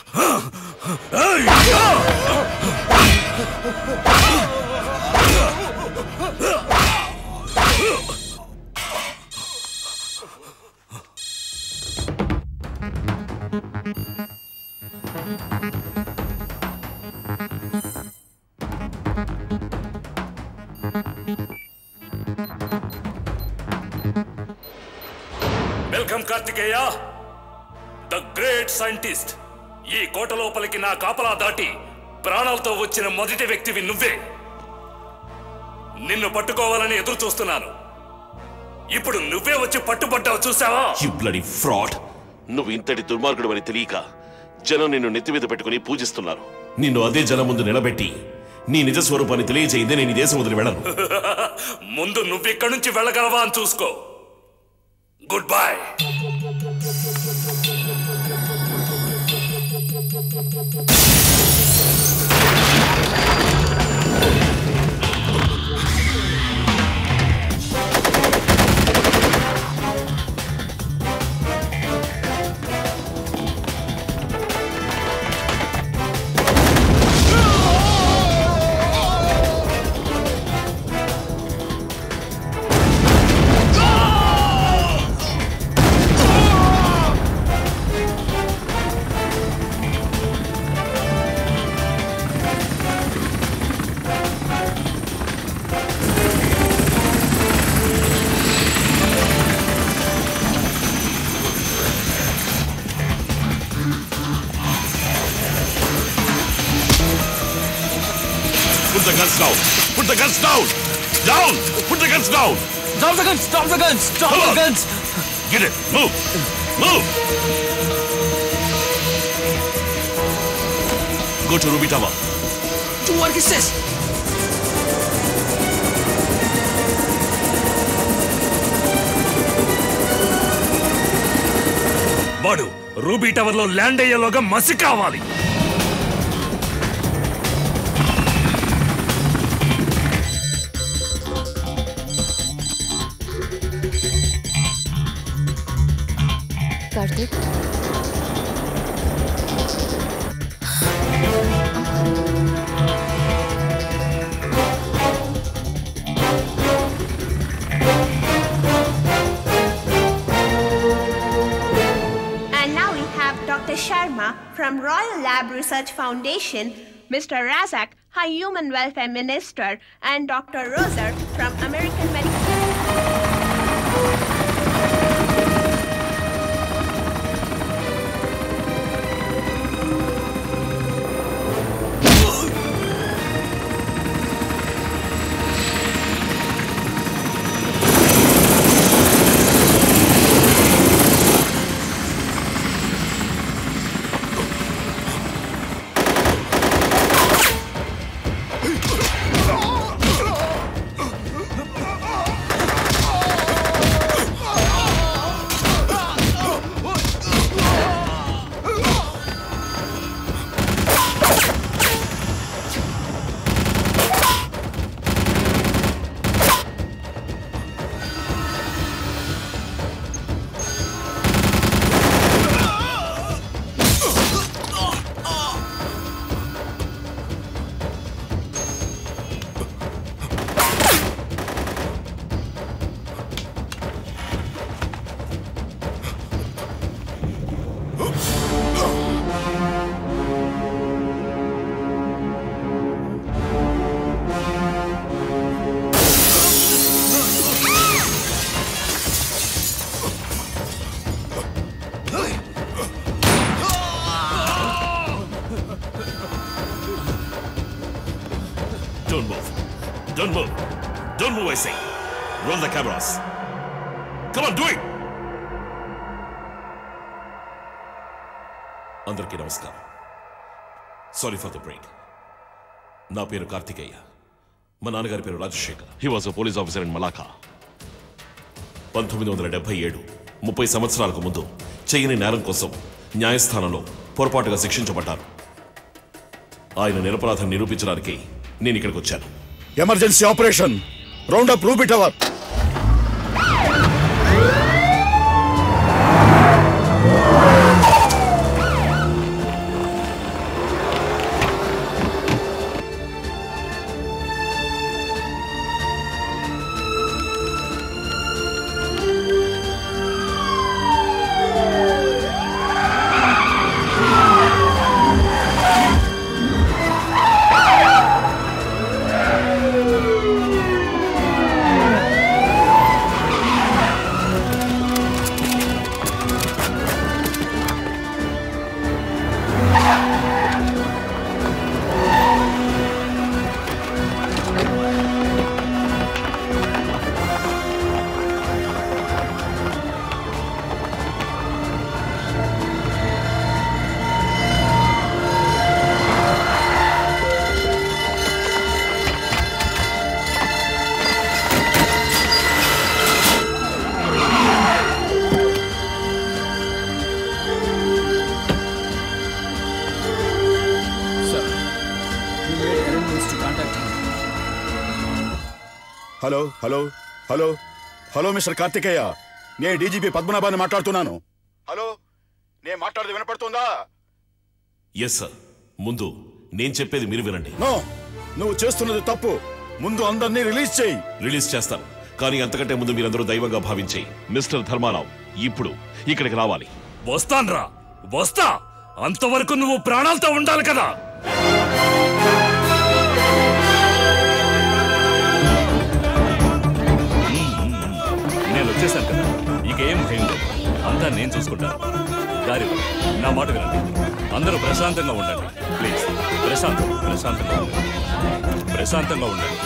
welcome Karthikeya the great scientist ఈ కోట లోపలికి నా కాపలా దాటి ప్రాణాలతో వచ్చిన మొదటి వ్యక్తివి నువ్వే నిన్ను పట్టుకోవాలని ఎదురు చూస్తున్నాను ఇప్పుడు నువ్వే వచ్చి పట్టుబడ్డావు చూసావా యు బ్లడీ ఫ్రాడ్ నువ్వు ఇంతటి దుర్మార్గుడు అని తెలియక జనం నిన్ను నెత్తి మీద పెట్టుకుని పూజిస్తున్నారు నిన్ను అదే జనం ముందు నిలబెట్టి నీ నిజ స్వరూపాన్ని తెలియజేయదే నేను ఈ దేశం వదిలి వెళ్ళను ముందు నువ్విక్కడి నుంచి వెళ్ళగలవా అని చూసుకో good bye Put the guns down. Put the guns down. Down. Put the guns down. Drop the guns! Drop the guns! Drop Come the on. guns! Get it. Move. Move. Go to Ruby Tower. To what is this? వాడు Ruby tower లో land అయ్యేలోగా మసి కావాలి Karthik And now we have Dr. Sharma from Royal Lab Research Foundation, Mr. Razak, High Human Welfare Minister, and Dr. Roser from American Medical. Go. Don't move. Don't move. Don't move, I say. Roll the cameras. Come on, do it. అందరికీ నమస్కారం sorry for the break నా పేరు కార్తికేయ మా నాన్నగారి పేరు Rajasekhar he was a police officer in Malacca పంతొమ్మిది వందల డెబ్బై ఏడు ముప్పై సంవత్సరాలకు ముందు చేయని నేరం కోసం న్యాయస్థానంలో పొరపాటుగా శిక్షించబడ్డారు ఆయన నిరపరాధం నిరూపించడానికి నేను ఇక్కడికి వచ్చాను emergency operation round up Ruby tower Sir, we made arrangements to contact him. Hello hello hello hello mister Karthikeya నేను డీజీపీ పద్మనాభాన్ని మాట్లాడుతున్నాను హలో నేను మాట్లాడేది వినపడుతుందా ఎస్ సార్ ముందు నేను చెప్పేది మీరు వినండి నో నువ్వు చేస్తున్నది తప్పు ముందు అందరినీ రిలీజ్ చేయి రిలీజ్ చేస్తాను కానీ అంతకంటే ముందు మీరందరూ దైవంగా భావించి మిస్టర్ ధర్మారావు ఇప్పుడు ఇక్కడికి రావాలి వస్తాన్రా వస్తా అంతవరకు నువ్వు ప్రాణాలతో ఉండాలి కదా నేను వచ్చేసాను కదా ఇక ఏం భయం లేదు అంతా నేను చూసుకుంటాను దారి నా మాట వినండి అందరూ ప్రశాంతంగా ఉండండి ప్లీజ్ ప్రశాంతం ప్రశాంతంగా ఉండండి ప్రశాంతంగా ఉండండి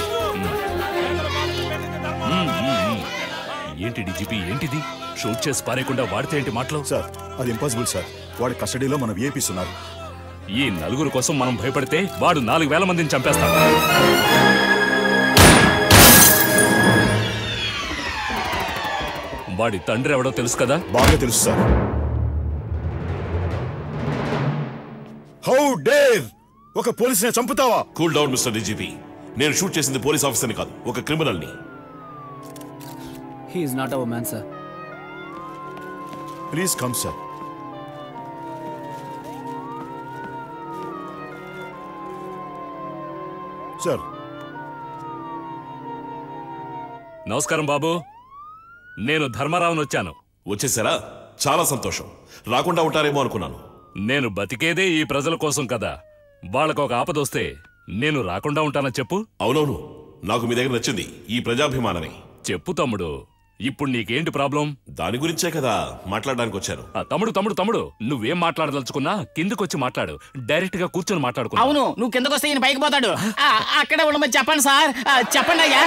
మ్మ్. మ్మ్, మ్మ్, మ్మ్. ఏంటి డీజీపీ ఏంటిది షూట్ చేసి పారేయకుండా వాడితే ఏంటి మాటలు సార్ అది ఇంపాసిబుల్ సార్ వాడి కస్టడీలో మన విఐపీస్ ఉన్నారు ఈ నలుగురు కోసం మనం భయపడితే వాడు నాలుగు వేల మందిని చంపేస్తాడు వాడి తండ్రి ఎవడో తెలుసు కదా బాగా తెలుసు సార్ హౌ డేర్ ఒక పోలీసుని చంపుతావా కూల్ డౌన్ మిస్టర్ డీజీపీ నేను షూట్ చేసింది పోలీస్ ఆఫీసర్ని కాదు ఒక క్రిమినల్ని He is not our man, sir. Please come sir sir నమస్కారం బాబు నేను ధర్మారావుని వచ్చాను వచ్చేసారా చాలా సంతోషం రాకుండా ఉంటారేమో అనుకున్నాను నేను బతికేదే ఈ ప్రజల కోసం కదా వాళ్ళకు ఒక ఆపదొస్తే నేను రాకుండా ఉంటానని చెప్పు అవునవును నాకు మీ దగ్గర నచ్చింది ఈ ప్రజాభిమానమే చెప్పు తమ్ముడు ఇప్పుడు నీకేంటి ప్రాబ్లం దాని గురించే కదా మాట్లాడడానికి వచ్చాను ఆ, తమ్ముడు తమ్ముడు తమ్ముడు నువ్వేం మాట్లాడదలుచుకున్నా కిందకొచ్చి మాట్లాడు డైరెక్ట్ గా కూర్చొని మాట్లాడుకో అవును నువ్వు కిందకు వస్తే ఈయన పైకి పోతాడు ఆ, అక్కడే ఉండమని చెప్పండి సార్ ఆ, చెప్పండి అయ్యా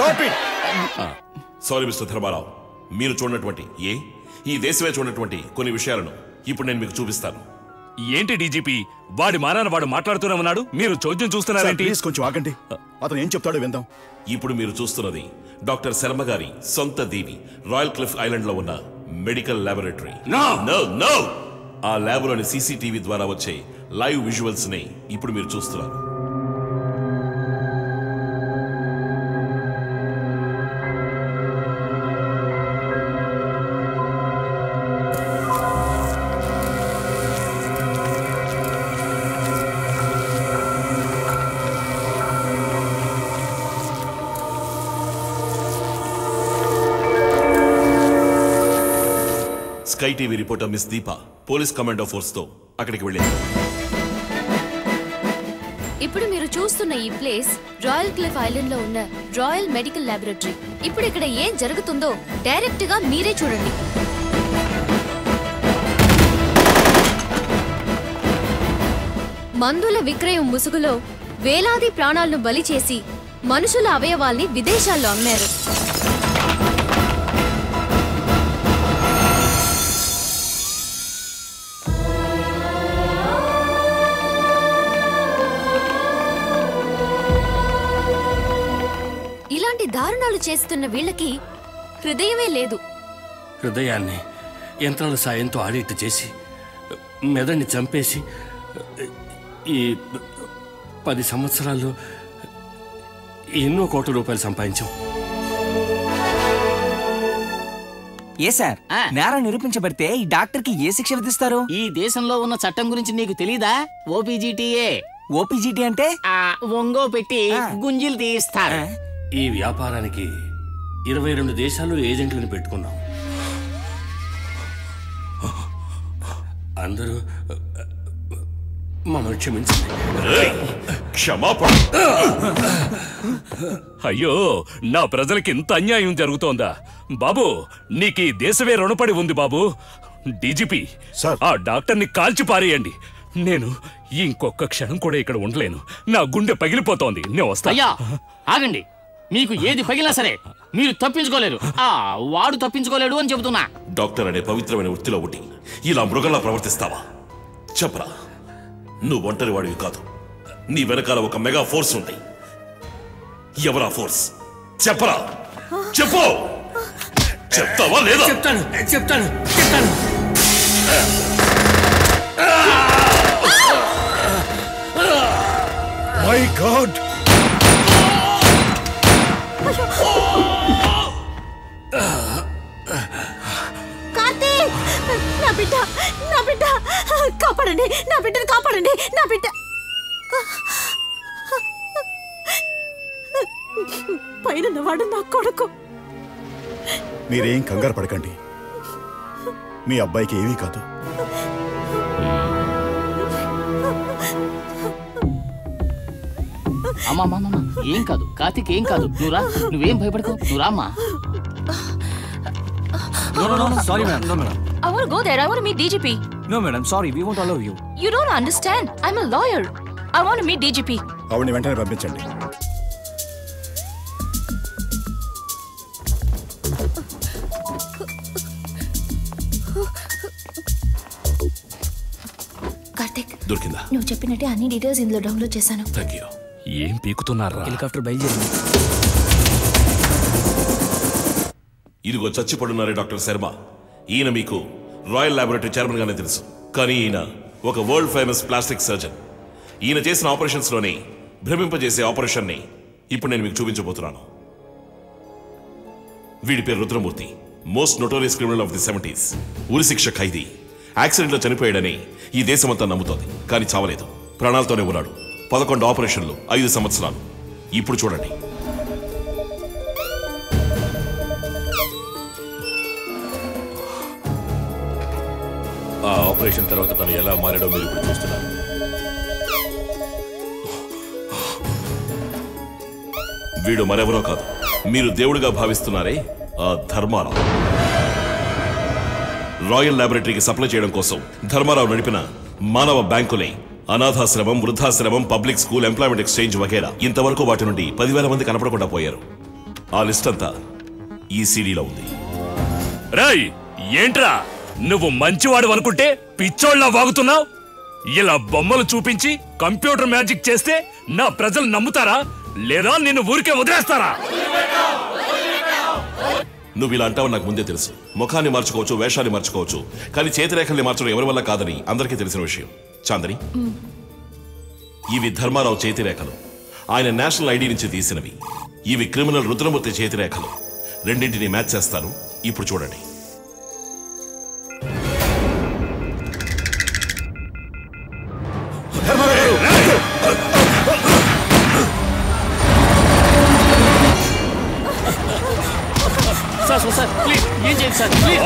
సారీ మిస్టర్ ధర్మారావు మీరు చూడనటువంటి ఏ ఈ దేశమే చూడనటువంటి కొన్ని విషయాలను ఇప్పుడు నేను మీకు చూపిస్తాను ఏంటి డీజీపీ వాడి మానాన వాడు సార్, ఉన్నాడు మీరు చోద్యం చూస్తున్నారేంటి ప్లీజ్ కొంచెం ఆగండి అతను ఏం చెప్తాడో విందాం ఇప్పుడు మీరు చూస్తున్నది డాక్టర్ శర్మ గారి సొంత దీవి రాయల్ క్లిఫ్ ఐలాండ్ లో ఉన్న మెడికల్ లాబొరేటరీ నో నో ఆ ల్యాబ్లోని సీసీటీవీ ద్వారా వచ్చే లైవ్ విజువల్స్ ని ఇప్పుడు మీరు చూస్తున్నారు Sky TV reporter miss Deepa police commando force తో అక్కడికి వెళ్ళింది ఇప్పుడు మీరు చూస్తున్న ఈ ప్లేస్ రాయల్ క్లిఫ్ ఐలాండ్ లో ఉన్న రాయల్ మెడికల్ లాబొరేటరీ ఇప్పుడు ఇక్కడ ఏం జరుగుతుందో డైరెక్ట్ గా మీరే చూడండి మందుల విక్రయం ముసుగులో వేలాది ప్రాణాలను బలి చేసి మనుషుల అవయవాల్ని విదేశాల్లో అమ్మారు ఇలాంటి దారుణాలు చేస్తున్న వీళ్ళకి హృదయమే లేదు హృదయాన్ని యంత్రాల సాయంతో ఆడిట్ చేసి మెదడిని చంపేసి ఈ పది సంవత్సరాల్లో ఎన్నో కోట్ల రూపాయలు సంపాదించాం ఏ సార్ నేరం నిరూపించబడితే ఈ డాక్టర్ కి ఏ శిక్ష విధిస్తారు ఈ దేశంలో ఉన్న చట్టం గురించి నీకు తెలీదా ఓపీజీటీఏ ఓపీజీటీ అంటే ఒంగో పెట్టి గుంజీలు తీయిస్తారు ఈ వ్యాపారానికి ఇరవై రెండు దేశాలు ఏజెంట్లను పెట్టుకున్నాం అందరూ మమ్మల్ని క్షమించండి క్షమాపణ అయ్యో నా ప్రజలకి ఇంత అన్యాయం జరుగుతోందా బాబు నీకు ఈ దేశమే రుణపడి ఉంది బాబు డీజీపీ ఆ డాక్టర్ని కాల్చి పారేయండి నేను ఇంకొక క్షణం కూడా ఇక్కడ ఉండలేను నా గుండె పగిలిపోతోంది నేను వస్తా అయ్యా ఆగండి మీకు ఏది పగిలినా సరే మీరు తప్పించుకోలేరు ఆ వాడు తప్పించుకోలేడు అని చెబుతున్నా డాక్టర్ అనే పవిత్రమైన వృత్తిలో ఉండి ఇలా మృగంలా ప్రవర్తిస్తావా చెప్పరా నువ్వు ఒంటరి వాడివి కాదు నీ వెనకాల ఒక మెగా ఫోర్స్ ఉంది ఎవరా ఫోర్స్ చెప్పరా చెప్పు చెప్తావా లేదా చెప్తాను చెప్తాను చెప్తాను మై గాడ్ కార్తీక్ నా బిడ్డ నా బిడ్డ కాపాడండి నా బిడ్డను కాపాడండి నా బిడ్డ పైన వాడు నా కొడుకు మీరేం కంగారు పడకండి మీ అబ్బాయికి ఏమీ కాదు అమ్మా అమ్మా, అమ్మా ఏం కాదు కార్తీక్ ఏం కాదు నువ్వు రా నువ్వేం భయపడకు నువ్వు రామ్మా No, no, no, no, sorry, madam. No, madam. I want to go there. I want to meet DGP. No, madam. Sorry, we won't allow you. You don't understand. I'm a lawyer. I want to meet DGP. ఆవిడని వెంటనే పంపించండి కార్తిక్ దొరికిందా నువ్వు చెప్పినట్టే అన్ని details ఇందులో download చేశాను thank you ఏం పీకుతున్నారా హెలికాప్టర్ బయలుదేరింది ఇదిగో చచ్చిపడున్నారే డాక్టర్ శర్మ ఈయన మీకు రాయల్ ల్యాబొరేటరీ చైర్మన్ గానే తెలుసు కానీ ఈయన ఒక వరల్డ్ ఫేమస్ ప్లాస్టిక్ సర్జన్ ఈయన చేసిన ఆపరేషన్స్ లోని భ్రమింపజేసే ఆపరేషన్ ని ఇప్పుడు నేను మీకు చూపించబోతున్నాను వీడి పేరు Rudramurthy most notorious criminal of the seventies ఉరిశిక్ష ఖైదీ యాక్సిడెంట్లో చనిపోయాడని ఈ దేశమంతా నమ్ముతోంది కానీ చావలేదు ప్రాణాలతోనే ఉన్నాడు పదకొండు ఆపరేషన్లు ఐదు సంవత్సరాలు ఇప్పుడు చూడండి ఆ ఆపరేషన్ తర్వాత తను ఎలా మారాడో మీరు ఇప్పుడు చూస్తున్నారు వీడు మరెవరో కాదు మీరు దేవుడిగా భావిస్తున్నారే ఆ ధర్మారావు రాయల్ ల్యాబొరేటరీకి సప్లై చేయడం కోసం ధర్మారావు నడిపిన మానవ బ్యాంకులే అనాథాశ్రమం వృద్ధాశ్రమం పబ్లిక్ స్కూల్ ఎంప్లాయ్మెంట్ ఎక్స్చేంజ్ వగేరా ఇంతవరకు వాటి నుండి పదివేల మంది కనపడకుండా పోయారు ఆ లిస్ట్ అంతా ఈ సీడీలో ఉంది రేయ్ ఏంట్రా నువ్వు మంచివాడు అనుకుంటే పిచ్చోళ్ళ వాగుతున్నావు ఇలా బొమ్మలు చూపించి కంప్యూటర్ మ్యాజిక్ చేస్తే నా ప్రజలు నమ్ముతారా లేదా నిన్ను ఊరికే వదిలేస్తారా నువ్వు ఇలా అంటావు నాకు ముందే తెలుసు ముఖాన్ని మార్చుకోవచ్చు వేషాన్ని మార్చుకోవచ్చు కానీ చేతిరేఖల్ని మార్చడం ఎవరి వల్ల కాదని అందరికీ తెలిసిన విషయం చాందని ఇవి ధర్మారావు చేతిరేఖలు ఆయన నేషనల్ ఐడి నుంచి తీసినవి ఇవి క్రిమినల్ రుద్రమూర్తి చేతిరేఖలు రెండింటిని మ్యాచ్ చేస్తాను ఇప్పుడు చూడండి సార్ సార్, సార్ ప్లీజ్ ఏం చేయండి సార్ ప్లీజ్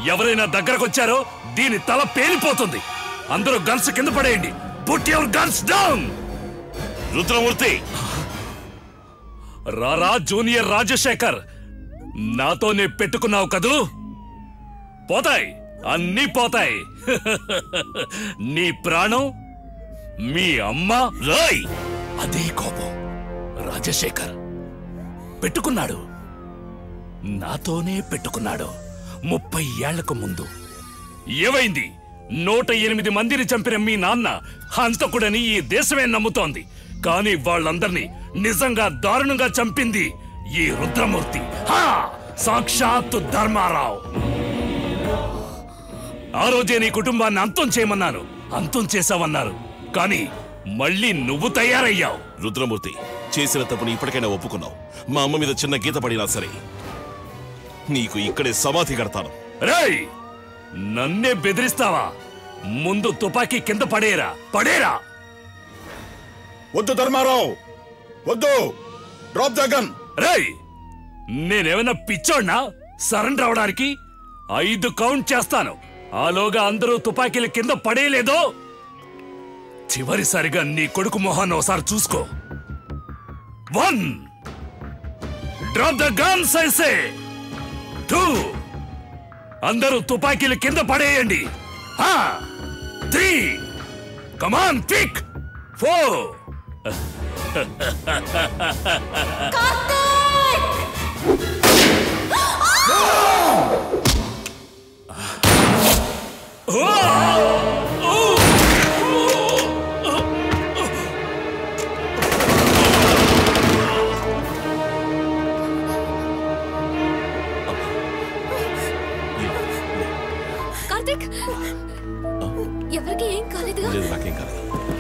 ఎవరైనా దగ్గరకు వచ్చారో దీని తల పేలిపోతుంది అందరూ గన్స్ కింద పడేయండి put your guns down Rudramurthy రారా జూనియర్ రాజశేఖర్ నాతోనే పెట్టుకున్నావు కదూ పోతాయి అన్నీ పోతాయి నీ ప్రాణం మీ అమ్మ రాయ్ అదే కోపం రాజశేఖర్ పెట్టుకున్నాడు నాతోనే పెట్టుకున్నాడు ముప్పై ఏళ్లకు ముందు ఏమైంది నూట ఎనిమిది మందిని చంపిన మీ నాన్న హంతకుడని ఈ దేశమే నమ్ముతోంది కానీ వాళ్ళందర్నీ నిజంగా దారుణంగా చంపింది ఈ రుద్రమూర్తి హా! సాక్షాత్తు ధర్మారావు ఆ రోజే నీ కుటుంబాన్ని అంతం చేయమన్నాను అంతం చేశావన్నారు కానీ మళ్ళీ నువ్వు తయారయ్యావు రుద్రమూర్తి చేసిన తప్పుని ఇప్పటికైనా ఒప్పుకున్నావు మా అమ్మ మీద చిన్న గీత పడినా సరే నీకు ఇక్కడే సమాధి కడతాను రేయ్ నన్నే బెదిరిస్తావా ముందు తుపాకీ కింద పడేరా పడేరా వద్దు ధర్మారావు వద్దు డ్రాప్ ద గన్ రేయ్ నేనేమైనా పిచ్చోడ్నా సరెండర్ అవడానికి ఐదు కౌంట్ చేస్తాను ఆలోగా అందరూ తుపాకీల కింద పడేయలేదో చివరిసారిగా నీ కొడుకు మొహాన్ని ఒకసారి చూసుకో వన్ డ్రాప్ ద గన్ సైసే టూ అందరూ తుపాకీలు కింద పడేయండి three come on pick four Karthik ఎవరికి ఏం కాలేదుగా లేదు నాకేం కాలేదు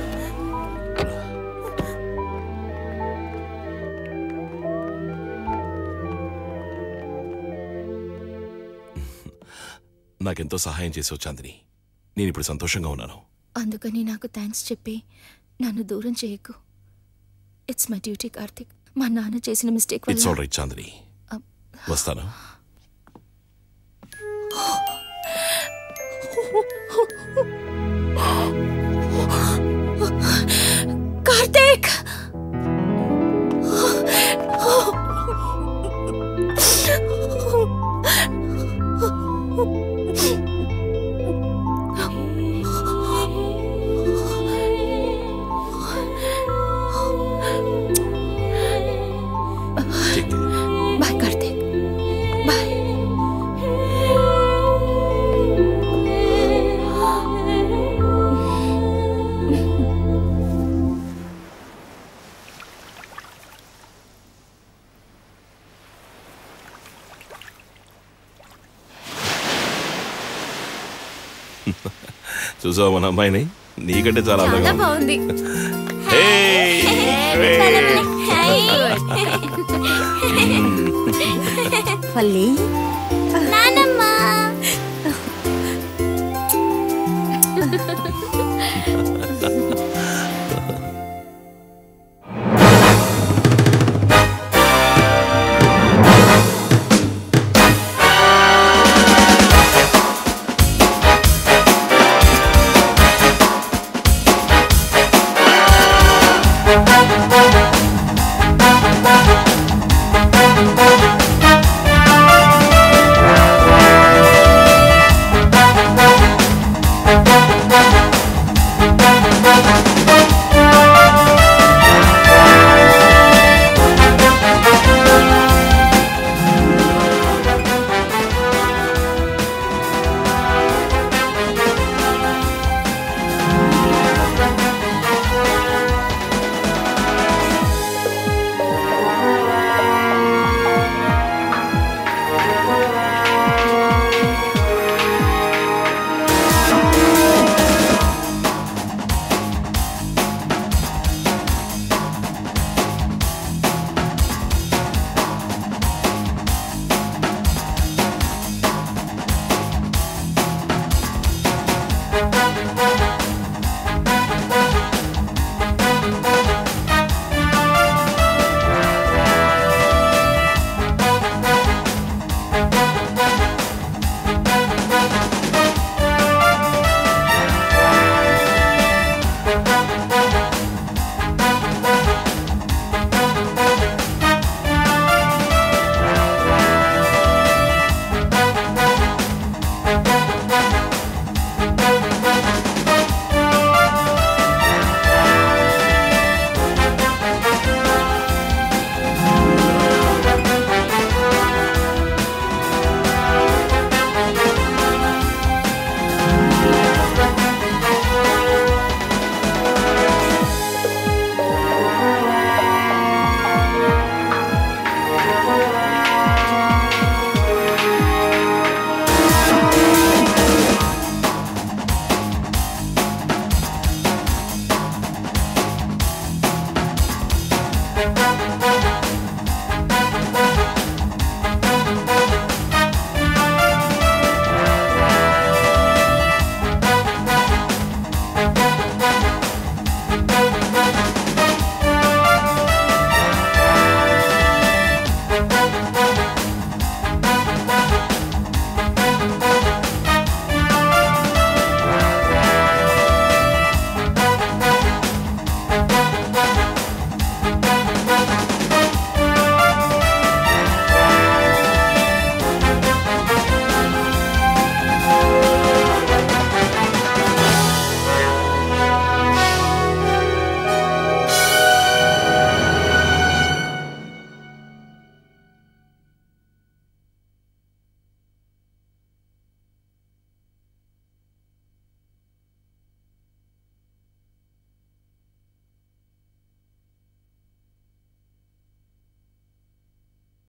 నాకెంతో సహాయం చేసావు చాందిని నేను ఇప్పుడు సంతోషంగా ఉన్నాను అందుకని నాకు థ్యాంక్స్ చెప్పి నన్ను దూరం చేయకు ఇట్స్ మై డ్యూటీ కార్తిక్ మా నాన్న చేసిన మిస్టేక్ ఇట్స్ వల్ల ఆల్ రైట్ చాందిని వస్తాను కార్తిక్ బాయ్ కార్తిక్ బాయ్ చూసావా మన అమ్మాయిని నీకంటే చాలా చాలా అందంగా ఉంది. బాగుంది పల్లి